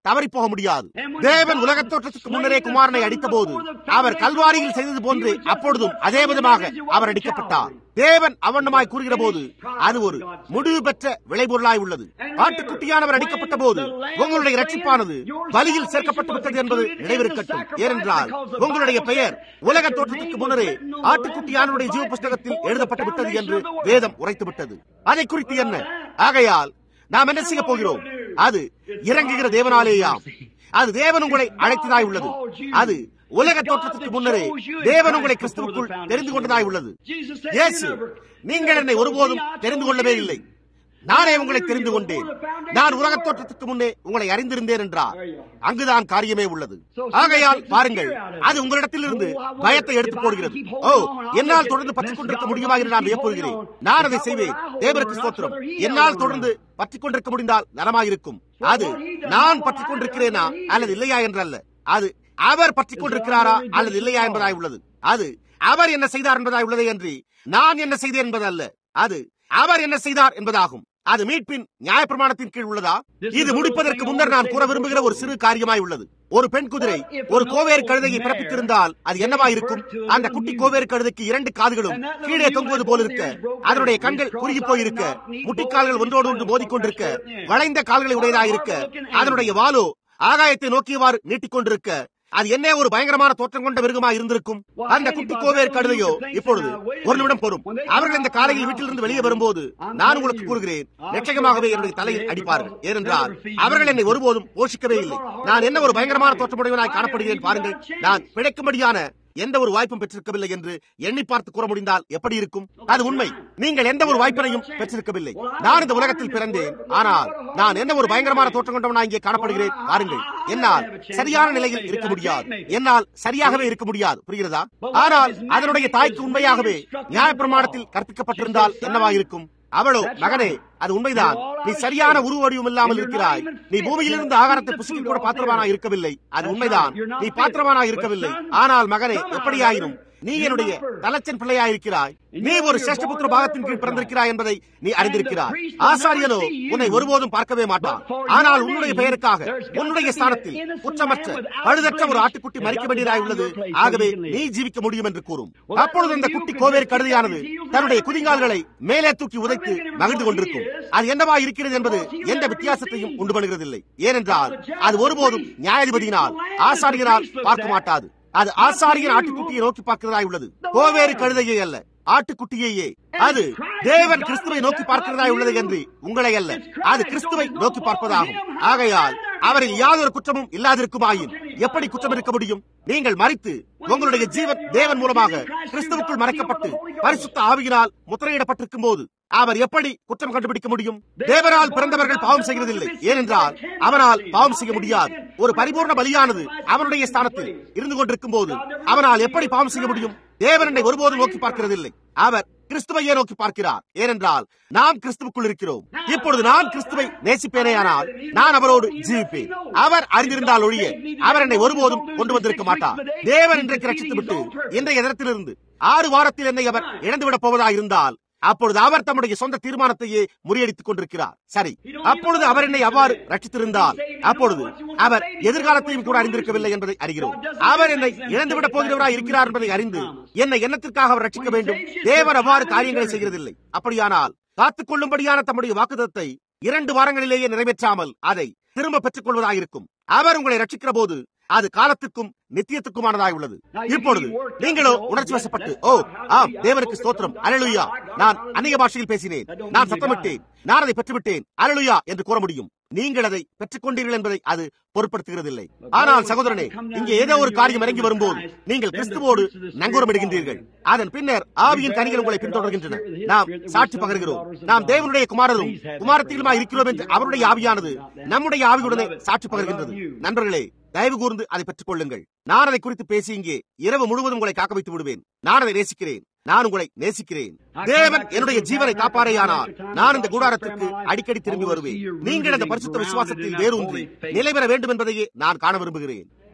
தவறி போக முடியாது தேவன் உலகத் தோற்றத்துக்கு முன்னரே குமாரனை அடித்தபோது அவர் கல்வாரியில் செய்தது போன்று அப்பொழுதும் அதே விதமாக அவர் அடிக்கப்பட்டார் தேவன் அவண்ணமாய் கூறுகிற போது அது ஒரு முடிவு பெற்ற விளைபொருளாய் உள்ளது ஆட்டுக்குட்டியானவர் அடிக்கப்பட்ட போது உங்களுடைய ரட்சிப்பானது பலியில் சேர்க்கப்பட்டு விட்டது என்பது நினைவிருக்கட்டும் ஏனென்றால் உங்களுடைய பெயர் உலக தோற்றத்துக்கு முன்னரே ஆட்டுக்குட்டியானவருடைய ஜீவ புஸ்தகத்தில் எழுதப்பட்டு விட்டது என்று வேதம் உரைத்து விட்டது அதை குறித்து என்ன ஆகையால் நாம் என்ன செய்ய போகிறோம் அது இறங்குகிற தேவனாலேயாம் அது தேவன் உங்களை அழைத்ததாய் உள்ளது அது உலக தோற்றத்துக்கு முன்னரே தேவன் உங்களை கிறிஸ்துவுக்குள் தெரிந்து கொண்டதாய் உள்ளது இயேசு நீங்கள் என்னை ஒருபோதும் தெரிந்து கொள்ளவே இல்லை நானே உங்களை தெரிந்து கொண்டேன் நான் உலகத் தோற்றத்துக்கு முன்னே உங்களை அறிந்திருந்தேன் என்றார் அங்குதான் காரியமே உள்ளது ஆகையால் பாருங்கள் அது உங்களிடத்திலிருந்து பயத்தை எடுத்து போடுகிறது ஓ என்னால் தொடர்ந்து பற்றிக் கொண்டிருக்க முடியுமா என்று நான் வியப்புகிறேன் நான் அதை செய்வேன் தேவருக்கு ஸ்தோத்திரம் என்னால் தொடர்ந்து பற்றிக் கொண்டிருக்க முடிந்தால் நலமாயிருக்கும் அது நான் பற்றிக் கொண்டிருக்கிறேனா அல்லது இல்லையா என்றல்ல அது அவர் பற்றிக் கொண்டிருக்கிறாரா அல்லது இல்லையா என்பதாய் உள்ளது அது அவர் என்ன செய்தார் என்பதாய் உள்ளதே அன்றி நான் என்ன செய்தேன் என்பதல்ல அது அவர் என்ன செய்தார் என்பதாகும் அது மீட்பின் நியாயப்பிரமாணத்தின் கீழ் உள்ளதா இது முடிப்பதற்கு முன்னர் நான் கூற விரும்புகிற ஒரு சிறு காரியமாய் உள்ளது ஒரு பெண் குதிரை ஒரு கோவேறு கழுதையை பிறப்பித்திருந்தால் அது என்னவாயிருக்கும் அந்த குட்டி கோவேறு கழுதைக்கு இரண்டு காதுகளும் கீழே தொங்குவது போல் இருக்க அதனுடைய கண்கள் குறுகி போயிருக்க முட்டிக்கால்கள் ஒன்றோடு ஒன்று மோதிக்கொண்டிருக்க வளைந்த கால்களை உடையதாயிருக்க அதனுடைய வாலோ ஆகாயத்தை நோக்கியவாறு நீட்டிக்கொண்டிருக்க அது என்ன ஒரு பயங்கரமான தோற்றம் கொண்ட மிருகமா இருந்திருக்கும் அந்த குட்டி கோவேர் கழுதையோ இப்பொழுது ஒரு நிமிடம் பொறும் அவர்கள் இந்த காலையில் வீட்டிலிருந்து வெளியே வரும்போது நான் உங்களுக்கு கூறுகிறேன் நிச்சயமாகவே என்னுடைய தலையில் அடிப்பார்கள் ஏனென்றால் அவர்கள் என்னை ஒருபோதும் போஷிக்கவே இல்லை நான் என்ன ஒரு பயங்கரமான தோற்றமுடையவனாய் காணப்படுகிறேன் பாருங்கள் நான் பிழைக்கும்படியான எந்த ஒரு வாய்ப்பும் பெற்றிருக்கவில்லை என்று எண்ணி பார்த்து கூற முடிந்தால் எப்படி இருக்கும் அது உண்மை நீங்கள் எந்த ஒரு வாய்ப்பினையும் பெற்றிருக்கவில்லை நான் இந்த உலகத்தில் பிறந்தேன் ஆனால் நான் என்ன ஒரு பயங்கரமான தோற்றம் கொண்டவனா இங்கே காணப்படுகிறேன் பாருங்கள் என்னால் சரியான நிலையில் இருக்க முடியாது என்னால் சரியாகவே இருக்க முடியாது புரிகிறதா ஆனால் அதனுடைய தாய்க்கு உண்மையாகவே நியாயப்பிரமாணத்தில் கற்பிக்கப்பட்டிருந்தால் என்னவாயிருக்கும் அவளோ மகனே அது உண்மைதான் நீ சரியான உருவ வடிவம் இல்லாமல் இருக்கிறாய் நீ பூமியிலிருந்து ஆகாரத்தை புசிக்க கூட பாத்திரமானா இருக்கவில்லை அது உண்மைதான் நீ பாத்திரமானா இருக்கவில்லை ஆனால் மகனே எப்படியாயினும் நீ என்னுடைய தலைச்சன் பிள்ளையாயிருக்கிறாய் நீ ஒரு சேஷ்டபுத்திர பாகத்தின் கீழ் பிறந்திருக்கிறாய் என்பதை நீ அறிந்திருக்கிறாய் ஆசாரியனோ உன்னை ஒருபோதும் பார்க்கவே மாட்டான் ஆனால் உன்னுடைய பெயருக்காக உன்னுடைய ஸ்தானத்தில் குற்றமற்ற பழுதற்ற ஒரு ஆட்டுக்குட்டி மறிக்க வேண்டியதாய் உள்ளது ஆகவே நீ ஜீவிக்க முடியும் என்று கூறும் அப்பொழுது அந்த குட்டி கோவேறு கழுதையானது தன்னுடைய குதிங்கால்களை மேலே தூக்கி உதைத்து மகிழ்ந்து கொண்டிருக்கும் அது என்னவா இருக்கிறது என்பது எந்த வித்தியாசத்தையும் உண்டு பண்ணுகிறதில்லை ஏனென்றால் அது ஒருபோதும் நியாயாதிபதியினால் ஆசாரியனால் பார்க்க மாட்டாது அது ஆசாரியன் ஆட்டுக்குட்டியை நோக்கி பார்க்கிறதாய் உள்ளது கோவேறு கழுதையே அல்ல ஆட்டுக்குட்டியையே அது தேவன் கிறிஸ்துவை நோக்கி பார்க்கிறதாய் உள்ளது என்று உங்களை அல்ல அது கிறிஸ்துவை நோக்கி பார்ப்பதாகும் ஆகையால் அவரில் யாதொரு குற்றமும் இல்லாதிருக்குமாயின் எப்படி குற்றம் இருக்க முடியும் நீங்கள் மறித்து உங்களுடைய ஜீவன் தேவன் மூலமாக கிறிஸ்துவுக்குள் மறைக்கப்பட்டு பரிசுத்த ஆவியினால் முத்திரையிடப்பட்டிருக்கும் போது அவர் எப்படி குற்றம் கண்டுபிடிக்க முடியும் தேவனால் பிறந்தவர்கள் பாவம் செய்கிறதில்லை ஏனென்றால் அவனால் பாவம் செய்ய முடியாது ஒரு பரிபூர்ண பலியானது அவனுடைய ஸ்தானத்தில் இருந்து கொண்டிருக்கும் போது அவனால் எப்படி பாவம் செய்ய முடியும் தேவன் என்னை ஒருபோதும் நோக்கி பார்க்கிறதில்லை அவர் கிறிஸ்துவையே நோக்கி பார்க்கிறார் ஏனென்றால் நாம் கிறிஸ்துவுக்குள் இருக்கிறோம் இப்பொழுது நான் கிறிஸ்துவை நேசிப்பேனேயானால் நான் அவரோடு ஜீவிப்பேன் அவர் அறிந்திருந்தால் ஒழிய அவர் என்னை ஒருபோதும் கொண்டு வந்திருக்க மாட்டார் தேவன் இன்றைக்கு ரட்சித்து விட்டு இன்றைய தினத்திலிருந்து ஆறு வாரத்தில் என்னை அவர் இழந்துவிடப் போவதா இருந்தால் அப்பொழுது அவர் தம்முடைய சொந்த தீர்மானத்தையே முறியடித்துக் கொண்டிருக்கிறார் சரி அப்பொழுது அவர் என்னை அவ்வாறு ரட்சித்திருந்தால் அப்பொழுது அவர் எதிர்காலத்தையும் கூட அறிந்திருக்கவில்லை என்பதை அறிகிறோம் அவர் என்னை இழந்துவிடப் போகிறவராய் இருக்கிறார் என்பதை அறிந்து என்னை எண்ணத்திற்காக அவர் ரட்சிக்க வேண்டும் தேவன் அவ்வாறு காரியங்களை செய்கிறதில்லை அப்படியானால் காத்துக் கொள்ளும்படியான தம்முடைய வாக்குதத்தை இரண்டு வாரங்களிலேயே நிறைவேற்றாமல் அதை திரும்ப பெற்றுக் கொள்வதாயிருக்கும் அவர் உங்களை ரட்சிக்கிற போது அது காலத்துக்கும் நித்தியத்துக்குமானதாய் உள்ளது இப்பொழுது நீங்களோ உணர்ச்சி வசப்பட்டு ஓ ஆம் தேவனுக்கு ஸ்தோத்திரம் அலலுயா நான் அந்நிய பாஷையில் பேசினேன் நான் சத்தமிட்டேன் நான் அதை பெற்றுவிட்டேன் அலலுயா என்று கூற முடியும் நீங்கள் அதை பெற்றுக் கொண்டீர்கள் என்பதை அது பொருட்படுத்துகிறதில்லை ஆனால் சகோதரனே இங்கே ஏதோ ஒரு காரியம் இறங்கி வரும்போது நீங்கள் கிறிஸ்துவோடு நங்கூரமிடுகின்றீர்கள் அதன் பின்னர் ஆவியின் கனிகள் உங்களை பின்தொடர்கின்றன நாம் சாட்சி பகர்கிறோம் நாம் தேவனுடைய குமாரரும் குமாரத்திலுமா இருக்கிறோம் என்று அவருடைய ஆவியானது நம்முடைய ஆவியுடனே சாட்சி பகர்கின்றது நண்பர்களே தயவு கூர்ந்து அதை பெற்றுக் கொள்ளுங்கள் நான் அதை குறித்து பேசி இங்கே இரவு முழுவதும் உங்களை காக்க வைத்து விடுவேன் நான் அதை நேசிக்கிறேன் நான் உங்களை நேசிக்கிறேன் தேவன் என்னுடைய ஜீவனை காப்பாரையானால் நான் இந்த கூடாரத்திற்கு அடிக்கடி திரும்பி வருவேன் நீங்கள் அந்த பரிசுத்த விசுவாசத்தில் வேரூன்றி நிலை பெற வேண்டும் என்பதையே நான் காண விரும்புகிறேன்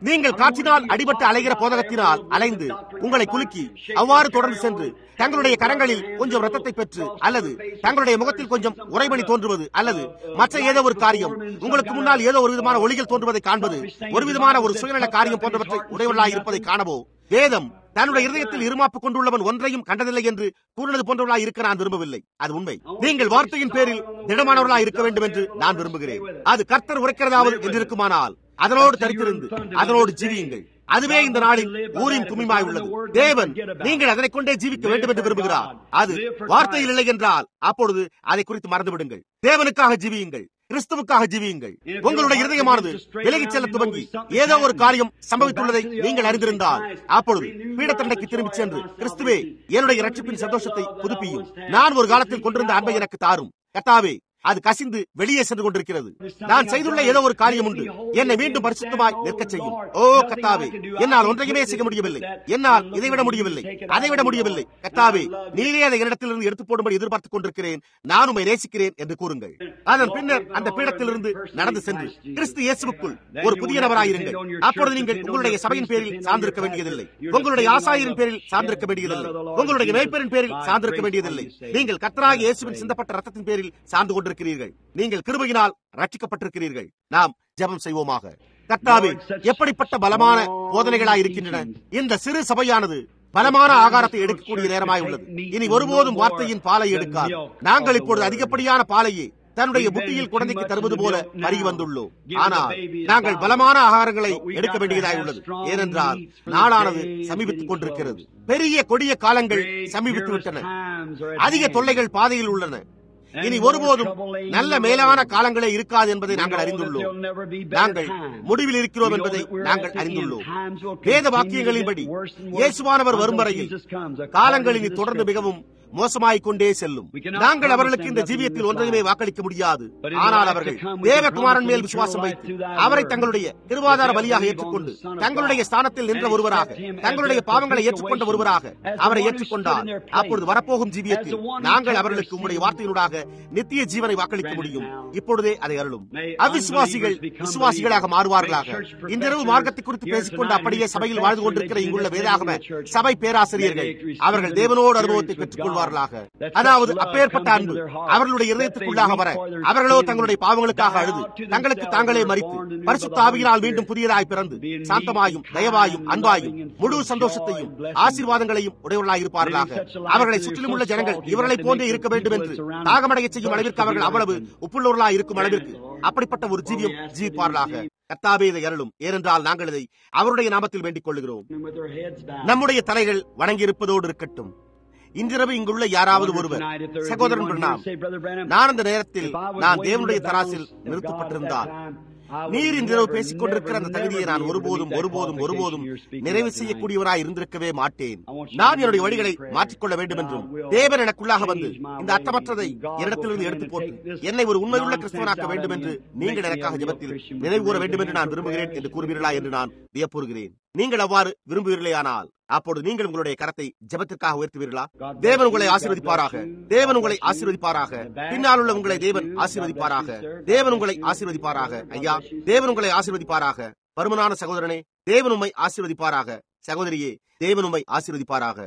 நீங்கள் காற்றினால் அடிபட்டு அலைகிற போதகத்தினால் அலைந்து உங்களை குலுக்கி அவ்வாறு தொடர்ந்து சென்று தங்களுடைய கரங்களில் கொஞ்சம் ரத்தத்தை பெற்று அல்லது தங்களுடைய முகத்தில் கொஞ்சம் உறைபடி தோன்றுவது அல்லது மற்ற ஏதோ ஒரு காரியம் உங்களுக்கு முன்னால் ஏதோ ஒரு விதமான ஒளிகள் தோன்றுவதை காண்பது ஒரு விதமான ஒரு சுயநல காரியம் போன்றவற்றை உடையவர்களாக இருப்பதை காணவோ வேதம் தன்னுடைய இருதயத்தில் இருமாப்பு கொண்டுள்ளவன் ஒன்றையும் கண்டதில்லை என்று கூறினது போன்றவர்களாக இருக்க நான் விரும்பவில்லை அது உண்மை நீங்கள் வார்த்தையின் பேரில் திடமானவர்களாக இருக்க வேண்டும் என்று நான் விரும்புகிறேன் அது கர்த்தர் உரைக்கிறதாவது என்றிருக்குமானால் அதனோடு தரித்திருந்து அதனோடு ஜீவியுங்கள் அதுவே இந்த நாளில் ஊரின் குமிமாய் உள்ளது தேவன் நீங்கள் அதனை கொண்டே ஜீவிக்க வேண்டும் என்று விரும்புகிறார் அது வார்த்தையில் இல்லை என்றால் அப்பொழுது அதை குறித்து மறந்து விடுங்கள் தேவனுக்காக ஜீவியுங்கள் கிறிஸ்துவுக்காக ஜீவியுங்கள் உங்களுடைய இருதயமானது விலகிச் செல்ல துவங்கி ஏதோ ஒரு காரியம் சம்பவித்துள்ளதை நீங்கள் அறிந்திருந்தால் அப்பொழுது பீடத்தண்டைக்கு திரும்பிச் சென்று கிறிஸ்துவே என்னுடைய ரட்சிப்பின் சந்தோஷத்தை புதுப்பியும் நான் ஒரு காலத்தில் கொண்டிருந்த அன்பை எனக்கு தாரும் கத்தாவே அது கசிந்து வெளியே சென்று கொண்டிருக்கிறது நான் செய்துள்ள ஏதோ ஒரு காரியம் உண்டு என்னை மீண்டும் பரிசுத்தமாய் நிற்க செய்யும் ஓ கத்தாவே என்னால் ஒன்றையுமே செய்ய முடியவில்லை என்னால் இதை விட முடியவில்லை அதை விட முடியவில்லை கத்தாவே நீரே அதை என்னிடத்திலிருந்து எடுத்து போடும்படி எதிர்பார்த்துக் கொண்டிருக்கிறேன் நான் உண்மை நேசிக்கிறேன் என்று கூறுங்கள் அதன் பின்னர் அந்த பீடத்திலிருந்து நடந்து சென்று கிறிஸ்து இயேசுக்குள் ஒரு புதிய நபராயிருங்கள் அப்பொழுது நீங்கள் உங்களுடைய சபையின் பேரில் சார்ந்திருக்க வேண்டியதில்லை உங்களுடைய ஆசாரியரின் பேரில் சார்ந்திருக்க வேண்டியதில்லை உங்களுடைய மேய்ப்பரின் பேரில் சார்ந்திருக்க வேண்டியதில்லை நீங்கள் கத்தராக இயேசுவின் சிந்தப்பட்ட ரத்தத்தின் பேரில் சார்ந்து கொண்டு கொண்டிருக்கிறீர்கள் நீங்கள் கிருபையினால் ரட்சிக்கப்பட்டிருக்கிறீர்கள் நாம் ஜெபம் செய்வோமாக கர்த்தாவே எப்படிப்பட்ட பலமான போதனைகளாய் இருக்கின்றன இந்த சிறு சபையானது பலமான ஆகாரத்தை எடுக்கக்கூடிய நேரமாய் உள்ளது இனி ஒருபோதும் வார்த்தையின் பாலை எடுக்காது நாங்கள் இப்பொழுது அதிகப்படியான பாலையே தன்னுடைய புத்தியில் குழந்தைக்கு தருவது போல பருகி வந்துள்ளோம் ஆனால் நாங்கள் பலமான ஆகாரங்களை எடுக்க வேண்டியதாய் உள்ளது ஏனென்றால் நாளானது சமீபித்துக் கொண்டிருக்கிறது பெரிய கொடிய காலங்கள் சமீபித்து விட்டன அதிக தொல்லைகள் பாதையில் உள்ளன இனி ஒருபோதும் நல்ல மேலான காலங்களே இருக்காது என்பதை நாங்கள் அறிந்துள்ளோம் நாங்கள் முடிவில் இருக்கிறோம் என்பதை நாங்கள் அறிந்துள்ளோம் வேத வாக்கியங்களின்படி இயேசுவானவர் வரும் வரையில் காலங்கள் இனி தொடர்ந்து மிகவும் மோசமாய்க் கொண்டே செல்லும் நாங்கள் அவர்களுக்கு இந்த ஜீவியத்தில் ஒன்றையுமே வாக்களிக்க முடியாது ஆனால் அவர்கள் தேவகுமாரன் மேல் விசுவாசம் வைத்து அவரை தங்களுடைய திருவாதார பலியாக ஏற்றுக்கொண்டு தங்களுடைய ஸ்தானத்தில் நின்ற ஒருவராக தங்களுடைய பாவங்களை ஏற்றுக்கொண்ட ஒருவராக அவரை ஏற்றுக்கொண்டால் அப்பொழுது வரப்போகும் ஜீவியத்தில் நாங்கள் அவர்களுக்கு உங்களுடைய வார்த்தையினூடாக நித்திய ஜீவனை வாக்களிக்க முடியும் இப்பொழுதே அதை அருளும் அவிசுவாசிகள் விசுவாசிகளாக மாறுவார்களாக இன்றிரவு மார்க்கத்தை குறித்து பேசிக்கொண்டு அப்படியே சபையில் வாழ்ந்து கொண்டிருக்கிற இங்குள்ள வேதாகம சபை பேராசிரியர்கள் அவர்கள் தேவனோடு அனுபவத்தை பெற்றுக் கொள்வார்களாக அதாவது அப்பேற்பட்ட அன்பு அவர்களுடைய இதயத்துக்குள்ளாக வர அவர்களோ தங்களுடைய பாவங்களுக்காக அழுது தங்களுக்கு தாங்களே மறித்து பரிசுத்த ஆவியினால் மீண்டும் புதியதாய் பிறந்து சாந்தமாயும் தயவாயும் அன்பாயும் முழு சந்தோஷத்தையும் ஆசீர்வாதங்களையும் உடையவர்களாக இருப்பார்களாக அவர்களை சுற்றிலும் உள்ள ஜனங்கள் இவர்களை போன்றே இருக்க வேண்டும் என்று தாகமடைய செய்யும் அளவிற்கு அவர்கள் அவ்வளவு உப்புள்ளவர்களாக இருக்கும் அளவிற்கு அப்படிப்பட்ட ஒரு ஜீவியம் ஜீவிப்பார்களாக கத்தாவே இதை அருளும் ஏனென்றால் நாங்கள் இதை அவருடைய நாமத்தில் வேண்டிக் கொள்கிறோம் நம்முடைய தலைகள் வணங்கியிருப்பதோடு இருக்கட்டும் இன்றிரவு இங்குள்ள யாராவது ஒருவர் சகோதரன் பிரணாம் நான் அந்த நேரத்தில் நான் தேவனுடைய தராசில் நிறுத்தப்பட்டிருந்தால் நீர் இன்றிரவு பேசிக் கொண்டிருக்கிற அந்த தகுதியை நான் ஒருபோதும் ஒருபோதும் ஒருபோதும் நிறைவு செய்யக்கூடியவராய் இருந்திருக்கவே மாட்டேன் நான் என்னுடைய வழிகளை மாற்றிக்கொள்ள வேண்டும் என்றும் தேவன் எனக்குள்ளாக வந்து இந்த அர்த்தமற்றதை என்னிடத்திலிருந்து எடுத்து போட்டு என்னை ஒரு உண்மையுள்ள கிறிஸ்தவனாக்க வேண்டும் என்று நீங்கள் எனக்காக ஜபத்தில் நினைவு கூற வேண்டும் என்று நான் விரும்புகிறேன் என்று கூறுவீர்களா என்று நான் வியப்புறுகிறேன் நீங்கள் அவ்வாறு விரும்புவீர்களே ஆனால் அப்பொழுது நீங்கள் உங்களுடைய கரத்தை ஜபத்திற்காக உயர்த்துவீர்களா தேவன் உங்களை ஆசீர்வதிப்பாராக தேவன் உங்களை ஆசீர்வதிப்பாராக பின்னால் உள்ள உங்களை தேவன் ஆசீர்வதிப்பாராக தேவன் உங்களை ஆசீர்வதிப்பாராக ஐயா தேவன் உங்களை ஆசீர்வதிப்பாராக பருமனான சகோதரனே தேவன் உண்மை ஆசீர்வதிப்பாராக சகோதரியே தேவன் உண்மை ஆசீர்வதிப்பாராக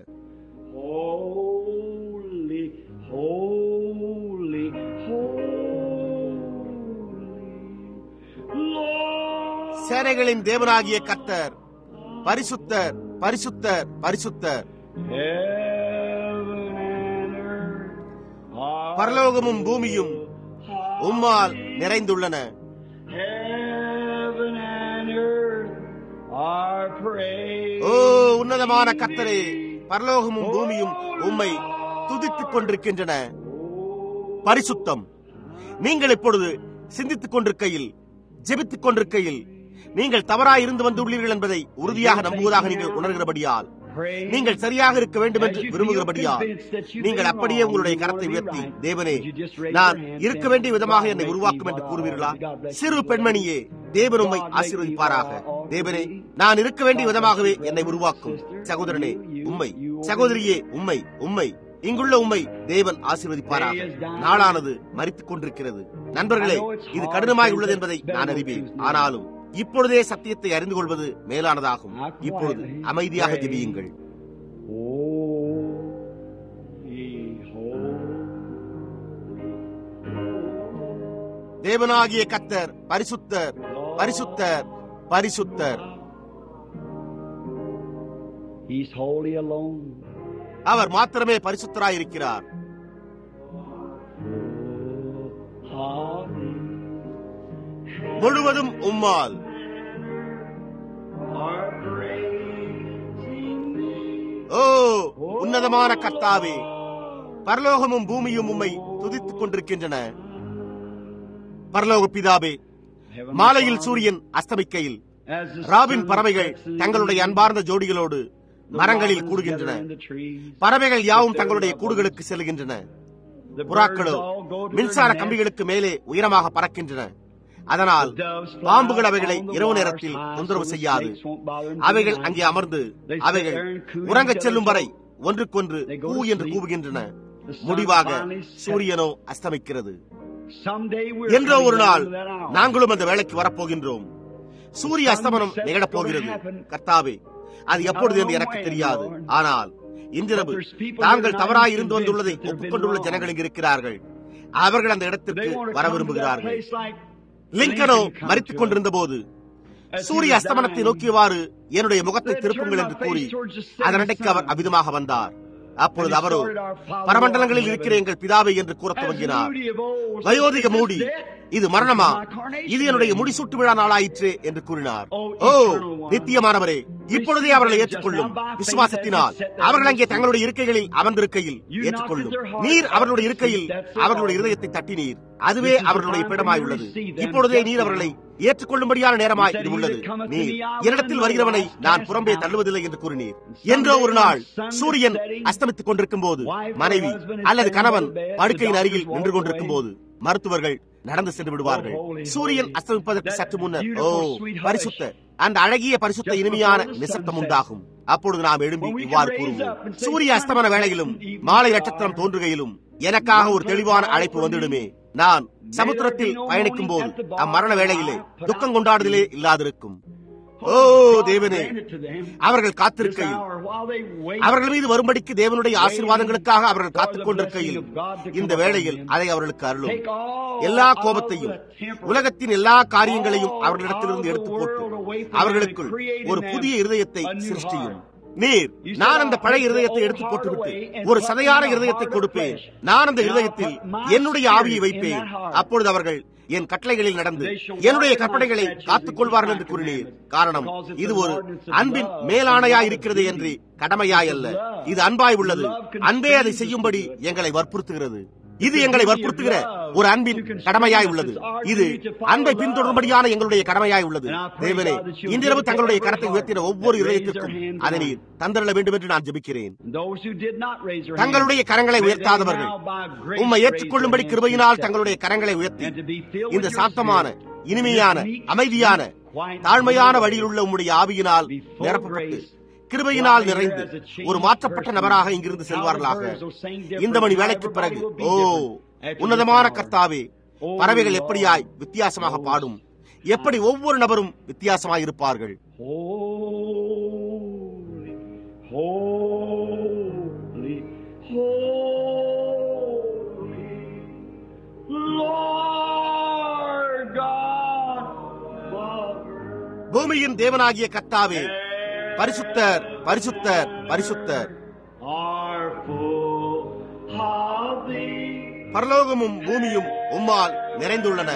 Holy, holy, holy, Lord. சேனைகளின் தேவனாகிய கர்த்தர் பரிசுத்தர் பரிசுத்தர் பரிசுத்தர் Heaven and earth are பரலோகமும் பூமியும் உம்மால் நிறைந்துள்ளன Heaven and earth are praised. ஓ உன்னதமான கர்த்தரே பரலோகமும் பூமியும் உம்மை துதித்துக் கொண்டிருக்கின்றன பரிசுத்தம் நீங்கள் இப்பொழுது சிந்தித்துக் கொண்டிருக்கையில் ஜெபித்துக் கொண்டிருக்கையில் நீங்கள் தவறாய் இருந்து வந்துள்ளீர்கள் என்பதை உறுதியாக நம்புவதாக நீங்கள் உணர்கிறபடியால் நீங்கள் சரியாக இருக்க வேண்டும் என்று விரும்புகிறபடியால் நீங்கள் அப்படியே உங்களுடைய கரத்தை உயர்த்தி தேவனே நான் இருக்க வேண்டிய விதமாக என்னை உருவாக்கும் என்று கூறுவீர்களா சிறு பெண்மணியே தேவன் உம்மை ஆசீர்வதிப்பாராக தேவனே நான் இருக்க வேண்டிய விதமாகவே என்னை உருவாக்கும் சகோதரனே உண்மை சகோதரியே உண்மை உண்மை இங்குள்ள உண்மை தேவன் ஆசீர்வதிப்பாராக நாளானது மறித்துக் கொண்டிருக்கிறது நண்பர்களே இது கடினமாய் உள்ளது என்பதை நான் அறிவேன் ஆனாலும் இப்பொழுதே சத்தியத்தை அறிந்து கொள்வது மேலானதாகும் இப்பொழுது அமைதியாக ஜெபியுங்கள் தேவனாகிய கத்தர் பரிசுத்தர் பரிசுத்தர் பரிசுத்தர் He's holy alone. அவர் மாத்திரமே பரிசுத்தராயிருக்கிறார் Holy முழுவதும் உம்மால் are praising thee. ஓ உன்னதமான கர்த்தாவே பரலோகமும் பூமியும் உம்மை துதித்துக் கொண்டிருக்கின்றன பரலோக பிதாவே Heavenly மாலையில் Father, சூரியன் அஸ்தமிக்கையில் as the ராபின் sun பறவைகள் sets in தங்களுடைய the அன்பார்ந்த ஜோடிகளோடு the மரங்களில் robins கூடுகின்றன gather in the trees. பறவைகள் யாவும் தங்களுடைய கூடுகளுக்கு செல்கின்றன The புறாக்களோ birds all go to மின்சார their nest. கம்பிகளுக்கு மேலே உயரமாக பறக்கின்றன அதனால் The doves fly பாம்புகள் அவைகளை on the இரவு wires நேரத்தில் high, தொந்தரவு so the செய்யாது snakes won't bother them அவைகள் tonight. அங்கே அமர்ந்து They sit அவைகள் there and coo உறங்கச் together செல்லும் வரை till ஒன்றுக்கொன்று they go கூ to என்று sleep. கூவுகின்றன The sun முடிவாக finally sets. சூரியனோ அஸ்தமிக்கிறது Someday we're என்றோ coming ஒரு down நாள் to that hour. நாங்களும் அந்த வேலைக்கு வரப்போகின்றோம் சூரிய அஸ்தமனம் நிகழப்போகிறது கர்த்தாவே அது எப்பொழுது என்று எனக்கு தெரியாது ஆனால் இன்றிரவு தாங்கள் தவறாய் இருந்து வந்துள்ளதை ஒப்புக்கொண்டுள்ள ஜனங்கள் இங்கு இருக்கிறார்கள் அவர்கள் அந்த They இடத்திற்கு want to வர come to that விரும்புகிறார்கள் place like லிங்கனோ Lincoln come மறித்துக் to கொண்டிருந்த போது as he சூரிய was அஸ்தமனத்தை dying. நோக்கியவாறு என்னுடைய முகத்தை They திருப்புங்கள் turned என்று my கூறி face towards the setting அதனடைக்கு our sun. அவ்விதமாக வந்தார் அப்பொழுது And he அவரோ started our Father பரமண்டலங்களில் in இருக்கிற heaven. எங்கள் பிதாவை என்று கூறத் As துவங்கினார் Moody of old said, வயோதிக "Is மூடி this death? இது மரணமா This is my carnation இது என்னுடைய day." முடிசூட்டு விழா நாளாயிற்று என்று கூறினார் Oh, ஓ eternal one. நித்தியமானவரே இப்பொழுதே அவர்களை ஏற்றுக்கொள்ளும் விசுவாசத்தினால் அவர்கள் அங்கே தங்களுடைய இருக்கைகளில் அமர்ந்திருக்கையில் ஏற்றுக்கொள்ளும் நீர் அவர்களுடைய இருக்கையில் அவர்களுடைய இருதயத்தை தட்டினீர் அதுவே அவர்களுடைய பிடமாய் உள்ளது இப்பொழுதே நீர் அவர்களை ஏற்றுக்கொள்ளும்படியான நேரமாய் இது உள்ளது நீர் என்னிடத்தில் வருகிறவனை நான் புறம்பே தள்ளுவதில்லை என்று கூறினீர் என்றோ ஒரு நாள் சூரியன் அஸ்தமித்துக் கொண்டிருக்கும் போது மனைவி அல்லது கணவன் படுக்கையின் அருகில் நின்று கொண்டிருக்கும் போது மருத்துவர்கள் நடந்து சென்று விடுவார்கள் சூரியன் அஸ்தமிப்பதற்கு சற்று முன்னர் ஓ பரிசுத்த அந்த அழகிய பரிசுத்த இனிமையான நிசப்தம் உண்டாகும் அப்பொழுது நாம் எழும்பி இவ்வாறு கூறுவோம் சூரிய அஸ்தமன வேளையிலும் மாலை நட்சத்திரம் தோன்றுகையிலும் எனக்காக ஒரு தெளிவான அழைப்பு வந்துடுமே நான் சமுத்திரத்தில் பயணிக்கும் போது அம்மரண வேளையிலே துக்கம் கொண்டாடுதலே இல்லாதிருக்கும் ஓ தேவனே அவர்கள் காத்திருக்கையில் அவர்கள் மீது வரும்படிக்கு தேவனுடைய ஆசீர்வாதங்களுக்காக அவர்கள் காத்துக் கொண்டிருக்கையில் இந்த வேளையில் அதை அவர்களுக்கு அருளும் எல்லா கோபத்தையும் உலகத்தின் எல்லா காரியங்களையும் அவர்களிடத்திலிருந்து எடுத்து போட்டு அவர்களுக்குள் ஒரு புதிய இருதயத்தை சிருஷ்டியும் நீர் நான் அந்த பழைய இருதயத்தை எடுத்து போட்டுவிட்டு ஒரு சதையான இருதயத்தை கொடுப்பேன் நான் அந்த இருதயத்தில் என்னுடைய ஆவியை வைப்பேன் அப்பொழுது அவர்கள் என் கட்டளைகளில் நடந்து என்னுடைய கற்பனைகளை காத்துக் கொள்வார்கள் என்று கூறினீர் காரணம் இது ஒரு அன்பின் மேலாணையாய் இருக்கிறது என்று கடமையாய் அல்ல இது அன்பாய் உள்ளது அன்பே அதை செய்யும்படி எங்களை வற்புறுத்துகிறது இது எங்களை வற்புறுத்துகிற ஒரு அன்பின் கடமையாய் உள்ளது இது அன்பை பின்தொடரும்படியான எங்களுடைய கடமையாய் உள்ளது தேவனே இன்றிரவு தங்களுடைய கரத்தை உயர்த்தின ஒவ்வொரு இதயத்திற்கும் அதை நீர் தந்தரல வேண்டும் என்று நான் ஜெபிக்கிறேன் தங்களுடைய கரங்களை உயர்த்தாதவர்கள் உம்மை ஏற்றுக்கொள்ளும்படி கிருபையினால் தங்களுடைய கரங்களை உயர்த்தி இந்த சாந்தமான இனிமையான அமைதியான தாழ்மையான வழியில் உள்ள உம்முடைய ஆவியினால் நிரப்பப்பட்டு கிருபையினால் நிறைந்து ஒரு மாற்றப்பட்ட நபராக இங்கிருந்து செல்வார்களாக இந்த மணி வேலைக்கு பிறகு ஓ உன்னதமான கர்த்தாவே பறவைகள் எப்படியாய் வித்தியாசமாக பாடும் எப்படி ஒவ்வொரு நபரும் வித்தியாசமாய் இருப்பார்கள் Holy, holy, Lord God, Father. பூமியின் தேவனாகிய கர்த்தாவே பரிசுத்தர் பரிசுத்தர் பரிசுத்தர் are full of thee, பரலோகமும் பூமியும் உம்மால் நிறைந்துள்ளன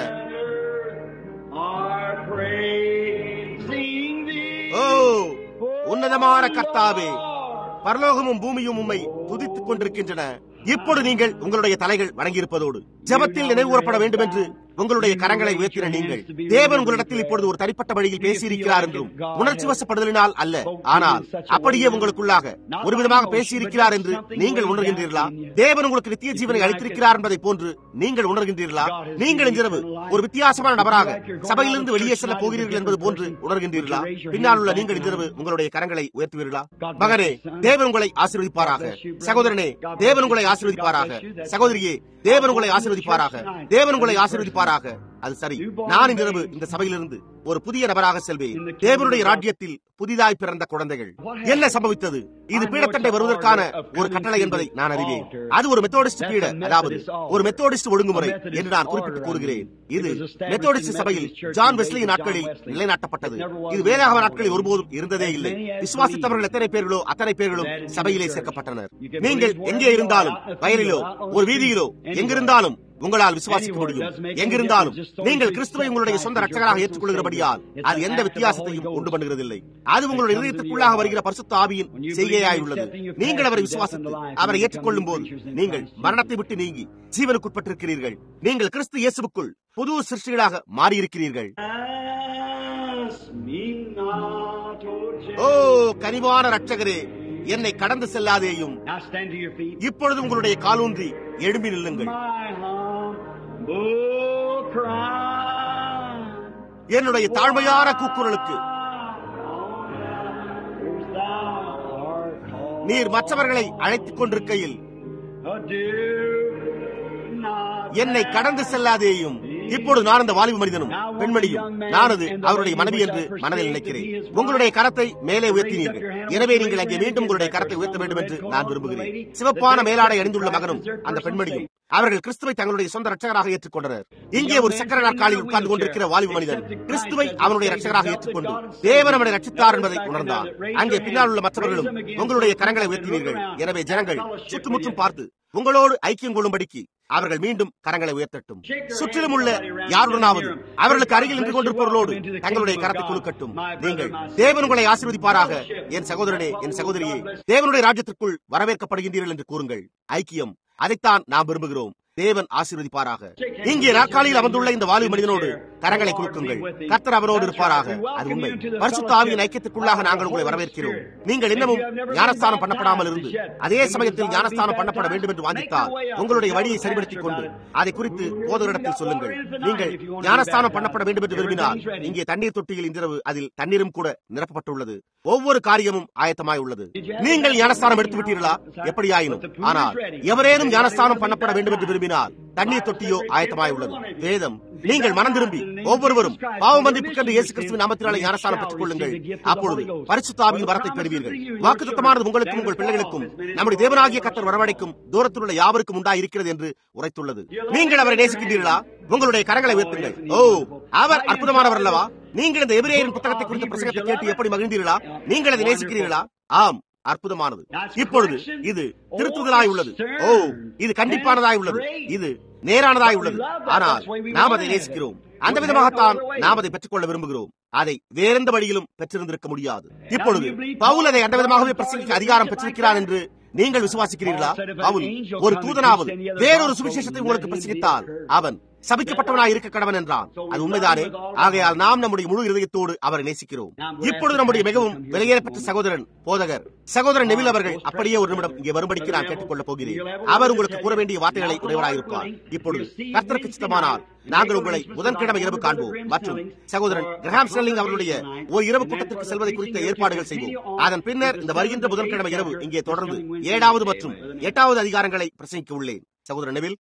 are praising thee. ஓ உன்னதமான கர்த்தாவே பரலோகமும் பூமியும் உம்மை துதித்துக் கொண்டிருக்கின்றன இப்பொழுது நீங்கள் உங்களுடைய தலைகள் வணங்கியிருப்பதோடு ஜபத்தில் நினைவுகூரப்பட வேண்டும் என்று உங்களுடைய கரங்களை உயர்த்தின நீங்கள் தேவன் உங்களிடத்தில் இப்பொழுது ஒரு தனிப்பட்ட வழியில் பேசியிருக்கிறார் என்றும் உணர்ச்சி வசப்படுதலினால் அல்ல ஆனால் அப்படியே உங்களுக்குள்ளாக ஒரு விதமாக பேசியிருக்கிறார் என்று நீங்கள் உணர்கின்றீர்களா தேவன் உங்களுக்கு நித்திய ஜீவனை அளித்திருக்கிறார் என்பதை போன்று நீங்கள் உணர்கின்றீர்களா நீங்கள் இன்றிரவு ஒரு வித்தியாசமான நபராக சபையிலிருந்து வெளியே செல்ல போகிறீர்கள் என்பது போன்று உணர்கின்றீர்களா பின்னால் உள்ள நீங்கள் இன்றிரவு உங்களுடைய கரங்களை உயர்த்துவீர்களா மகனே தேவன் உங்களை ஆசீர்வதிப்பாராக சகோதரனே தேவன் உங்களை ஆசீர்வதிப்பாராக சகோதரியே தேவன் உங்களை ஆசீர்வதிப்பாராக தேவன் உங்களை ஆசீர்வதிப்பாராக அது சரி நான் இன்றிரவு இந்த சபையிலிருந்து ஒரு புதிய நபராக செல்வேன் தேவனுடைய ராஜ்யத்தில் புதிதாய் பிறந்த குழந்தைகள் என்ன சம்பவித்தது இது பீடத்தண்டை வருவதற்கான ஒரு கட்டளை என்பதை நான் அறிவேன் அது ஒரு மெத்தோடிஸ்ட் பீட அதாவது ஒரு மெத்தோடிஸ்ட் ஒழுங்குமுறை என்று நான் குறிப்பிட்டு கூறுகிறேன் இது மெத்தோடிஸ்ட் சபையில் ஜான் வெஸ்லி நாட்களில் நிலைநாட்டப்பட்டது இது வேதாகம நாட்களில் ஒருபோதும் இருந்ததே இல்லை விசுவாசித்தவர்கள் எத்தனை பேர்களோ அத்தனை பேர்களும் சபையிலே சேர்க்கப்பட்டனர் நீங்கள் எங்கே இருந்தாலும் வயலிலோ ஒரு வீதியிலோ எங்கிருந்தாலும் உங்களால் விசுவாசிக்க முடியும் எங்கிருந்தாலும் நீங்கள் கிறிஸ்துவை உங்களுடைய சொந்த ரட்சகராக ஏற்றுக்கொள்கிறபடியால் அது எந்த வித்தியாசத்தையும் உண்டு பண்ணுகிறதில்லை அது உங்களுடைய இதயத்திற்குள்ளாக வருகிற பரிசுத்த ஆவியின் செய்கையாய் உள்ளது நீங்கள் அவரை விசுவாசித்து அவரை ஏற்றுக்கொள்ளும் போது நீங்கள் மரணத்தை விட்டு நீங்கி ஜீவனுக்குட்பட்டிருக்கிறீர்கள் நீங்கள் கிறிஸ்து இயேசுவுக்குள் புது சிருஷ்டிகளாக மாறியிருக்கிறீர்கள் ஓ கனிவான ரட்சகரே என்னை கடந்து செல்லாதேயும் இப்பொழுது உங்களுடைய காலூன்றி எழும்பி நில்லுங்கள் என்னுடைய தாழ்மையான கூக்குரலுக்கு நீர் மற்றவர்களை அழைத்துக் கொண்டிருக்கையில் என்னை கடந்து செல்லாதேயும் இப்பொழுது நான் அந்த வாலிப மனிதனும் பெண்மணியும் நானது அவருடைய மனைவி என்று மனதில் நினைக்கிறேன் உங்களுடைய கரத்தை மேலே உயர்த்தினீர்கள் எனவே நீங்கள் அங்கே மீண்டும் உங்களுடைய கரத்தை உயர்த்த வேண்டும் என்று நான் விரும்புகிறேன் சிவப்பான மேலாடை அணிந்துள்ள மகனும் அந்த பெண்மணியும் அவர்கள் கிறிஸ்துவை தங்களுடைய சொந்த ரட்சகராக ஏற்றுக்கொண்டனர் இங்கே ஒரு சக்கர நாற்காலில் உட்கார்ந்து கொண்டிருக்கிற வாலிப மனிதன் கிறிஸ்துவை அவனுடைய ரட்சகராக ஏற்றுக்கொண்டு தேவன் அவனை ரட்சித்தார் என்பதை உணர்ந்தார் அங்கே பின்னால் உள்ள மற்றவர்களும் உங்களுடைய கரங்களை உயர்த்தினீர்கள் எனவே ஜனங்கள் சுற்றுமுற்றும் பார்த்து உங்களோடு ஐக்கியம் கொள்ளும்படிக்கு அவர்கள் மீண்டும் கரங்களை உயர்த்தட்டும் சுற்றிலும் உள்ள யாருடனாவது அவர்களுக்கு அருகில் நின்று கொண்டிருப்பவர்களோடு தங்களுடைய கரத்தை குலுக்கட்டும் நீங்கள் தேவன் உங்களை ஆசீர்வதிப்பாராக என் சகோதரனே என் சகோதரியே தேவனுடைய ராஜ்யத்திற்குள் வரவேற்கப்படுகின்றீர்கள் என்று கூறுங்கள் ஐக்கியம் அதைத்தான் நாம் விரும்புகிறோம் தேவன் ஆசீர்வதிப்பாராக இங்கே நாற்காலியில் அமர்ந்துள்ள இந்த வாலிப மனிதனோடு கரங்களை குலுக்குங்கள் கர்த்தர் அவனோடு இருப்பாராக அது உண்மை பரிசுத்த ஆவியின் ஐக்கியத்திற்குள்ளாக நாங்கள் உங்களை வரவேற்கிறோம் நீங்கள் இன்னமும் ஞானஸ்தானம் பண்ணப்படாமல் இருந்து அதே சமயத்தில் ஞானஸ்தானம் பண்ணப்பட வேண்டும் என்று வாஞ்சித்தால் உங்களுடைய வழியை சரிபடுத்திக் கொண்டு அதை குறித்து போதரிடத்தில் சொல்லுங்கள் நீங்கள் ஞானஸ்தானம் பண்ணப்பட வேண்டும் என்று விரும்பினால் இங்கே தண்ணீர் தொட்டியில் இன்றிரவு அதில் தண்ணீரும் கூட நிரப்பப்பட்டுள்ளது ஒவ்வொரு காரியமும் ஆயத்தமாய் உள்ளது நீங்கள் ஞானஸ்தானம் எடுத்து விட்டீர்களா எப்படியாயினும் ஆனால் எவரேனும் ஞானஸ்தானம் பண்ணப்பட வேண்டும் என்று விரும்பினால் தண்ணீர் தொட்டியோ ஆயத்தமாய் உள்ளது வேதம் நீங்கள் மனம் திரும்பி ஒவ்வொருவரும் பாவ மன்னிப்புக்கென்று இயேசு கிறிஸ்துவின் நாமத்தினாலே ஞானஸ்தானம் பெற்றுக் கொள்ளுங்கள் அப்பொழுது பரிசுத்தாவின் வரத்தை பெறுவீர்கள் வாக்குத்தமானது உங்களுக்கும் உங்கள் பிள்ளைகளுக்கும் நம்முடைய தேவனாகிய கத்தர் வரவழைக்கும் தூரத்தில் உள்ள யாவருக்கும் உண்டா இருக்கிறது என்று உரைத்துள்ளது நீங்கள் அவரை நேசிக்கின்றீர்களா உங்களுடைய கரங்களை உயர்த்துங்கள் ஓ அவர் அற்புதமானவர் அல்லவா நீங்கள் இந்த எபிரேயரின் புத்தகத்தை குறித்த பிரசங்கத்தை கேட்டு எப்படி மகிழ்ந்தீர்களா நீங்கள் அதை நேசிக்கிறீர்களா ஆம் அற்புதமானது இப்பொழுது இது திருத்துதலாய் உள்ளது ஓ இது கண்டிப்பானதாய் உள்ளது இது நேரானதாய் உள்ளது ஆனால் நாம் அதை நேசிக்கிறோம் அந்த விதமாகத்தான் நாம் அதை பெற்றுக்கொள்ள விரும்புகிறோம் அதை வேறெந்த வழியிலும் பெற்றிருந்திருக்க முடியாது இப்பொழுது பவுல் அதை அந்த விதமாகவே பிரசங்கிக்க அதிகாரம் பெற்றிருக்கிறான் என்று நீங்கள் விசுவாசிக்கிறீர்களா பவுல் ஒரு தூதனாவது வேறொரு சுவிசேஷத்தை உங்களுக்கு பிரசங்கித்தால் அவன் சபிக்கப்பட்டவனாய் இருக்க கடவன் என்றான் அது உண்மைதானே ஆகையால் நாம் நம்முடைய முழு இதயத்தோடு அவரை நேசிக்கிறோம் இப்பொழுது நம்முடைய மிகவும் விலையேறப்பட்ட சகோதரன் போதகர் சகோதரன் நெவில் அவர்கள் அப்படியே ஒரு நிமிடம் இங்கே வரும்படிக்கு நான் கேட்டுக்கொள்ளப் போகிறேன் அவர் உங்களுக்கு கூற வேண்டிய வார்த்தைகளை உடையவராயிருப்பார் இப்பொழுது கர்த்தருக்கு சித்தமானால் நாங்கள் உங்களை புதன்கிழமை இரவு காண்போம் மற்றும் சகோதரன் கிரஹாம் ஸ்டெல்லிங் அவர்களுடைய ஒரு இரவு கூட்டத்திற்கு செல்வதை குறித்த ஏற்பாடுகள் செய்வோம் அதன் பின்னர் இந்த வருகின்ற புதன்கிழமை இரவு இங்கே தொடர்ந்து ஏழாவது மற்றும் எட்டாவது அதிகாரங்களை பிரசங்கிக்க உள்ளேன் சகோதரன் நெவில்